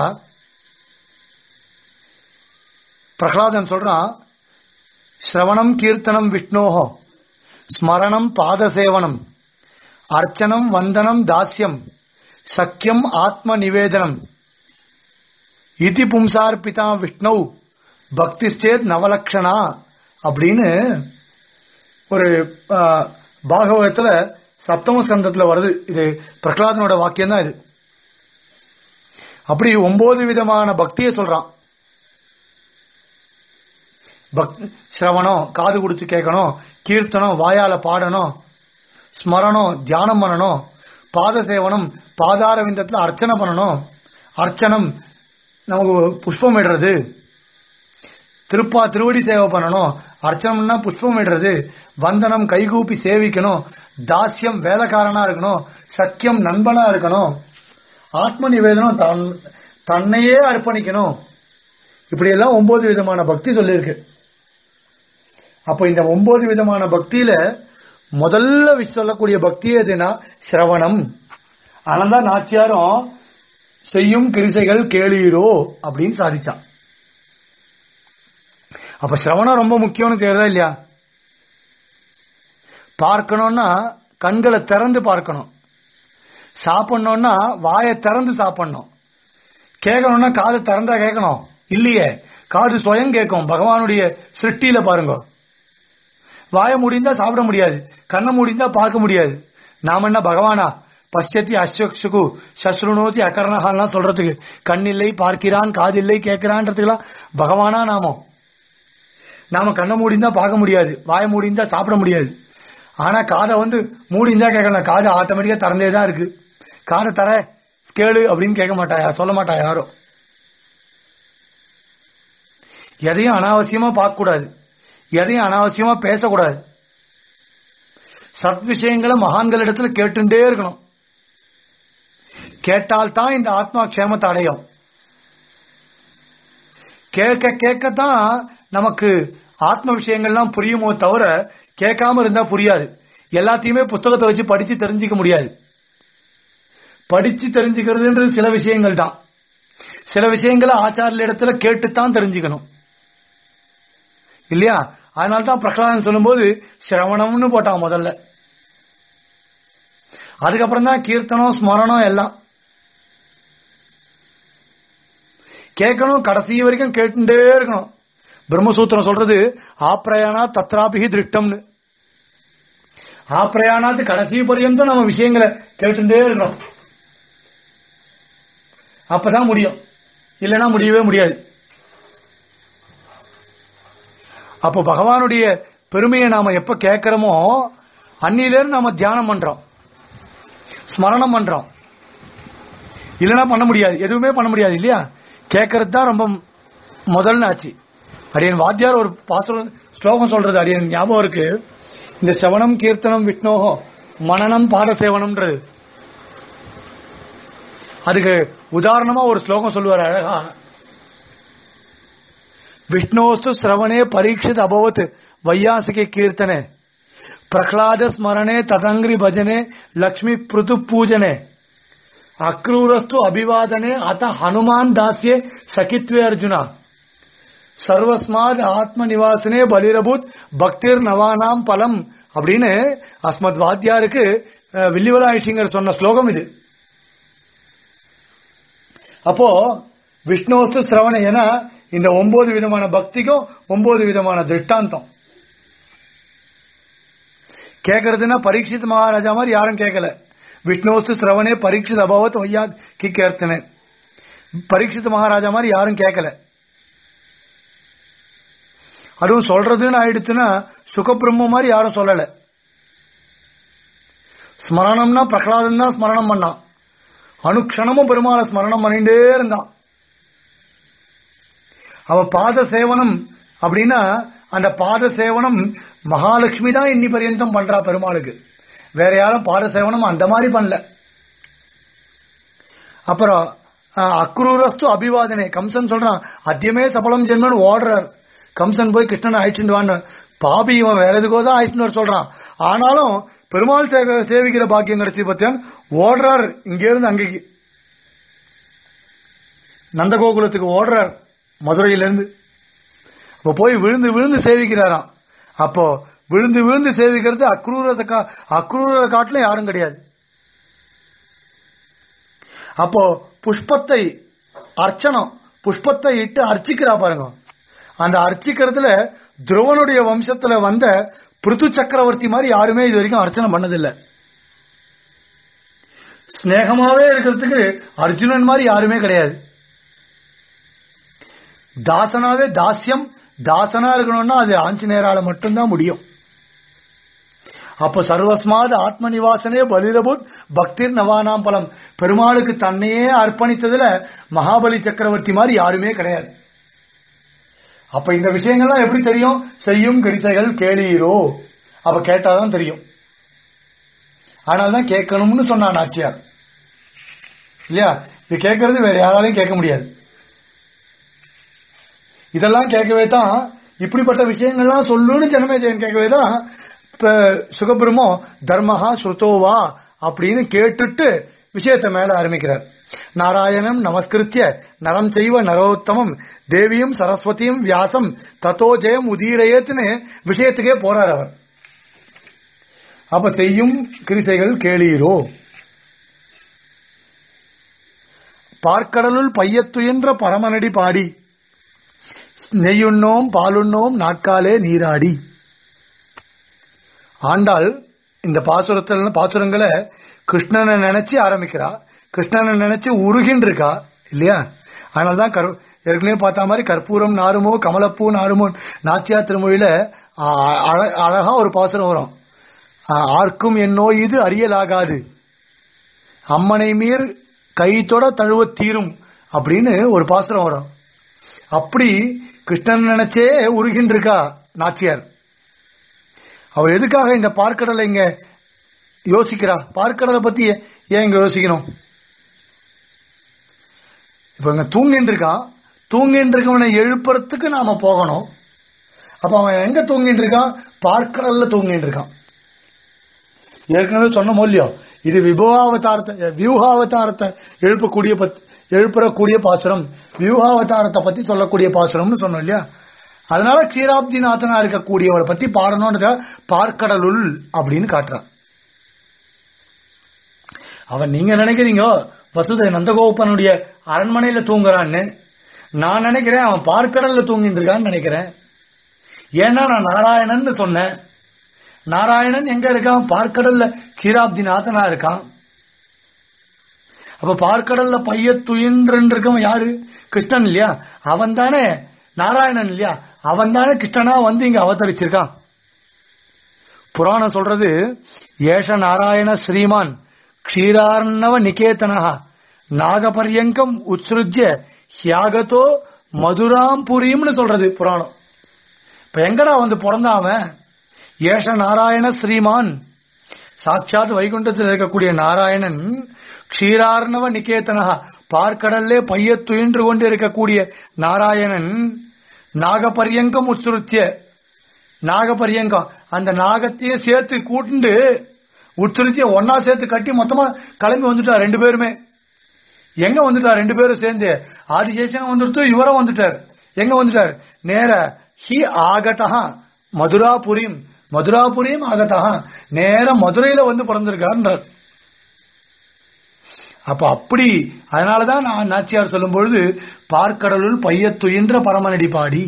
A: பிரகலாதன் சொல்றான் ஸ்ரவணம் கீர்த்தனம் விஷ்ணோஹோ ஸ்மரணம் பாதசேவனம் அர்ச்சனம் வந்தனம் தாஸ்யம் சக்கியம் ஆத்ம நிவேதனம் இதி பும்சார்பிதா விஷ்ணு பக்தி ஸ்டேத் நவலக்ஷணா அப்படின்னு ஒரு ஆ, பாகவதத்துல சப்தம ஸ்கந்தத்துல வருது இது பிரகலாதனோட வாக்கியம் தான் இது அப்படி ஒன்பது விதமான பக்தியை சொல்றான் பக் சிரவணம் காது கொடுத்து கேட்கணும் கீர்த்தனம் வாயால பாடணும் ஸ்மரணம் தியானம் பண்ணணும் பாத சேவனம் பாதார விந்தத்துல அர்ச்சனை பண்ணணும் அர்ச்சனம் நமக்கு புஷ்பம் இடுறது திருப்பா திருவடி சேவை பண்ணணும் அர்ச்சனம்னா புஷ்பம் இடுறது வந்தனம் கைகூப்பி சேவிக்கணும் தாஸ்யம் வேலைக்காரனா இருக்கணும் சக்கியம் நண்பனா இருக்கணும் ஆத்ம நிவேதனம் தன் தன்னையே அர்ப்பணிக்கணும் இப்படி எல்லாம் ஒன்பது விதமான பக்தி சொல்லியிருக்கு அப்ப இந்த ஒன்பது விதமான பக்தியில முதல்ல வி- சொல்லக்கூடிய பக்தி எதுனா சிரவணம் ஆனந்தா நாச்சியாரும் செய்யும் கிரிசைகள் கேளீரோ அப்படின்னு சாதிச்சான் அப்ப சிரவணம் ரொம்ப முக்கியம்னு தெரியுதா இல்லையா பார்க்கணும்னா கண்களை திறந்து பார்க்கணும் சாப்பிடணும்னா வாயை திறந்து சாப்பிடணும் கேட்கணும்னா காது திறந்தா கேட்கணும் இல்லையே காது சுயம் கேட்கும் பகவானுடைய சிருஷ்டியில பாருங்க வாயை முடிந்தா சாப்பிட முடியாது கண்ணை முடிந்தா பார்க்க முடியாது நாம என்ன பகவானா பஷ்யத்தி அஸ்வக்ஷுகு சஸ்ருணோதி அகர்ணகால்லாம் சொல்றதுக்கு கண் இல்லை பார்க்கிறான் காது இல்லை கேட்கிறான்றதுக்கெல்லாம் பகவானா நாமோ நாம கண்ணை மூடிந்தா பார்க்க முடியாது வாயை மூடிந்தா சாப்பிட முடியாது ஆனா காதை வந்து மூடிந்தா கேட்கலாம் காது ஆட்டோமேட்டிக்கா திறந்தே தான் இருக்கு காதை தர கேளு அப்படின்னு கேட்க மாட்டாயா சொல்ல மாட்டா யாரும் எதையும் அனாவசியமா பார்க்க கூடாது எதையும் அனாவசியமா பேசக்கூடாது சத் விஷயங்களை மகான்களிடத்துல கேட்டுட்டே இருக்கணும் கேட்டால்தான் இந்த ஆத்மா க்ஷேமத்தை அடையும் கேட்க கேட்கத்தான் நமக்கு ஆத்ம விஷயங்கள்லாம் புரியுமோ தவிர கேட்காம இருந்தா புரியாது எல்லாத்தையுமே புஸ்தகத்தை வச்சு படிச்சு தெரிஞ்சுக்க முடியாது படிச்சு தெரிஞ்சுக்கிறதுன்றது சில விஷயங்கள் தான் சில விஷயங்களை ஆச்சாரிய இடத்துல கேட்டுத்தான் தெரிஞ்சுக்கணும் இல்லையா அதனால தான் பிரகலாதன் சொல்லும்போது சிரவணம்னு போட்டான் முதல்ல அதுக்கப்புறம் தான் கீர்த்தனம் ஸ்மரணம் எல்லாம் கேட்கணும் கடைசி வரைக்கும் கேட்டுட்டே இருக்கணும் பிரம்மசூத்திரம் சொல்றது ஆப்ரயானா தத்ராபிகி திருஷ்டம்னு ஆப்ரயானாத்து கடைசி பரியந்தம் நம்ம விஷயங்களை கேட்டுட்டே இருக்கணும் அப்பதான் முடியும் இல்லைன்னா முடியவே முடியாது அப்போ பகவானுடைய பெருமையை நாம எப்ப கேட்கிறோமோ அன்னிலேருந்து நாம தியானம் பண்றோம் ஸ்மரணம் பண்றோம் இல்லைன்னா பண்ண முடியாது எதுவுமே பண்ண முடியாது இல்லையா கேட்கறது தான் ரொம்ப முதல்னு ஆச்சு அடியன் வாத்தியார் ஒரு பாசுரம் ஸ்லோகம் சொல்றது அடியன் ஞாபகம் இருக்கு இந்த சவணம் கீர்த்தனம் விஷ்ணோகோ மனநம் பாத சேவனம்ன்றது அதுக்கு உதாரணமா ஒரு ஸ்லோகம் சொல்லுவார் அழகா விஷ்ணோஸ்து சிரவணே பரீட்சித் அபவத் வையாசிகை கீர்த்தனே பிரஹ்லாத ஸ்மரணே ததங்கிரி பஜனே லக்ஷ்மி பிருது பூஜனே அக்ரூரஸ்து அபிவாதனே அத ஹனுமான் தாஸ்யே சகித்வே அர்ஜுனா சர்வஸ்மாத் ஆத்ம நிவாசனே பலிரபூத் பக்திர் நவானாம் பலம் அப்படின்னு அஸ்மத் வாத்தியாருக்கு அஹ், வில்லிவலாயிஷிங்கர் சொன்ன ஸ்லோகம் இது அப்போ விஷ்ணுவஸ்து சிரவண ஏன்னா இந்த ஒன்பது விதமான பக்திக்கும் ஒன்பது விதமான திருஷ்டாந்தம் கேட்கறதுன்னா பரீட்சித் மகாராஜா மாதிரி யாரும் கேட்கல விஷ்ணுவஸ்து சிரவணே பரீட்சித் அபவத் வையாத் கி கேர்த்தனே பரீட்சித் மகாராஜா மாதிரி யாரும் கேட்கல அதுவும் சொல்றதுன்னு ஆயிடுச்சுன்னா சுகபிரம்ம மாதிரி யாரும் சொல்லல ஸ்மரணம்னா பிரகலாதன் தான் ஸ்மரணம் பண்ணான் அனுக்ஷணமும் பெருமாளை ஸ்மரணம் பண்ணிட்டே இருந்தான் அவ பாத சேவனம் அப்படின்னா அந்த பாத சேவனம் மகாலட்சுமி தான் இன்னி பர்யந்தம் பண்றா பெருமாளுக்கு வேற யாரும் பாத சேவனம் அந்த மாதிரி பண்ணல அப்புறம் அஹ், அக்ரூரஸ்து அபிவாதனே கம்சன் சொல்றான் அத்தியமே சபலம் ஜென்மன் ஓடுறார் கம்சன் போய் கிருஷ்ணனை அழைச்சிட்டு வான்னு பாபி இவன் வேற எதுக்கோ தான் அழைச்சிட்டு வர சொல்றான் ஆனாலும் பெருமாள் சேவை- சேவிக்கிற பாக்கியம் கிடைச்சி பத்தியான் ஓடுறார் இங்க இருந்து அங்கேக்கு நந்தகோகுலத்துக்கு ஓடுறார் மதுரையிலிருந்து அப்போ போய் விழுந்து விழுந்து சேவிக்கிறாராம் அப்போ விழுந்து விழுந்து சேவிக்கிறது அக்ரூரத்தை கா அக்ரூர காட்டிலும் யாரும் கிடையாது அப்போ புஷ்பத்தை அர்ச்சனம் புஷ்பத்தை இட்டு அர்ச்சிக்கிறா பாருங்க அந்த அர்ச்சிக்கிறதுல துருவனுடைய வம்சத்துல வந்த பிருத்து சக்கரவர்த்தி மாதிரி யாருமே இது வரைக்கும் அர்ச்சனை பண்ணதில்லை ஸ்நேகமாவே இருக்கிறதுக்கு அர்ஜுனன் மாதிரி யாருமே கிடையாது தாசனாவே தாஸ்யம் தாசனா இருக்கணும்னா அது ஆஞ்சநேயரால மட்டும்தான் முடியும் அப்போ சர்வஸ்மாத் ஆத்ம நிவாசனே பலிரபுத் பக்திர் நவானாம் பலம் பெருமாளுக்கு தன்னையே அர்ப்பணித்ததுல மகாபலி சக்கரவர்த்தி மாதிரி யாருமே கிடையாது அப்ப இந்த விஷயங்கள்லாம் எப்படி தெரியும் செய்யும் கிரிசைகள் கேளீரோ அப்ப கேட்டாதான் தெரியும் ஆனால்தான் கேட்கணும்னு சொன்னான் நாச்சியார் இல்லையா இது கேட்கறது வேற யாராலையும் கேட்க முடியாது இதெல்லாம் கேட்கவே தான் இப்படிப்பட்ட விஷயங்கள்லாம் சொல்லுன்னு ஜனமேஜயன் கேட்கவே தான் இப்ப சுகபிரமோ தர்மஹா ஸ்ருதோவா அப்படின்னு கேட்டுட்டு விஷயத்தை மேல ஆரம்பிக்கிறார் நாராயணம் நமஸ்கிருத்திய நரம் செய்வ நரோத்தமம் தேவியும் சரஸ்வதியும் வியாசம் தத்தோ ஜெயம் உதீரயேத்துன்னு விஷயத்துக்கே போறார் அவர் அப்ப செய்யும் கிரிசைகள் கேளீரோ பார்க்கடலுள் பையத்துயின்ற பரமனடி பாடி நெய்யுண்ணோம் பாலுண்ணோம் நாட்காலே நீராடி ஆண்டாள் இந்த பாசுரத்தில் பாசுரங்களை கிருஷ்ணனை நினைச்சு ஆரம்பிக்கிறா கிருஷ்ணனை நினைச்சு உருகின்னு இருக்கா இல்லையா அதனாலதான் கரு ஏற்கனவே பார்த்த மாதிரி கற்பூரம் நாருமோ கமலப்பூ நாருமோ நாச்சியா திருமொழியில ஆ, அழ- அழகா ஒரு பாசுரம் வரும் ஆ, ஆர்க்கும் என் நோய் இது அறியலாகாது அம்மனை மீர் கைத்தொட தழுவ தீரும் அப்படின்னு ஒரு பாசுரம் வரும் அப்படி கிருஷ்ணன் நினைச்சே உருகின்னு இருக்கா நாச்சியார் அவர் எதுக்காக இந்த பார்க்கடலை இங்க யோசிக்கிறா பார்க்கடலை பத்தி ஏ- ஏன் இங்க யோசிக்கணும் இப்ப இங்க தூங்கின்னு இருக்கான் தூங்கின்னு இருக்கவனை எழுப்புறதுக்கு நாம போகணும் அப்ப அவன் எங்க தூங்கிட்டு இருக்கான் பார்க்கடல்ல தூங்கிட்டு இருக்கான் ஏற்கனவே சொன்னோம் இல்லையோ இது விபவாவதாரத்தை வியூகாவதாரத்தை எழுப்பக்கூடிய பத்- எழுப்புறக்கூடிய பாசுரம் வியூகாவதாரத்தை பத்தி சொல்லக்கூடிய பாசுரம்னு சொன்னோம் இல்லையா அதனால க்ஷீராப்திநாதனா இருக்கக்கூடியவரை பத்தி பாடணும்னு பார்க்கடலுள் அப்படின்னு காட்டுறான் அவன் நீங்க நினைக்கிறீங்க வசுதை நந்தகோபனுடைய அரண்மனையில தூங்குறான்னு நான் நினைக்கிறேன் அவன் பார்க்கடல்ல தூங்கிட்டு இருக்கான்னு நினைக்கிறேன் ஏன்னா நான் நாராயணன் சொன்னேன் நாராயணன் எங்க இருக்கான் பார்க்கடல்ல கீராப்திநாதனா இருக்கான் அப்ப பார்க்கடல்ல பைய துயின்று இருக்கவன் யாரு கிருஷ்ணன் இல்லையா அவன் தானே நாராயணன் இல்லையா அவன் தானே கிருஷ்ணனா வந்து இங்க அவதரிச்சிருக்கான் புராணம் சொல்றது ஏஷ நாராயண ஸ்ரீமான் க்ஷீரார்ணவ நிகேதனா நாகபரியங்கம் உத்ஸ்ருஜ்ய ஹியாகதோ மதுராம் புரியும்னு சொல்றது புராணம் இப்ப எங்கடா வந்து பிறந்தான் அவன் ஏஷ நாராயண ஸ்ரீமான் சாட்சாத் வைகுண்டத்தில் இருக்கக்கூடிய நாராயணன் க்ஷீரார்ணவ நிகேதனா பார்க்கடல்லே பைய துயின்று கொண்டு இருக்கக்கூடிய நாராயணன் நாகபரியங்கம் உத்சுருத்திய நாகபரியங்கம் அந்த நாகத்தையே சேர்த்து கூட்டுண்டு உட்சுருத்திய ஒன்னா சேர்த்து கட்டி மொத்தமா கிளம்பி வந்துட்டா ரெண்டு பேருமே எங்க வந்துட்டா ரெண்டு பேரும் சேர்ந்து ஆதிசேஷன் வந்துட்டு இவரும் வந்துட்டார் எங்க வந்துட்டார் நேர ஹி ஆகதா மதுராபுரியும் மதுராபுரியும் ஆகதா நேர மதுரையில வந்து பிறந்திருக்காருன்றார் அப்ப அப்படி அதனாலதான் நான் நாச்சியார் சொல்லும் பொழுது பார்க்கடலுள் பையத்துயின்ற பரமனடி பாடி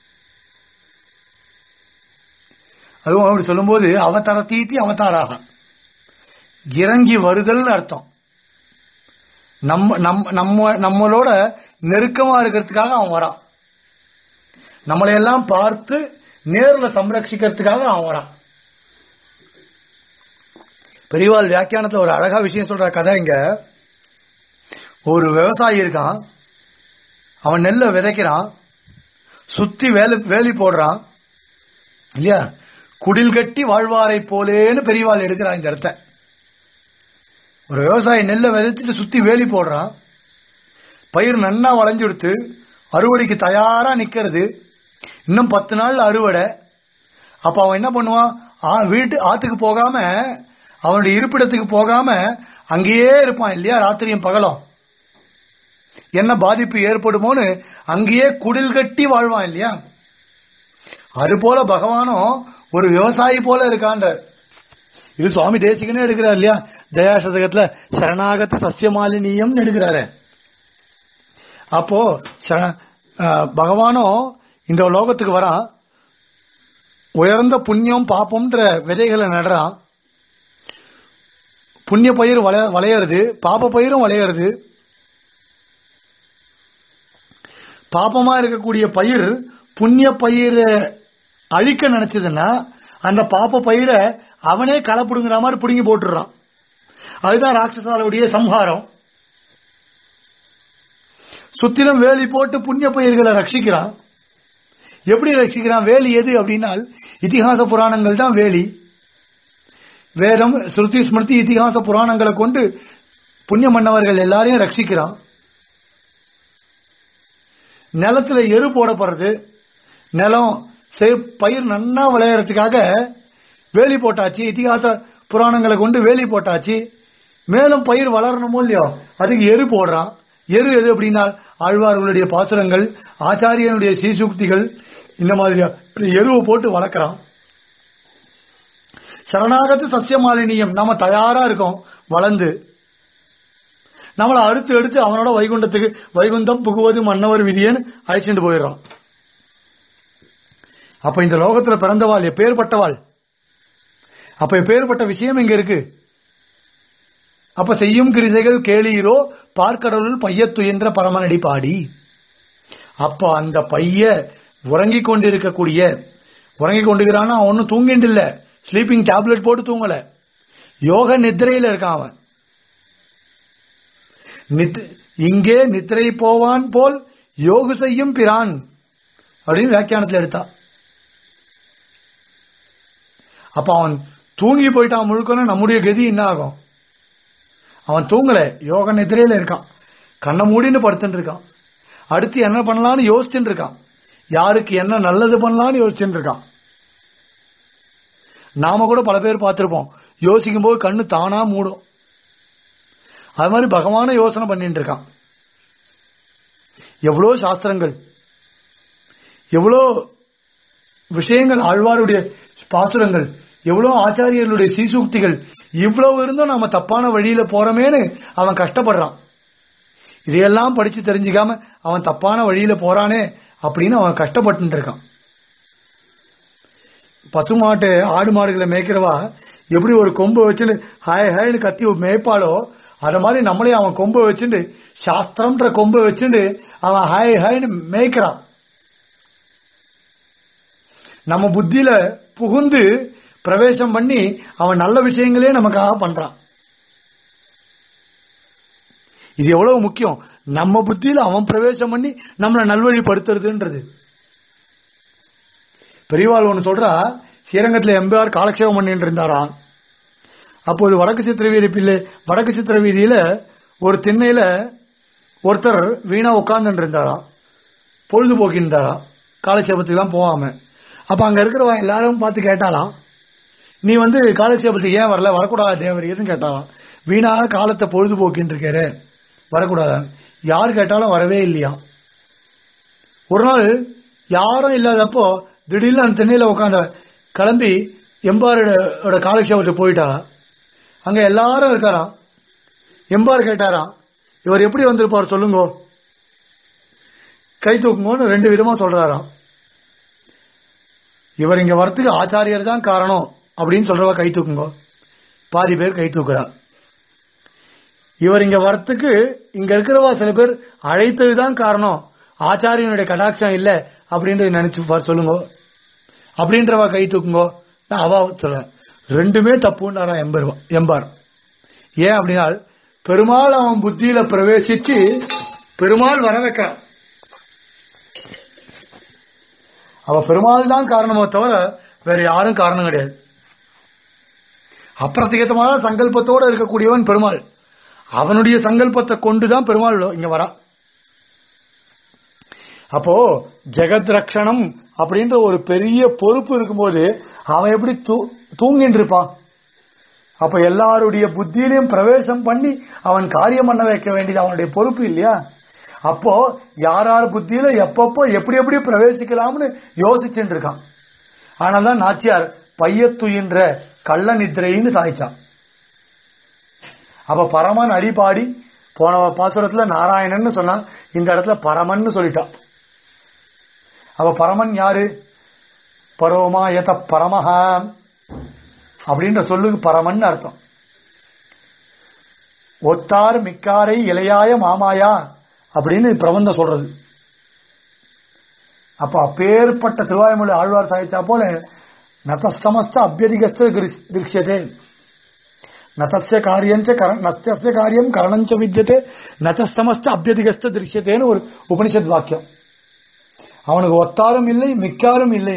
A: அதுவும் அப்படி சொல்லும்போது அவதார தீட்டி அவதாராக இறங்கி வருதல்னு அர்த்தம் நம்ம நம்ம நம்ம நம்மளோட நெருக்கமா இருக்கிறதுக்காக அவன் வரான் நம்மளை எல்லாம் பார்த்து நேர்ல சம்ரட்சிக்கிறதுக்காக அவன் வரான் பெரியவாள் வியாக்கியானத்துல ஒரு அழகா விஷயம் சொல்ற கதை இங்க ஒரு விவசாயி இருக்கான் அவன் நெல்லை விதைக்கிறான் சுத்தி வேலி வேலி போடுறான் இல்லையா குடில் கட்டி வாழ்வாரை போலேன்னு பெரியவாள் எடுக்கிறான் இந்த இடத்த ஒரு விவசாயி நெல்லை விதைச்சிட்டு சுத்தி வேலி போடுறான் பயிர் நன்னா வளைஞ்சுடுத்து அறுவடைக்கு தயாரா நிக்கிறது இன்னும் பத்து நாள் அறுவடை அப்ப அவன் என்ன பண்ணுவான் ஆ- வீட்டு ஆத்துக்கு போகாம அவனுடைய இருப்பிடத்துக்கு போகாம அங்கேயே இருப்பான் இல்லையா ராத்திரியும் பகலும் என்ன பாதிப்பு ஏற்படுமோன்னு அங்கேயே குடில் கட்டி வாழ்வான் இல்லையா அது போல பகவானும் ஒரு விவசாயி போல இருக்கான்ற இது சுவாமி தேசிகனே எடுக்கிறார் இல்லையா தயாசதகத்துல சரணாகத சசியமாலினியம் எடுக்கிறாரு அப்போ சரண- அஹ், பகவானும் இந்த லோகத்துக்கு வரான் உயர்ந்த புண்ணியம் பாப்பம்ன்ற விதைகளை நடுறான் புண்ணிய பயிர் வளைய வளையறது பாப பயிரும் வளையறது பாபமா இருக்கக்கூடிய பயிர் புண்ணிய பயிரை அழிக்க நினைச்சதுன்னா அந்த பாப்ப பயிரை அவனே களை பிடுங்குற மாதிரி பிடுங்கி போட்டுடுறான் அதுதான் ராட்சசாலுடைய சம்ஹாரம் சுத்திலும் வேலி போட்டு புண்ணிய பயிர்களை ரட்சிக்கிறான் எப்படி ரட்சிக்கிறான் வேலி எது அப்படின்னால் இதிகாச புராணங்கள் தான் வேலி வேதம் ஸ்ருதி ஸ்மிருதி இதிகாச புராணங்களை கொண்டு புண்ணிய மன்னவர்கள் எல்லாரையும் ரட்சிக்கிறான் நிலத்துல எரு போடப்படுறது நிலம் செ- பயிர் நன்னா விளையறதுக்காக வேலி போட்டாச்சு இதிகாச புராணங்களை கொண்டு வேலி போட்டாச்சு மேலும் பயிர் வளரணுமோ இல்லையோ அதுக்கு எரு போடுறான் எரு எது அப்படின்னா ஆழ்வார்களுடைய பாசுரங்கள் ஆச்சாரியனுடைய சீசுக்திகள் இந்த மாதிரி எருவை போட்டு வளர்க்குறான் சரணாகத்து சசியமாலினியம் நாம தயாரா இருக்கோம் வளர்ந்து நம்மளை அறுத்து எடுத்து அவனோட வைகுண்டத்துக்கு வைகுந்தம் புகுவது மன்னவர் விதியன்னு அழைச்சிட்டு போயிடுறான் அப்ப இந்த லோகத்துல பிறந்தவாள் எப்பேற்பட்டவாள் அப்ப எப்பேற்பட்ட விஷயம் இங்க இருக்கு அப்ப செய்யும் கிரிசைகள் கேளீரோ பார்க்கடலுள் பையத்துயின்ற பரமனடி பாடி அப்ப அந்த பைய உறங்கிக் கொண்டிருக்கக்கூடிய உறங்கிக் கொண்டிருக்கிறான்னா அவன் ஒன்னும் தூங்கிட்டு இல்ல ஸ்லீப்பிங் டேப்லெட் போட்டு தூங்கல யோக நித்திரையில இருக்கான் அவன் நித்- இங்கே நித்திரை போவான் போல் யோகு செய்யும் பிரான் அப்படின்னு வியாக்கியானத்தில் எடுத்தா அப்ப அவன் தூங்கி போயிட்டான் முழுக்கணும் நம்முடைய கதி என்ன ஆகும் அவன் தூங்கல யோக நிதிரையில இருக்கான் கண்ணை மூடின்னு படுத்துட்டு இருக்கான் அடுத்து என்ன பண்ணலாம்னு யோசிச்சுட்டு இருக்கான் யாருக்கு என்ன நல்லது பண்ணலாம்னு யோசிச்சுட்டு இருக்கான் நாம கூட பல பேர் பார்த்திருப்போம் யோசிக்கும் போது கண்ணு தானா மூடும் அது மாதிரி பகவான யோசனை பண்ணிட்டு இருக்கான் எவ்வளோ சாஸ்திரங்கள் எவ்வளோ விஷயங்கள் ஆழ்வாருடைய பாசுரங்கள் எவ்வளோ ஆச்சாரியர்களுடைய சீசூக்திகள் இவ்வளவு இருந்தும் நாம தப்பான வழியில போறோமேன்னு அவன் கஷ்டப்படுறான் இதையெல்லாம் படிச்சு தெரிஞ்சுக்காம அவன் தப்பான வழியில போறானே அப்படின்னு அவன் கஷ்டப்பட்டு இருக்கான் பசுமாட்டு ஆடு மாடுகளை மேய்க்கிறவா எப்படி ஒரு கொம்பை வச்சுட்டு ஹாய் ஹாய்னு கத்தி மேய்ப்பாளோ அத மாதிரி நம்மளே அவன் கொம்பை வச்சுட்டு சாஸ்திரம்ன்ற கொம்பை வச்சுட்டு அவன் ஹாய் ஹாய்னு மேய்க்கிறான் நம்ம புத்தியில புகுந்து பிரவேசம் பண்ணி அவன் நல்ல விஷயங்களே நமக்காக பண்றான் இது எவ்வளவு முக்கியம் நம்ம புத்தியில அவன் பிரவேசம் பண்ணி நம்மளை நல்வழிப்படுத்துறதுன்றது பெரியவாள் ஒன்று சொல்றா ஸ்ரீரங்கத்தில் எம்பார் காலக்ஷேபம் பண்ணிட்டு இருந்தாராம் அப்போது வடக்கு சித்திர வீதி பிள்ளை வடக்கு சித்திர வீதியில ஒரு திண்ணையில ஒருத்தர் வீணா உட்கார்ந்துட்டு இருந்தாராம் பொழுதுபோக்கின்றாராம் காலட்சேபத்துக்குலாம் போகாம அப்ப அங்க இருக்கிறவ எல்லாரும் பார்த்து கேட்டாலாம் நீ வந்து காலட்சேபத்துக்கு ஏன் வரல வரக்கூடாது தேவரீர்னு கேட்டாலாம் வீணாக காலத்தை பொழுதுபோக்கின்னு இருக்காரு வரக்கூடாதான் யார் கேட்டாலும் வரவே இல்லையா ஒரு நாள் யாரும் இல்லாதப்போ திடீர்னு அந்த திண்ணையில உட்காந்த கிளம்பி எம்பாரோட காலட்சேபத்துக்கு போயிட்டாராம் அங்க எல்லாரும் இருக்காராம் எம்பார் கேட்டாராம் இவர் எப்படி வந்திருப்பார் சொல்லுங்க கை தூக்குங்கன்னு ரெண்டு விதமா சொல்றாராம் இவர் இங்க வரத்துக்கு ஆச்சாரியர் தான் காரணம் அப்படின்னு சொல்றவா கை தூக்குங்க பாதி பேர் கை தூக்குறா இவர் இங்க வரத்துக்கு இங்க இருக்கிறவா சில பேர் அழைத்ததுதான் காரணம் ஆச்சாரியனுடைய கடாட்சம் இல்ல அப்படின்றது நினைச்சு பார் சொல்லுங்க அப்படின்றவா கை தூக்குங்கோ நான் அவா சொல்றேன் ரெண்டுமே தப்புன்னாரா எம்பர் எம்பார் ஏன் அப்படின்னா பெருமாள் அவன் புத்தியில பிரவேசிச்சு பெருமாள் வர வைக்கிறான் அவ பெருமாள் தான் காரணமோ தவிர வேற யாரும் காரணம் கிடையாது அப்பிரத்திகத்தமான சங்கல்பத்தோட இருக்கக்கூடியவன் பெருமாள் அவனுடைய சங்கல்பத்தை கொண்டுதான் பெருமாள் இங்க வரா அப்போ ஜெகத் ரக்ஷணம் அப்படின்ற ஒரு பெரிய பொறுப்பு இருக்கும்போது அவன் எப்படி தூ- தூங்கிட்டு இருப்பான் அப்ப எல்லாருடைய புத்தியிலையும் பிரவேசம் பண்ணி அவன் காரியம் பண்ண வைக்க வேண்டியது அவனுடைய பொறுப்பு இல்லையா அப்போ யார் யார் புத்தியில எப்பப்போ எப்படி எப்படி பிரவேசிக்கலாம்னு யோசிச்சுட்டு இருக்கான் ஆனால்தான் நாச்சியார் பையத்துயின்ற கள்ள நித்திரைன்னு சாய்ச்சான் அப்ப பரமன் அடிபாடி போன பாசுரத்துல நாராயணன்னு சொன்னா இந்த இடத்துல பரமன்னு சொல்லிட்டான் அப்ப பரமன் யாரு பரோமா எத பரமஹா அப்படின்ற சொல்லுக்கு பரமன் அர்த்தம் ஒத்தார் மிக்காரை இளையாய மாமாயா அப்படின்னு பிரபந்தம் சொல்றது அப்ப அப்பேற்பட்ட திருவாய்மொழி ஆழ்வார் சாய்ச்சா போல நதஸ்தமஸ்த அபியதிகஸ்த திருஷ்யதே நதஸ்ய காரியஞ்ச கர- நஸ்ய காரியம் கரணஞ்ச வித்தியதே நதஸ்தமஸ்த அபியதிகஸ்த திருஷ்யத்தேன்னு ஒரு உபனிஷத் வாக்கியம் அவனுக்கு ஒத்தாரும் இல்லை மிக்காரும் இல்லை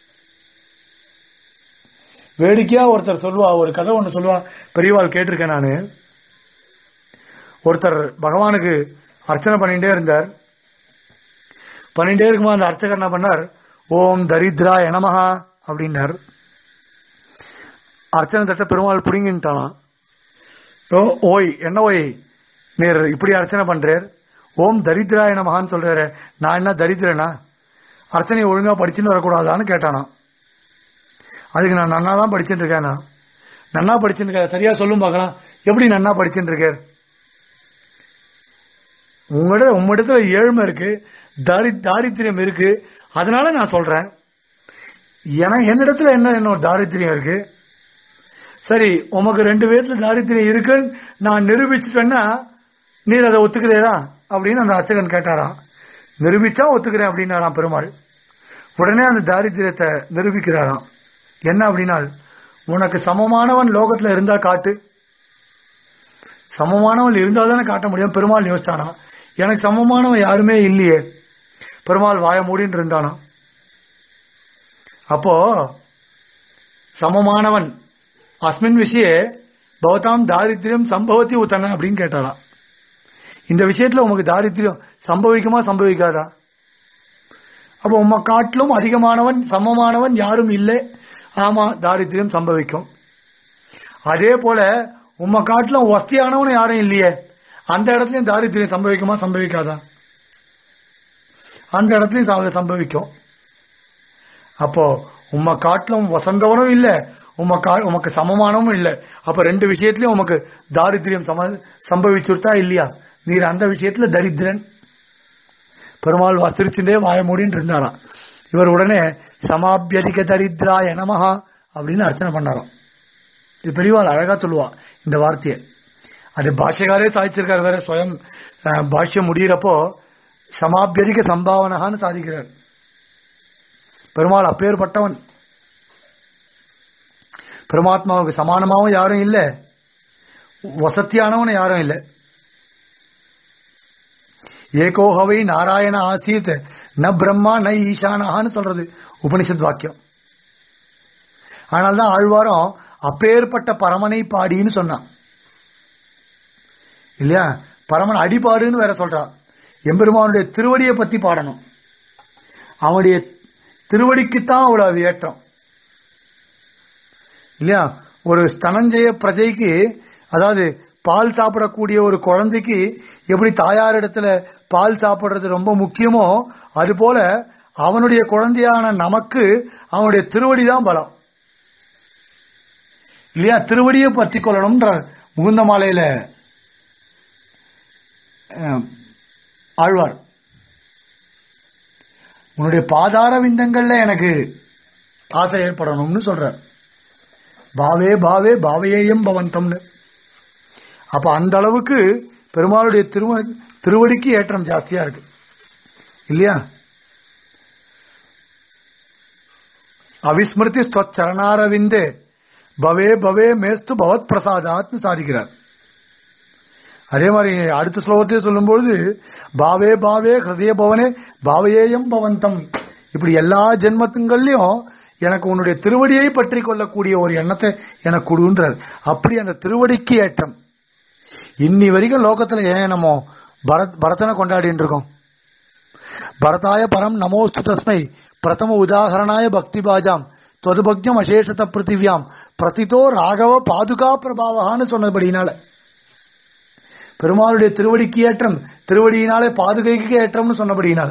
A: வேடிக்கையா ஒருத்தர் சொல்லுவா ஒரு கதை ஒண்ணு சொல்லுவா பெரியவாள் கேட்டிருக்கேன் நானு ஒருத்தர் பகவானுக்கு அர்ச்சனை பண்ணிட்டே இருந்தார் பண்ணிட்டே இருக்கும்போது அந்த அர்ச்சகர் என்ன பண்ணார் ஓம் தரித்ரா எனமஹா அப்படின்னார் அர்ச்சனை தட்ட பெருமாள் புடுங்கிட்டானாம் ஓ ஓய் என்ன ஓய் நீர் இப்படி அர்ச்சனை பண்றேர் ஓம் தரித்திராய நமகான்னு சொல்றாரு நான் என்ன தரித்திரனா அர்ச்சனை ஒழுங்கா படிச்சுன்னு வரக்கூடாதான்னு கேட்டானாம் அதுக்கு நான் நன்னா தான் படிச்சுட்டு இருக்கேனா நன்னா படிச்சுட்டு இருக்கேன் சரியா சொல்லும் பார்க்கலாம் எப்படி நன்னா படிச்சுட்டு இருக்கேன் உங்களிட உம்மிடத்துல ஏழ்மை இருக்கு தாரி தாரித்திரியம் இருக்கு அதனால நான் சொல்றேன் என என்னிடத்துல என்ன என்னோட தாரித்திரியம் இருக்கு சரி உமக்கு ரெண்டு பேர்ல தாரித்திரியம் இருக்குன்னு நான் நிரூபிச்சுட்டேன்னா நீர் அதை ஒத்துக்கிறீரா அப்படின்னு அந்த அர்ச்சகன் கேட்டாராம் நிரூபிச்சா ஒத்துக்கிறேன் அப்படின்னாராம் பெருமாள் உடனே அந்த தாரித்திரியத்தை நிரூபிக்கிறாராம் என்ன அப்படின்னா உனக்கு சமமானவன் லோகத்துல இருந்தா காட்டு சமமானவன் இருந்தால் தானே காட்ட முடியும் பெருமாள் யோசிச்சானா எனக்கு சமமானவன் யாருமே இல்லையே பெருமாள் வாய மூடின்னு இருந்தானா அப்போ சமமானவன் அஸ்மின் விஷய பவதாம் தாரித்திரியம் சம்பவத்தி உத்தன அப்படின்னு கேட்டாராம் இந்த விஷயத்துல உமக்கு தாரித்திரியம் சம்பவிக்குமா சம்பவிக்காதா அப்போ உம்ம காட்டிலும் அதிகமானவன் சமமானவன் யாரும் இல்லை ஆமா தாரித்திரியம் சம்பவிக்கும் அதே போல உம்ம காட்டிலும் வசதியானவன் யாரும் இல்லையே அந்த இடத்துலயும் தாரித்திரியம் சம்பவிக்குமா சம்பவிக்காதா அந்த இடத்துலயும் ச- சம்பவிக்கும் அப்போ உம்ம காட்டிலும் வசந்தவனும் இல்ல உம்ம கா உமக்கு சமமானவும் இல்ல அப்ப ரெண்டு விஷயத்திலயும் உமக்கு தாரித்திரியம் சம சம்பவிச்சுட்டா இல்லையா நீர் அந்த விஷயத்துல தரித்திரன் பெருமாள் வசிரிச்சுட்டே வாய மூடின்னு இருந்தாராம் இவர் உடனே சமாபியதிக தரித்ராய நமஹா அப்படின்னு அர்ச்சனை பண்ணாராம் இது பெரியவாள் அழகா சொல்லுவா இந்த வார்த்தையை அது பாஷ்யக்காரே சாதிச்சிருக்காரு வேற சுயம் அஹ், பாஷ்யம் முடியிறப்போ சமாபியதிக சம்பாவனகான்னு சாதிக்கிறார் பெருமாள் அப்பேற்பட்டவன் பெருமாத்மாவுக்கு சமானமாவும் யாரும் இல்ல வசத்தியானவன் யாரும் இல்லை ஏகோஹவை நாராயண ஆசீத் ந பிரம்மா ந ஈசானஹான்னு சொல்றது உபனிஷத் வாக்கியம் ஆனால்தான் ஆழ்வாரம் அப்பேற்பட்ட பரமனை பாடின்னு சொன்னான் இல்லையா பரமன் அடிபாடுன்னு வேற சொல்றான் எம்பெருமானுடைய திருவடியை பத்தி பாடணும் அவனுடைய திருவடிக்குத்தான் அவ்வளவு ஏற்றம் இல்லையா ஒரு ஸ்தனஞ்சய பிரஜைக்கு அதாவது பால் சாப்பிடக்கூடிய ஒரு குழந்தைக்கு எப்படி தாயாரிடத்துல பால் சாப்பிடுறது ரொம்ப முக்கியமோ அது போல அவனுடைய குழந்தையான நமக்கு அவனுடைய திருவடி தான் பலம் இல்லையா திருவடியை பற்றி கொள்ளணும்ன்ற முகுந்த மாலையில அஹ், ஆழ்வார் உன்னுடைய பாதார விந்தங்கள்ல எனக்கு ஆசை ஏற்படணும்னு சொல்றார் பாவே பாவே பாவையேயம் பவந்தம்னு அப்ப அந்த அளவுக்கு பெருமாளுடைய திருவ திருவடிக்கு ஏற்றம் ஜாஸ்தியா இருக்கு இல்லையா அவிஸ்மிருதி ஸ்வச்சரணாரவிந்தே பவே பவே மேஸ்து பவத் பிரசாதாத்னு சாதிக்கிறார் அதே மாதிரி அடுத்த ஸ்லோகத்தையே சொல்லும்பொழுது பாவே பாவே ஹிருதய பவனே பாவையேயம் பவந்தம் இப்படி எல்லா ஜென்மத்துங்கள்லயும் எனக்கு உன்னுடைய திருவடியை பற்றி கொள்ளக்கூடிய ஒரு எண்ணத்தை எனக்கு கொடுன்றார் அப்படி அந்த திருவடிக்கு ஏற்றம் இன்னி வரைக்கும் லோகத்துல ஏன் நம்ம பரத் பரதனை கொண்டாடிட்டு இருக்கோம் பரதாய பரம் நமோஸ்து தஸ்மை பிரதம உதாகரணாய பக்தி பாஜாம் தொதுபக்ஞம் அசேஷத பிருத்திவியாம் பிரதிதோ ராகவ பாதுகா பிரபாவகான்னு சொன்னபடினால பெருமாளுடைய திருவடிக்கு ஏற்றம் திருவடியினாலே பாதுகைக்கு ஏற்றம்னு சொன்னபடியினால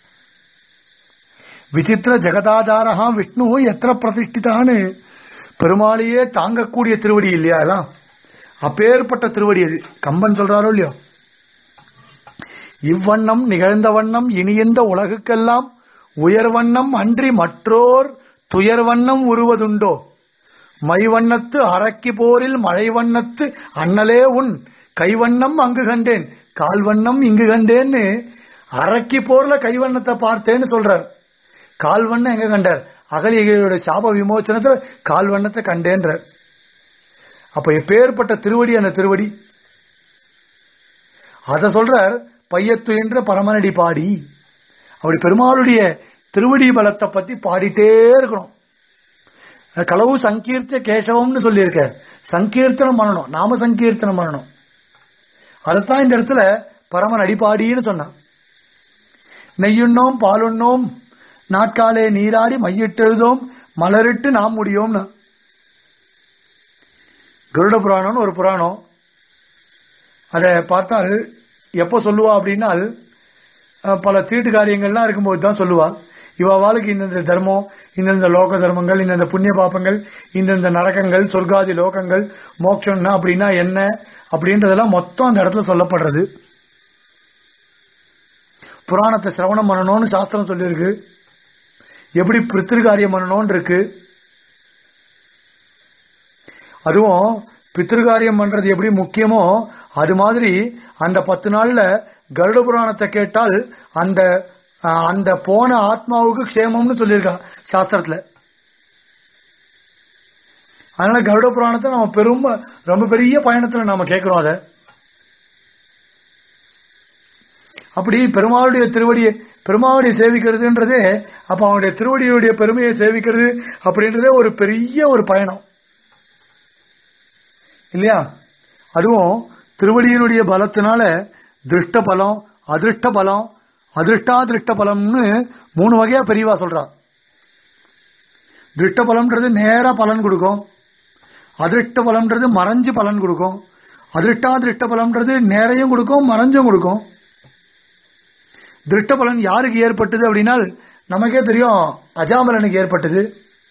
A: விசித்திர ஜெகதாதாரஹா விஷ்ணு எத்திர பிரதிஷ்டிதான்னு பெருமாளையே தாங்கக்கூடிய திருவடி இல்லையா எல்லாம் அப்பேற்பட்ட திருவடி அது கம்பன் சொல்றாரோ இல்லையோ இவ்வண்ணம் நிகழ்ந்த வண்ணம் இனியந்த உலகுக்கெல்லாம் உயர்வண்ணம் அன்றி மற்றோர் துயர்வண்ணம் உருவதுண்டோ மைவண்ணத்து அரக்கி போரில் மழை வண்ணத்து அண்ணலே உன் கைவண்ணம் அங்கு கண்டேன் கால்வண்ணம் இங்கு கண்டேன்னு அரக்கி போர்ல கைவண்ணத்தை பார்த்தேன்னு சொல்றார் கால்வண்ணம் எங்க கண்டார் அகலிகையோட சாப விமோச்சனத்துல கால்வண்ணத்தை கண்டேன்றார் அப்ப எப்பேற்பட்ட திருவடி அந்த திருவடி அத சொல்றார் பையத்து என்ற பரமனடி பாடி அப்படி பெருமாளுடைய திருவடி பலத்தை பத்தி பாடிட்டே இருக்கணும் களவு சங்கீர்த்த கேசவம்னு சொல்லியிருக்க சங்கீர்த்தனம் பண்ணணும் நாம சங்கீர்த்தனம் பண்ணணும் அதைத்தான் இந்த இடத்துல பரமன் அடிப்பாடின்னு சொன்னான் நெய்யுண்ணோம் பாலுண்ணோம் நாட்காலே நீராடி மையிட்டெழுதோம் மலரிட்டு நாம் முடியோம்னு கருட புராணம்னு ஒரு புராணம் அதை பார்த்தால் எப்போ சொல்லுவா அப்படின்னால் அஹ், பல தீட்டு காரியங்கள்லாம் இருக்கும்போது தான் சொல்லுவா இவ வாழ்க்கை இந்தந்த தர்மம் இந்தந்த லோக தர்மங்கள் இந்தந்த புண்ணிய பாப்பங்கள் இந்தந்த நரகங்கள் சொர்க்காதி லோகங்கள் மோட்சம்னா அப்படின்னா என்ன அப்படின்றதெல்லாம் மொத்தம் அந்த இடத்துல சொல்லப்படுறது புராணத்தை சிரவணம் பண்ணணும்னு சாஸ்திரம் சொல்லியிருக்கு எப்படி பித்திருக்காரியம் பண்ணணும்னு இருக்கு அதுவும் பித்திருக்காரியம் பண்றது எப்படி முக்கியமோ அது மாதிரி அந்த பத்து நாள்ல கருட புராணத்தை கேட்டால் அந்த அஹ், அந்த போன ஆத்மாவுக்கு க்ஷேமம்னு சொல்லியிருக்கா சாஸ்திரத்துல அதனால கருட புராணத்தை நம்ம பெரும் ரொம்ப பெரிய பயணத்துல நாம கேட்கிறோம் அதை அப்படி பெருமாளுடைய திருவடியை பெருமாளுடைய சேவிக்கிறதுன்றதே அப்ப அவனுடைய திருவடியுடைய பெருமையை சேவிக்கிறது அப்படின்றதே ஒரு பெரிய ஒரு பயணம் இல்லையா அதுவும் திருவடியினுடைய பலத்தினால திருஷ்ட பலம் அதிருஷ்ட பலம் அதிருஷ்டாதிருஷ்ட பலம்னு மூணு வகையா பெரியவா சொல்றா திருஷ்ட பலம்ன்றது நேரா பலன் கொடுக்கும் அதிருஷ்ட பலம்ன்றது மறைஞ்சு பலன் கொடுக்கும் அதிருஷ்டாதிருஷ்ட பலம்ன்றது நேரையும் கொடுக்கும் மறைஞ்சும் கொடுக்கும் திருஷ்ட பலன் யாருக்கு ஏற்பட்டது அப்படின்னால் நமக்கே தெரியும் அஜாமலனுக்கு ஏற்பட்டது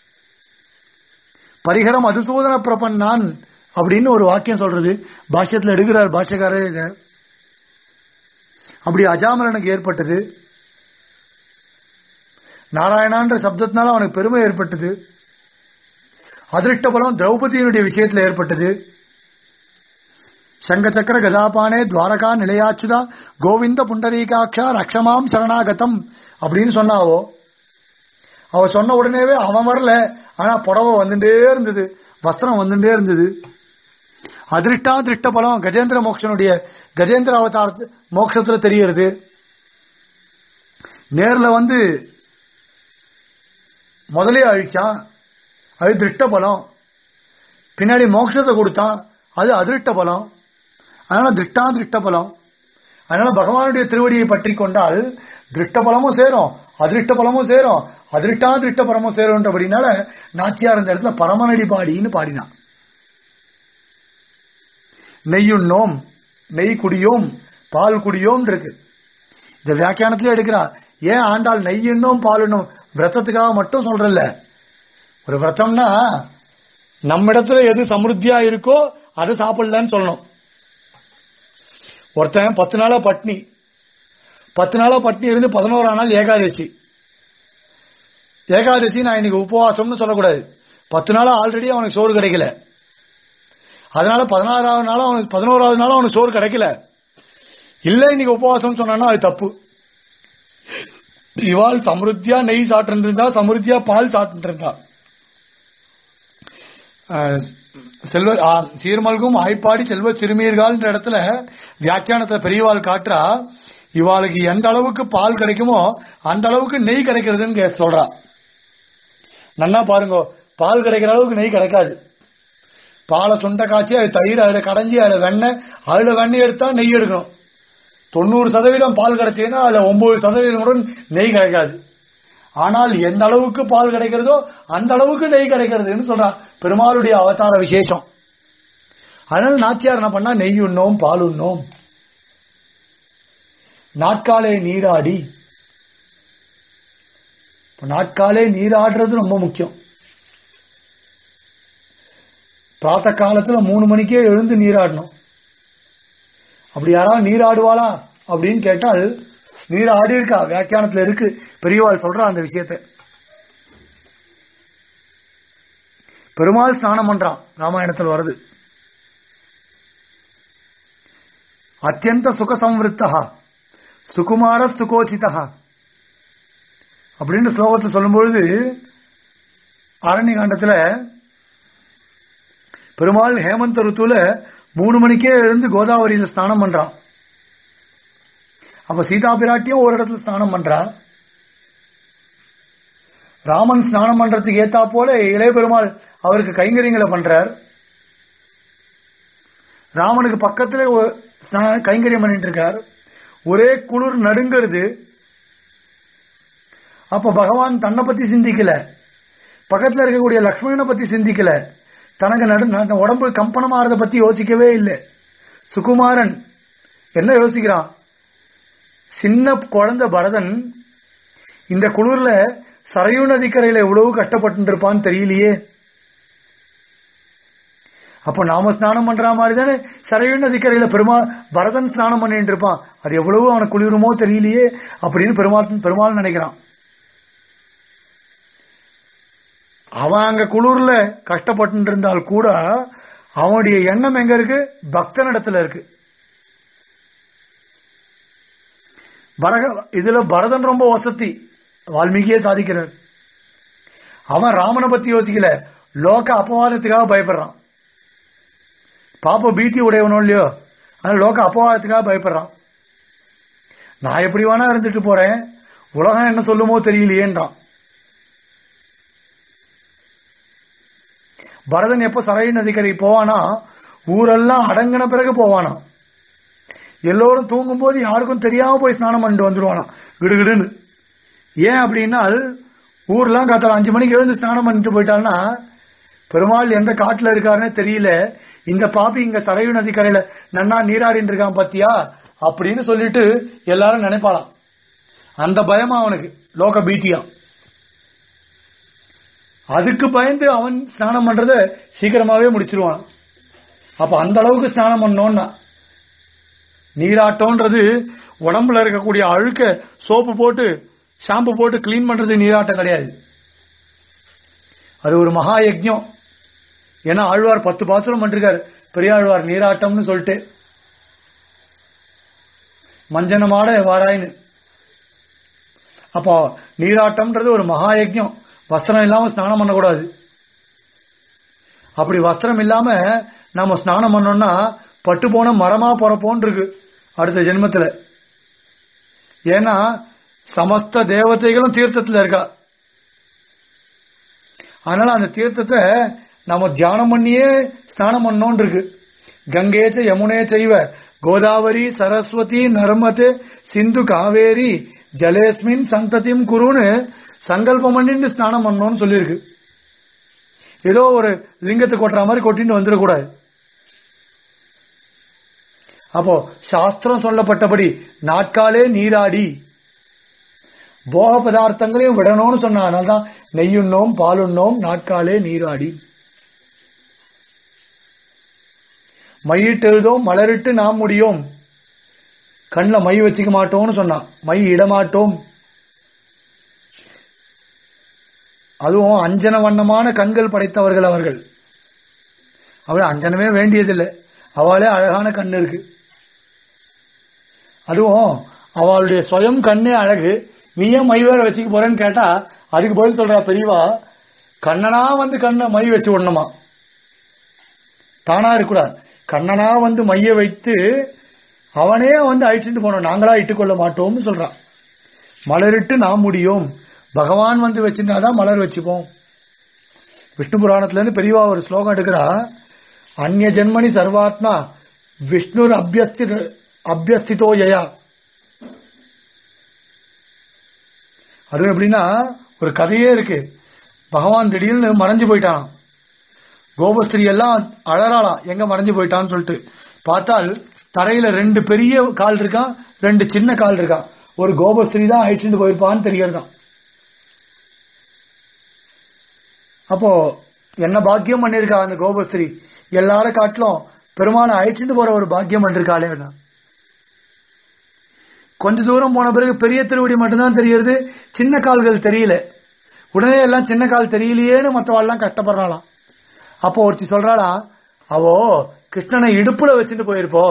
A: பரிகரம் அதுசூதன பிரபன் நான் அப்படின்னு ஒரு வாக்கியம் சொல்றது பாஷ்யத்தில் எடுக்கிறார் பாஷ்யக்காரர் இத. அப்படி அஜாமலனுக்கு ஏற்பட்டது நாராயணான்ற சப்தத்தினால அவனுக்கு பெருமை ஏற்பட்டது அதிருஷ்ட பலம் திரௌபதியினுடைய விஷயத்தில் ஏற்பட்டது சங்க சக்கர கதாபானே துவாரகா நிலையாச்சுதா கோவிந்த புண்டரீகாட்சா ரக்ஷமாம் சரணாகதம் அப்படின்னு சொன்னாவோ அவ சொன்ன உடனேவே அவன் வரல ஆனா புடவை வந்துட்டே இருந்தது வஸ்திரம் வந்துட்டே இருந்தது அதிருஷ்டா திருஷ்ட பலம் கஜேந்திர மோக்ஷனுடைய கஜேந்திர அவதார மோட்சத்துல தெரியறது நேர்ல வந்து முதலே அழிச்சான் அது திருஷ்ட பலம் பின்னாடி மோட்சத்தை கொடுத்தான் அது அதிருஷ்ட பலம் அதனால திருஷ்டா திருஷ்ட பலம் அதனால பகவானுடைய திருவடியை பற்றி கொண்டால் திருஷ்ட பலமும் சேரும் அதிருஷ்ட பலமும் சேரும் அதிருஷ்டா திருஷ்ட பலமும் சேரும்ன்றபடினால நாச்சியார் இந்த இடத்துல பரமநடி பாடின்னு பாடினான் நெய்யுண்ணோம் நெய் குடியோம் பால் குடியோம் இருக்கு இந்த வியாக்கியானத்திலே எடுக்கிறார் ஏன் ஆண்டாள் நெய்யுண்ணும் பாலுண்ணும் விரதத்துக்காக மட்டும் சொல்றல்ல ஒரு விரதம்னா நம்மிடத்துல எது சமிருத்தியா இருக்கோ அது சாப்பிடலன்னு சொல்லணும் ஒருத்தன் பத்து நாளா பட்னி பத்து நாளா பட்னி இருந்து பதினோரா நாள் ஏகாதசி ஏகாதசி நான் இன்னைக்கு உபவாசம்னு சொல்லக்கூடாது பத்து நாளா ஆல்ரெடி அவனுக்கு சோறு கிடைக்கல அதனால பதினாறாவது நாள் அவனுக்கு பதினோராவது நாள் அவனுக்கு சோறு கிடைக்கல இல்ல இன்னைக்கு உபவாசம் சொன்னான்னா அது தப்பு இவாள் சமிருத்தியா நெய் சாப்பிட்டு இருந்தா சமிருத்தியா பால் சாப்பிட்டு இருந்தா அஹ், செல்வ ஆ, சீர்மல்கும் ஆய்ப்பாடி செல்வ சிறுமியர்கள்ன்ற இடத்துல வியாக்கியானத்துல பெரியவாள் காட்டுறா இவாளுக்கு எந்த அளவுக்கு பால் கிடைக்குமோ அந்த அளவுக்கு நெய் கிடைக்கிறதுன்னு கே- சொல்றா நன்னா பாருங்க பால் கிடைக்கிற அளவுக்கு நெய் கிடைக்காது பாலை சுண்ட காய்ச்சி அது தயிர் அதில் கடைஞ்சி அதில் வெண்ணெய் அதில் வெண்ணெய் எடுத்தா நெய் எடுக்கணும் தொண்ணூறு சதவீதம் பால் கிடைச்சதுன்னா அதில் ஒன்பது சதவீதம் கூட நெய் கிடைக்காது ஆனால் எந்த அளவுக்கு பால் கிடைக்கிறதோ அந்த அளவுக்கு நெய் கிடைக்கிறதுன்னு சொல்றா பெருமாளுடைய அவதார விசேஷம் அதனால நாச்சியார் என்ன பண்ணா நெய் உண்ணோம் பால் உண்ணோம் நாட்காலே நீராடி இப்ப நாட்காலே நீராடுறது ரொம்ப முக்கியம் பிராத்த காலத்துல மூணு மணிக்கே எழுந்து நீராடணும் அப்படி யாராவது நீராடுவாளா அப்படின்னு கேட்டால் நீர் ஆடி இருக்கா வியாக்கியானத்துல இருக்கு பெரியவாள் சொல்றா அந்த விஷயத்தை பெருமாள் ஸ்நானம் பண்றான் ராமாயணத்தில் வருது அத்தியந்த சுக சம்வருத்தா சுகுமார சுகோச்சிதா அப்படின்னு ஸ்லோகத்தை சொல்லும்பொழுது அரண்ய காண்டத்துல பெருமாள் ஹேமந்த ருத்துல மூணு மணிக்கே எழுந்து கோதாவரியில ஸ்நானம் பண்றான் அப்ப சீதா பிராட்டியும் ஒரு இடத்துல ஸ்நானம் பண்றா ராமன் ஸ்நானம் பண்றதுக்கு ஏத்தா போல இளைய பெருமாள் அவருக்கு கைங்கரியங்களை பண்றார் ராமனுக்கு பக்கத்துல ஒரு ஸ்நா- கைங்கரியம் பண்ணிட்டு இருக்கார் ஒரே குளிர் நடுங்கிறது அப்ப பகவான் தன்னை பத்தி சிந்திக்கல பக்கத்துல இருக்கக்கூடிய லக்ஷ்மணனை பத்தி சிந்திக்கல தனக்கு நடு ந- உடம்பு கம்பனமாறத பத்தி யோசிக்கவே இல்லை சுகுமாரன் என்ன யோசிக்கிறான் சின்ன குழந்தை பரதன் இந்த குளிர்ல சரையு நதிக்கரையில எவ்வளவு கஷ்டப்பட்டு இருப்பான்னு தெரியலையே அப்ப நாம ஸ்நானம் பண்ற மாதிரி தானே சரையு நதிக்கரையில பெருமாள் பரதன் ஸ்நானம் பண்ணிட்டு இருப்பான் அது எவ்வளவு அவனுக்கு குளிருமோ தெரியலையே அப்படின்னு பெருமாள் பெருமாள் நினைக்கிறான் அவன் அங்க குளிர்ல கஷ்டப்பட்டு இருந்தால் கூட அவனுடைய எண்ணம் எங்க இருக்கு பக்தனிடத்துல இருக்கு பரக இதுல பரதன் ரொம்ப வசதி வால்மீகியே சாதிக்கிறார் அவன் ராமனை பத்தி யோசிக்கல லோக அபவாதத்துக்காக பயப்படுறான் பாப்ப பீத்தி உடையவனோ இல்லையோ அதனால லோக அபவாதத்துக்காக பயப்படுறான் நான் எப்படி வேணா இருந்துட்டு போறேன் உலகம் என்ன சொல்லுமோ தெரியலையேன்றான் பரதன் எப்ப சரையு நதிக்கரை போவானா ஊரெல்லாம் அடங்கின பிறகு போவானா எல்லோரும் தூங்கும்போது யாருக்கும் தெரியாம போய் ஸ்நானம் பண்ணிட்டு வந்துருவானா கிடுகிடுன்னு ஏன் அப்படின்னா ஊர்லாம் காத்தால அஞ்சு மணிக்கு எழுந்து ஸ்நானம் பண்ணிட்டு போயிட்டான்னா பெருமாள் எந்த காட்டுல இருக்காருன்னே தெரியல இந்த பாப்பி இங்க சரையு நதிக்கரையில நன்னா நீராடின்னு இருக்கான் பாத்தியா அப்படின்னு சொல்லிட்டு எல்லாரும் நினைப்பாளாம் அந்த பயமா அவனுக்கு லோக பீத்தியா அதுக்கு பயந்து அவன் ஸ்நானம் பண்றத சீக்கிரமாவே முடிச்சிருவான் அப்ப அந்த அளவுக்கு ஸ்நானம் பண்ணோம்னா நீராட்டம்ன்றது உடம்புல இருக்கக்கூடிய அழுக்க சோப்பு போட்டு ஷாம்பு போட்டு கிளீன் பண்றது நீராட்டம் கிடையாது அது ஒரு மகா யஜ்ஞம் ஏன்னா ஆழ்வார் பத்து பாசுரம் பண்ணிருக்காரு பெரியாழ்வார் நீராட்டம்னு சொல்லிட்டு மஞ்சனமாட வாராயின்னு அப்போ நீராட்டம்ன்றது ஒரு மகா யஜ்ஞம் வஸ்திரம் இல்லாம ஸ்நானம் பண்ணக்கூடாது அப்படி வஸ்திரம் இல்லாம நாம ஸ்நானம் பண்ணோம்னா பட்டு போன மரமா பிறப்போன் இருக்கு அடுத்த ஜென்மத்துல ஏன்னா சமஸ்த தேவதைகளும் தீர்த்தத்துல இருக்கா அதனால அந்த தீர்த்தத்தை நாம தியானம் பண்ணியே ஸ்நானம் பண்ணோன் இருக்கு கங்கேச்ச யமுனே செய்வ கோதாவரி சரஸ்வதி நர்மதே சிந்து காவேரி ஜலேஸ்மின் சந்ததியும் குருன்னு சங்கல்பம் பண்ணிட்டு ஸ்நானம் பண்ணோம்னு சொல்லியிருக்கு ஏதோ ஒரு லிங்கத்தை கொட்டுற மாதிரி கொட்டிட்டு வந்துடக்கூடாது அப்போ சாஸ்திரம் சொல்லப்பட்டபடி நாட்காலே நீராடி போக பதார்த்தங்களையும் விடணும்னு சொன்ன அதனால்தான் நெய்யுண்ணோம் பாலுண்ணோம் நாட்காலே நீராடி மையிட்டு எழுதோம் மலரிட்டு நாம் முடியும் கண்ணில் மை வச்சுக்க மாட்டோம்னு சொன்னான் மை இடமாட்டோம் அதுவும் அஞ்சன வண்ணமான கண்கள் படைத்தவர்கள் அவர்கள் அவள் அஞ்சனமே வேண்டியதில்லை அவளே அழகான கண் இருக்கு அதுவும் அவளுடைய சுயம் கண்ணே அழகு நீ ஏன் மை வேற வச்சுக்க போறேன்னு கேட்டா அதுக்கு பதில் சொல்றா பெரியவா கண்ணனா வந்து கண்ணை மை வச்சு விடணுமா தானா இருக்கக்கூடாது கண்ணனா வந்து மைய வைத்து அவனே வந்து அழிச்சுட்டு போனோம் நாங்களா இட்டுக்கொள்ள மாட்டோம்னு சொல்றான் மலரிட்டு நாம் முடியும் பகவான் வந்து வச்சிருந்தாதான் மலர் வச்சுப்போம் விஷ்ணு புராணத்துல இருந்து பெரியவா ஒரு ஸ்லோகம் எடுக்கிறா அந்நிய ஜென்மனி சர்வாத்மா விஷ்ணுர் அபியஸ்தி அபியஸ்திதோ யயா அது எப்படின்னா ஒரு கதையே இருக்கு பகவான் திடீர்னு மறைஞ்சு போயிட்டான் கோபஸ்திரி எல்லாம் அழறாளாம் எங்க மறைஞ்சு போயிட்டான்னு சொல்லிட்டு பார்த்தால் தரையில ரெண்டு பெரிய கால் இருக்கான் ரெண்டு சின்ன கால் இருக்கான் ஒரு கோபஸ்திரி தான் அழிச்சுட்டு போயிருப்பான்னு தெரியறதான் அப்போ என்ன பாக்கியம் பண்ணிருக்கா அந்த கோபஸ்திரி எல்லாரும் காட்டிலும் பெருமாளை அழிச்சுட்டு போற ஒரு பாக்கியம் பண்ணிருக்காளே அப்படின்னா. கொஞ்ச தூரம் போன பிறகு பெரிய திருவடி மட்டும்தான் தெரியுது சின்ன கால்கள் தெரியல உடனே எல்லாம் சின்ன கால் தெரியலையேன்னு மற்றவாள்லாம் கஷ்டப்படுறாளாம் அப்போ ஒருத்தி சொல்றாளா அவோ கிருஷ்ணனை இடுப்புல வச்சுட்டு போயிருப்போ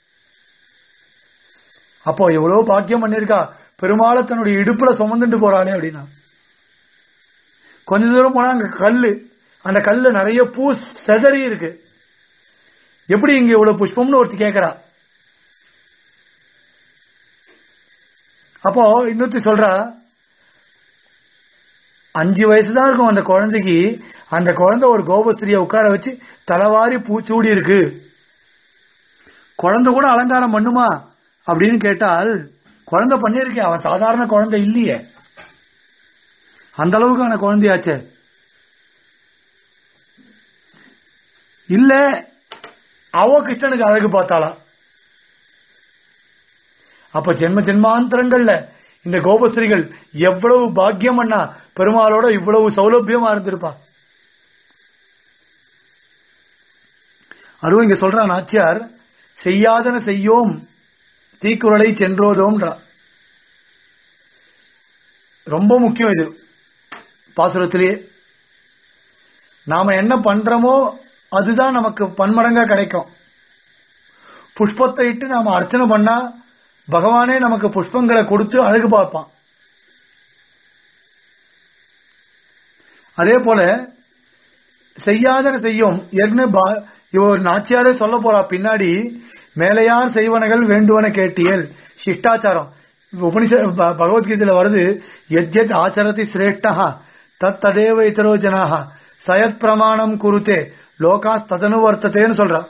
A: அப்போ எவ்வளவு பாக்கியம் பண்ணிருக்கா பெருமாளை தன்னுடைய இடுப்புல சுமந்துட்டு போறாளே அப்படின்னா கொஞ்ச தூரம் போனா அங்க கல்லு அந்த கல்லு நிறைய பூ செதறி இருக்கு எப்படி இங்க இவ்வளவு புஷ்பம்னு ஒருத்தி கேக்குறா அப்போ இன்னொருத்தி சொல்றா அஞ்சு வயசு தான் இருக்கும் அந்த குழந்தைக்கு அந்த குழந்தை ஒரு கோபஸ்திரியை உட்கார வச்சு தலைவாரி பூச்சூடி இருக்கு குழந்தை கூட அலங்காரம் பண்ணுமா அப்படின்னு கேட்டால் குழந்தை பண்ணியிருக்கேன் அவன் சாதாரண குழந்தை இல்லையே அந்த அளவுக்கான குழந்தையாச்சே இல்ல அவ கிருஷ்ணனுக்கு அழகு பார்த்தாளா அப்ப ஜென்ம ஜென்மாந்தரங்கள்ல இந்த கோபஸ்ரீகள் எவ்வளவு பாக்கியம் அண்ணா பெருமாளோட இவ்வளவு சௌலபியமா இருந்திருப்பா அதுவும் இங்க சொல்றா நாச்சியார் செய்யாதன செய்யோம் தீக்குறளை சென்றோதோம்ன்றா ரொம்ப முக்கியம் இது பாசுரத்திலேயே நாம என்ன பண்றோமோ அதுதான் நமக்கு பன்மடங்கா கிடைக்கும் புஷ்பத்தை இட்டு நாம அர்ச்சனை பண்ணா பகவானே நமக்கு புஷ்பங்களை கொடுத்து அழகு பார்ப்பான் அதே போல செய்யாதன செய்யும் ஏற்கனவே இவ நாச்சியாரே சொல்ல போறா பின்னாடி மேலையார் செய்வனகள் வேண்டுவன கேட்டியல் சிஷ்டாச்சாரம் உபனிஷ ப- பகவத்கீதையில வருது எத்யத் ஆச்சரதி சிரேஷ்டா தத் ததேவ இதரோ ஜனாக சயத் பிரமாணம் குருத்தே லோகாஸ் ததனு வர்த்ததேன்னு சொல்றா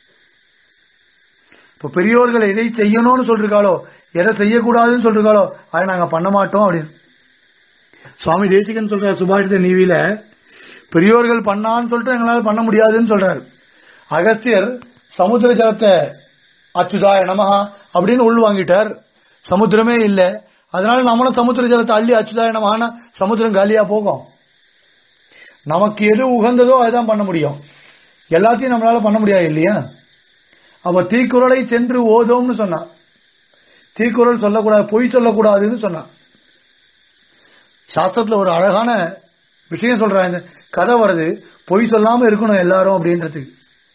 A: இப்ப பெரியோர்கள் எதை செய்யணும்னு சொல்றாளோ எதை செய்யக்கூடாதுன்னு சொல்றாளோ அதை நாங்க பண்ண மாட்டோம் அப்படின்னு சுவாமி தேசிகன் சொல்ற சுபாஷித நீவில பெரியோர்கள் பண்ணான்னு சொல்லிட்டு எங்களால பண்ண முடியாதுன்னு சொல்றாரு அகஸ்தியர் சமுத்திர ஜலத்தை அச்சுதாய நமஹா அப்படின்னு உள் வாங்கிட்டார் சமுத்திரமே இல்ல அதனால நம்மளும் சமுத்திர ஜலத்தை அள்ளி அச்சுதாய நமஹான்னா சமுத்திரம் காலியா போகும் நமக்கு எது உகந்ததோ அதுதான் பண்ண முடியும் எல்லாத்தையும் நம்மளால பண்ண முடியாது இல்லையா அவ தீக்குறளை சென்று ஓதோம்னு சொன்னான் தீக்குறள் சொல்லக்கூடாது பொய் சொல்லக்கூடாதுன்னு சொன்னான் சாஸ்திரத்துல ஒரு அழகான விஷயம் சொல்றாங்க இந்த கதை வருது பொய் சொல்லாம இருக்கணும் எல்லாரும் அப்படின்றதுக்கு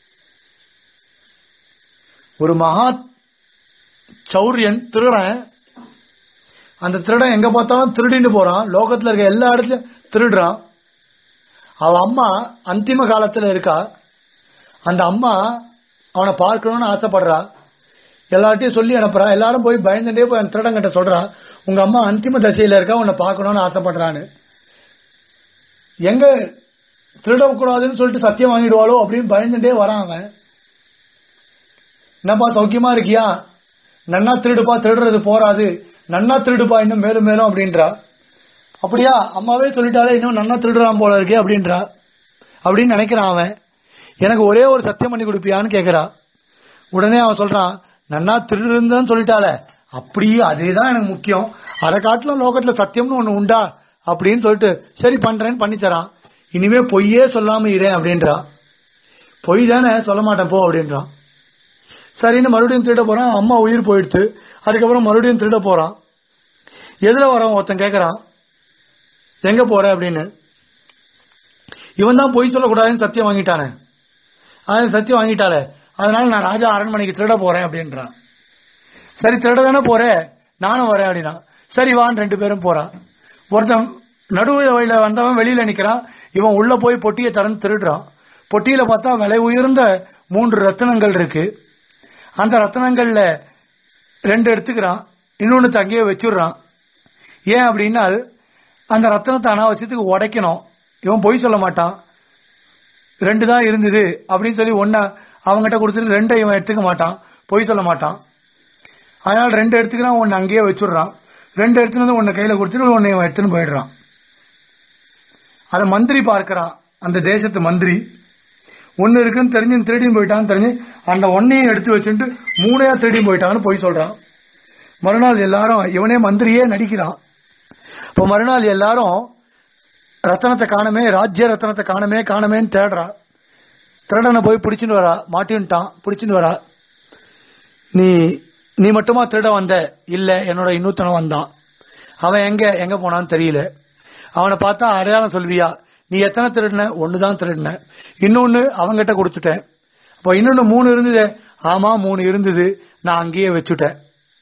A: ஒரு மகா சௌரியன் திருடன் அந்த திருடன் எங்க பார்த்தாலும் திருடின்னு போறான் லோகத்துல இருக்க எல்லா இடத்துலயும் திருடுறான் அவ அம்மா அந்திம காலத்துல இருக்கா அந்த அம்மா அவனை பார்க்கணும்னு ஆசைப்படுறா எல்லார்ட்டையும் சொல்லி அனுப்புறா எல்லாரும் போய் பயந்துட்டே போய் அந்த திருடங்கிட்ட சொல்றா உங்க அம்மா அந்திம தசையில இருக்கா உன்னை பார்க்கணும்னு ஆசைப்படுறான்னு எங்க திருடக்கூடாதுன்னு சொல்லிட்டு சத்தியம் வாங்கிடுவாளோ அப்படின்னு பயந்துட்டே வரான் அவன் என்னப்பா சௌக்கியமா இருக்கியா நன்னா திருடுப்பா திருடுறது போறாது நன்னா திருடுப்பா இன்னும் மேலும் மேலும் அப்படின்றா அப்படியா அம்மாவே சொல்லிட்டாலே இன்னும் நன்னா திருடுறான் போல இருக்கே அப்படின்றா அப்படின்னு நினைக்கிறான் அவன் எனக்கு ஒரே ஒரு சத்தியம் பண்ணி கொடுப்பியான்னு கேக்குறா உடனே அவன் சொல்றான் நன்னா திருடுன்னு சொல்லிட்டாலே அப்படியே அதேதான் எனக்கு முக்கியம் அதை காட்டிலும் லோகத்துல சத்தியம்னு ஒண்ணு உண்டா அப்படின்னு சொல்லிட்டு சரி பண்றேன்னு பண்ணி தரான் இனிமே பொய்யே சொல்லாம இரேன் அப்படின்றா பொய் தானே சொல்ல மாட்டேன் போ அப்படின்றான் சரின்னு மறுபடியும் திருட போறான் அம்மா உயிர் போயிடுச்சு அதுக்கப்புறம் மறுபடியும் திருட போறான் எதுல வரான் ஒருத்தன் கேக்குறான் எங்க போற அப்படின்னு இவன் தான் பொய் சொல்லக்கூடாதுன்னு சத்தியம் வாங்கிட்டானே அதான் சத்தியம் வாங்கிட்டாலே அதனால நான் ராஜா அரண்மனைக்கு திருட போறேன் அப்படின்றான் சரி திருட தானே போறேன் நானும் வரேன் அப்படின்னா சரி வான்னு ரெண்டு பேரும் போறான் ஒருத்தன் நடுவு வழியில வந்தவன் வெளியில நிக்கிறான் இவன் உள்ள போய் பொட்டியை திறந்து திருடுறான் பொட்டியில பார்த்தா விலை உயர்ந்த மூன்று ரத்தினங்கள் இருக்கு அந்த ரத்தினங்கள்ல ரெண்டு எடுத்துக்கிறான் இன்னொன்னு அங்கேயே வச்சுடுறான் ஏன் அப்படின்னா அந்த ரத்தினத்தை அனாவசியத்துக்கு உடைக்கணும் இவன் பொய் சொல்ல மாட்டான் ரெண்டு தான் இருந்தது அப்படின்னு சொல்லி ஒன்ன அவங்ககிட்ட கொடுத்துட்டு ரெண்டை இவன் எடுத்துக்க மாட்டான் பொய் சொல்ல மாட்டான் அதனால ரெண்டு எடுத்துக்கிறான் ஒன்னு அங்கேயே வச்சுடுறான் ரெண்டு எடுத்துன்னு வந்து ஒன்னு கையில கொடுத்துட்டு ஒன்னு இவன் எடுத்துன்னு போயிடுறான் அதை மந்திரி பார்க்கறான் அந்த தேசத்து மந்திரி ஒன்னு இருக்குன்னு தெரிஞ்சு திருடின்னு போயிட்டான்னு தெரிஞ்சு அந்த ஒன்னையும் எடுத்து வச்சுட்டு மூணையா திருடின்னு போயிட்டான்னு போய் சொல்றான் மறுநாள் எல்லாரும் இவனே மந்திரியே நடிக்கிறான் இப்போ மறுநாள் எல்லாரும் ரத்தனத்தை காணமே ராஜ்ய ரத்தனத்தை காணமே காணமேன்னு தேடுறா திருடனை போய் பிடிச்சின்னு வரா மாட்டின்ட்டான் பிடிச்சின்னு வரா நீ நீ மட்டுமா திருட வந்த இல்ல என்னோட இன்னொருத்தனம் வந்தான் அவன் எங்க எங்க போனான்னு தெரியல அவனை பார்த்தா அடையாளம் சொல்வியா நீ எத்தனை திருடின ஒண்ணுதான் திருடின இன்னொன்னு அவங்கிட்ட கொடுத்துட்டேன் அப்போ இன்னொன்னு மூணு இருந்தது ஆமா மூணு இருந்தது நான் அங்கேயே வச்சுட்டேன்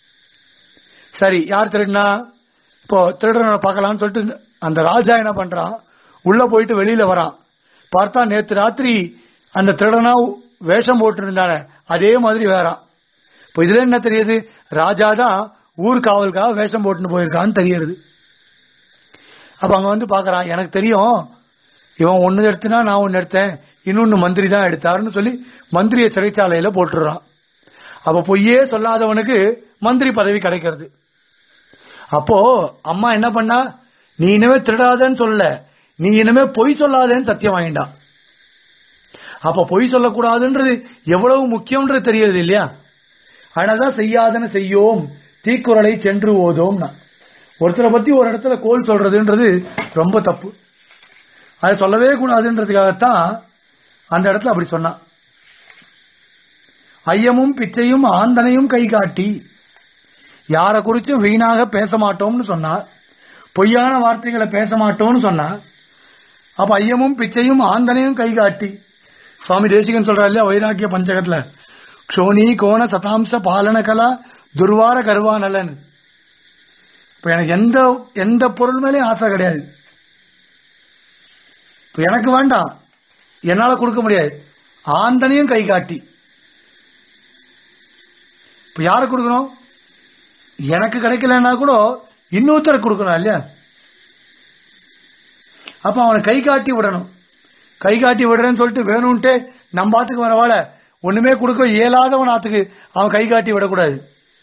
A: சரி யார் திருடினா இப்போ திருடனை பார்க்கலாம்னு சொல்லிட்டு அந்த ராஜா என்ன பண்றான் உள்ள போயிட்டு வெளியில வரான் பார்த்தா நேத்து ராத்திரி அந்த திருடனா வேஷம் போட்டு இருந்தானே அதே மாதிரி வேறான் இப்போ இதுல என்ன தெரியுது ராஜா தான் ஊர் காவலுக்காக வேஷம் போட்டுன்னு போயிருக்கான்னு தெரியுது அப்ப அங்க வந்து பாக்குறான் எனக்கு தெரியும் இவன் ஒன்னு எடுத்தனா நான் ஒன்னு எடுத்தேன் இன்னொன்னு மந்திரி தான் எடுத்தாருன்னு சொல்லி மந்திரிய சிறைச்சாலையில போட்டுறான் அப்ப பொய்யே சொல்லாதவனுக்கு மந்திரி பதவி கிடைக்கிறது அப்போ அம்மா என்ன பண்ணா நீ இனிமே திருடாதன்னு சொல்லல நீ இனிமே பொய் சொல்லாதேன்னு சத்தியம் வாங்கிட்டான் அப்ப பொய் சொல்லக்கூடாதுன்றது எவ்வளவு முக்கியம்ன்றது தெரியறது இல்லையா அதனாலதான் செய்யாதன செய்யோம் தீக்குறளை சென்று ஓதோம்னா ஒருத்தரை பத்தி ஒரு இடத்துல கோல் சொல்றதுன்றது ரொம்ப தப்பு அதை சொல்லவே கூடாதுன்றதுக்காகத்தான் அந்த இடத்துல அப்படி சொன்னான் ஐயமும் பிச்சையும் ஆந்தனையும் கை காட்டி யாரை குறிச்சும் வீணாக பேச மாட்டோம்னு சொன்னா பொய்யான வார்த்தைகளை பேச மாட்டோம்னு சொன்னா அப்ப ஐயமும் பிச்சையும் ஆந்தனையும் கை காட்டி சுவாமி தேசிகன் சொல்றாரு இல்லையா வைராக்கிய பஞ்சகத்துல க்ஷோணி கோண சதாம்ச பாலன கலா துர்வார கருவா நலன் இப்ப எனக்கு எந்த எந்த பொருள் மேலேயும் ஆசை கிடையாது இப்ப எனக்கு வேண்டாம் என்னால கொடுக்க முடியாது ஆந்தனையும் கை காட்டி இப்ப யாரை கொடுக்கணும் எனக்கு கிடைக்கலன்னா கூட இன்னொருத்தரை கொடுக்கணும் இல்லையா அப்ப அவனை கை காட்டி விடணும் கை காட்டி விடுறேன்னு சொல்லிட்டு வேணும்ட்டு நம்ம ஆத்துக்கு வரவாழ ஒண்ணுமே கொடுக்க இயலாதவன் ஆத்துக்கு அவன் கை காட்டி விடக்கூடாது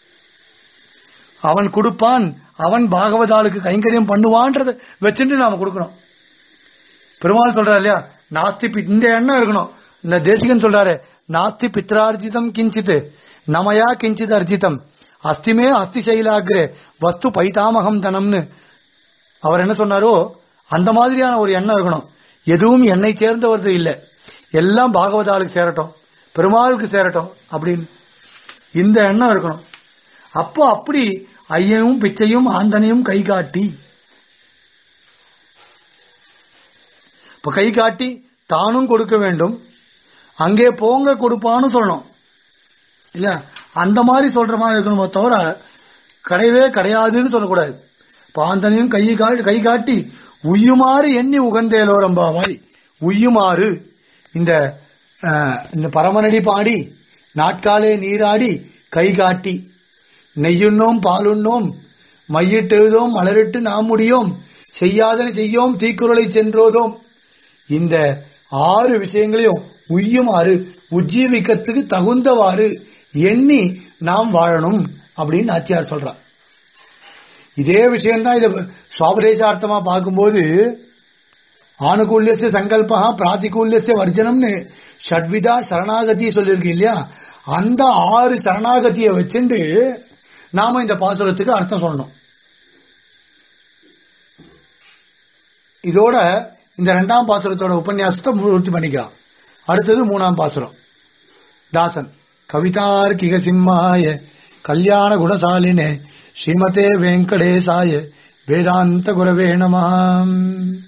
A: அவன் கொடுப்பான் அவன் பாகவதாளுக்கு கைங்கரியம் பண்ணுவான்றத வச்சுட்டு நாம கொடுக்கணும் பெருமாள் சொல்றாரு இல்லையா நாஸ்தி பி- இந்த எண்ணம் இருக்கணும் இந்த தேசிகன் சொல்றாரு நாஸ்தி பித்ரார்ஜிதம் கிஞ்சித் நமயா கிஞ்சித் அர்ஜிதம் அஸ்திமே அஸ்தி சைலாகிரே வஸ்து பைதாமகம் தனம்னு அவர் என்ன சொன்னாரோ அந்த மாதிரியான ஒரு எண்ணம் இருக்கணும் எதுவும் என்னை சேர்ந்தவரது இல்லை எல்லாம் பாகவதாளுக்கு சேரட்டும் பெருமாளுக்கு சேரட்டும் அப்படின்னு இந்த எண்ணம் இருக்கணும் அப்போ அப்படி ஐயனும் பிச்சையும் ஆந்தனையும் கை காட்டி இப்ப கை காட்டி தானும் கொடுக்க வேண்டும் அங்கே போங்க கொடுப்பான்னு சொல்லணும் இல்ல அந்த மாதிரி சொல்ற மாதிரி இருக்கணுமோ தவிர கிடையவே கிடையாதுன்னு சொல்லக்கூடாது பாந்தனையும் கை காட்டி கை காட்டி உய்யுமாறு எண்ணி உகந்தேலோரம்பா மாதிரி உய்யுமாறு இந்த அஹ், இந்த பரமனடி பாடி நாட்காலே நீராடி கை காட்டி நெய்யுண்ணோம் பாலுண்ணோம் மையிட்டெழுதோம் மலரிட்டு நாம் முடியோம் செய்யாதன செய்யோம் தீக்குறளை சென்றோதோம் இந்த ஆறு விஷயங்களையும் உய்யுமாறு உஜ்ஜீவிக்கத்துக்கு தகுந்தவாறு எண்ணி நாம் வாழணும் அப்படின்னு நாச்சியார் சொல்றார் இதே விஷயம்தான் இதை சுவாபதேசார்த்தமா பார்க்கும்போது ஆணுகூல்யச சங்கல்பா பிராதிகூல்யச வர்ஜனம்னு ஷட்விதா சரணாகதி சொல்லியிருக்கு இல்லையா அந்த ஆறு சரணாகதியை வச்சுண்டு நாம இந்த பாசுரத்துக்கு அர்த்தம் சொல்லணும் இதோட இந்த ரெண்டாம் பாசுரத்தோட உபன்யாசத்தை பூர்த்தி பண்ணிக்கலாம் அடுத்தது மூணாம் பாசுரம் தாசன் கவிதார்க்கிக சிம்மாய கல்யாண குணசாலினே ஸ்ரீமதே வெங்கடேசாய வேதாந்த குரவே நமாம்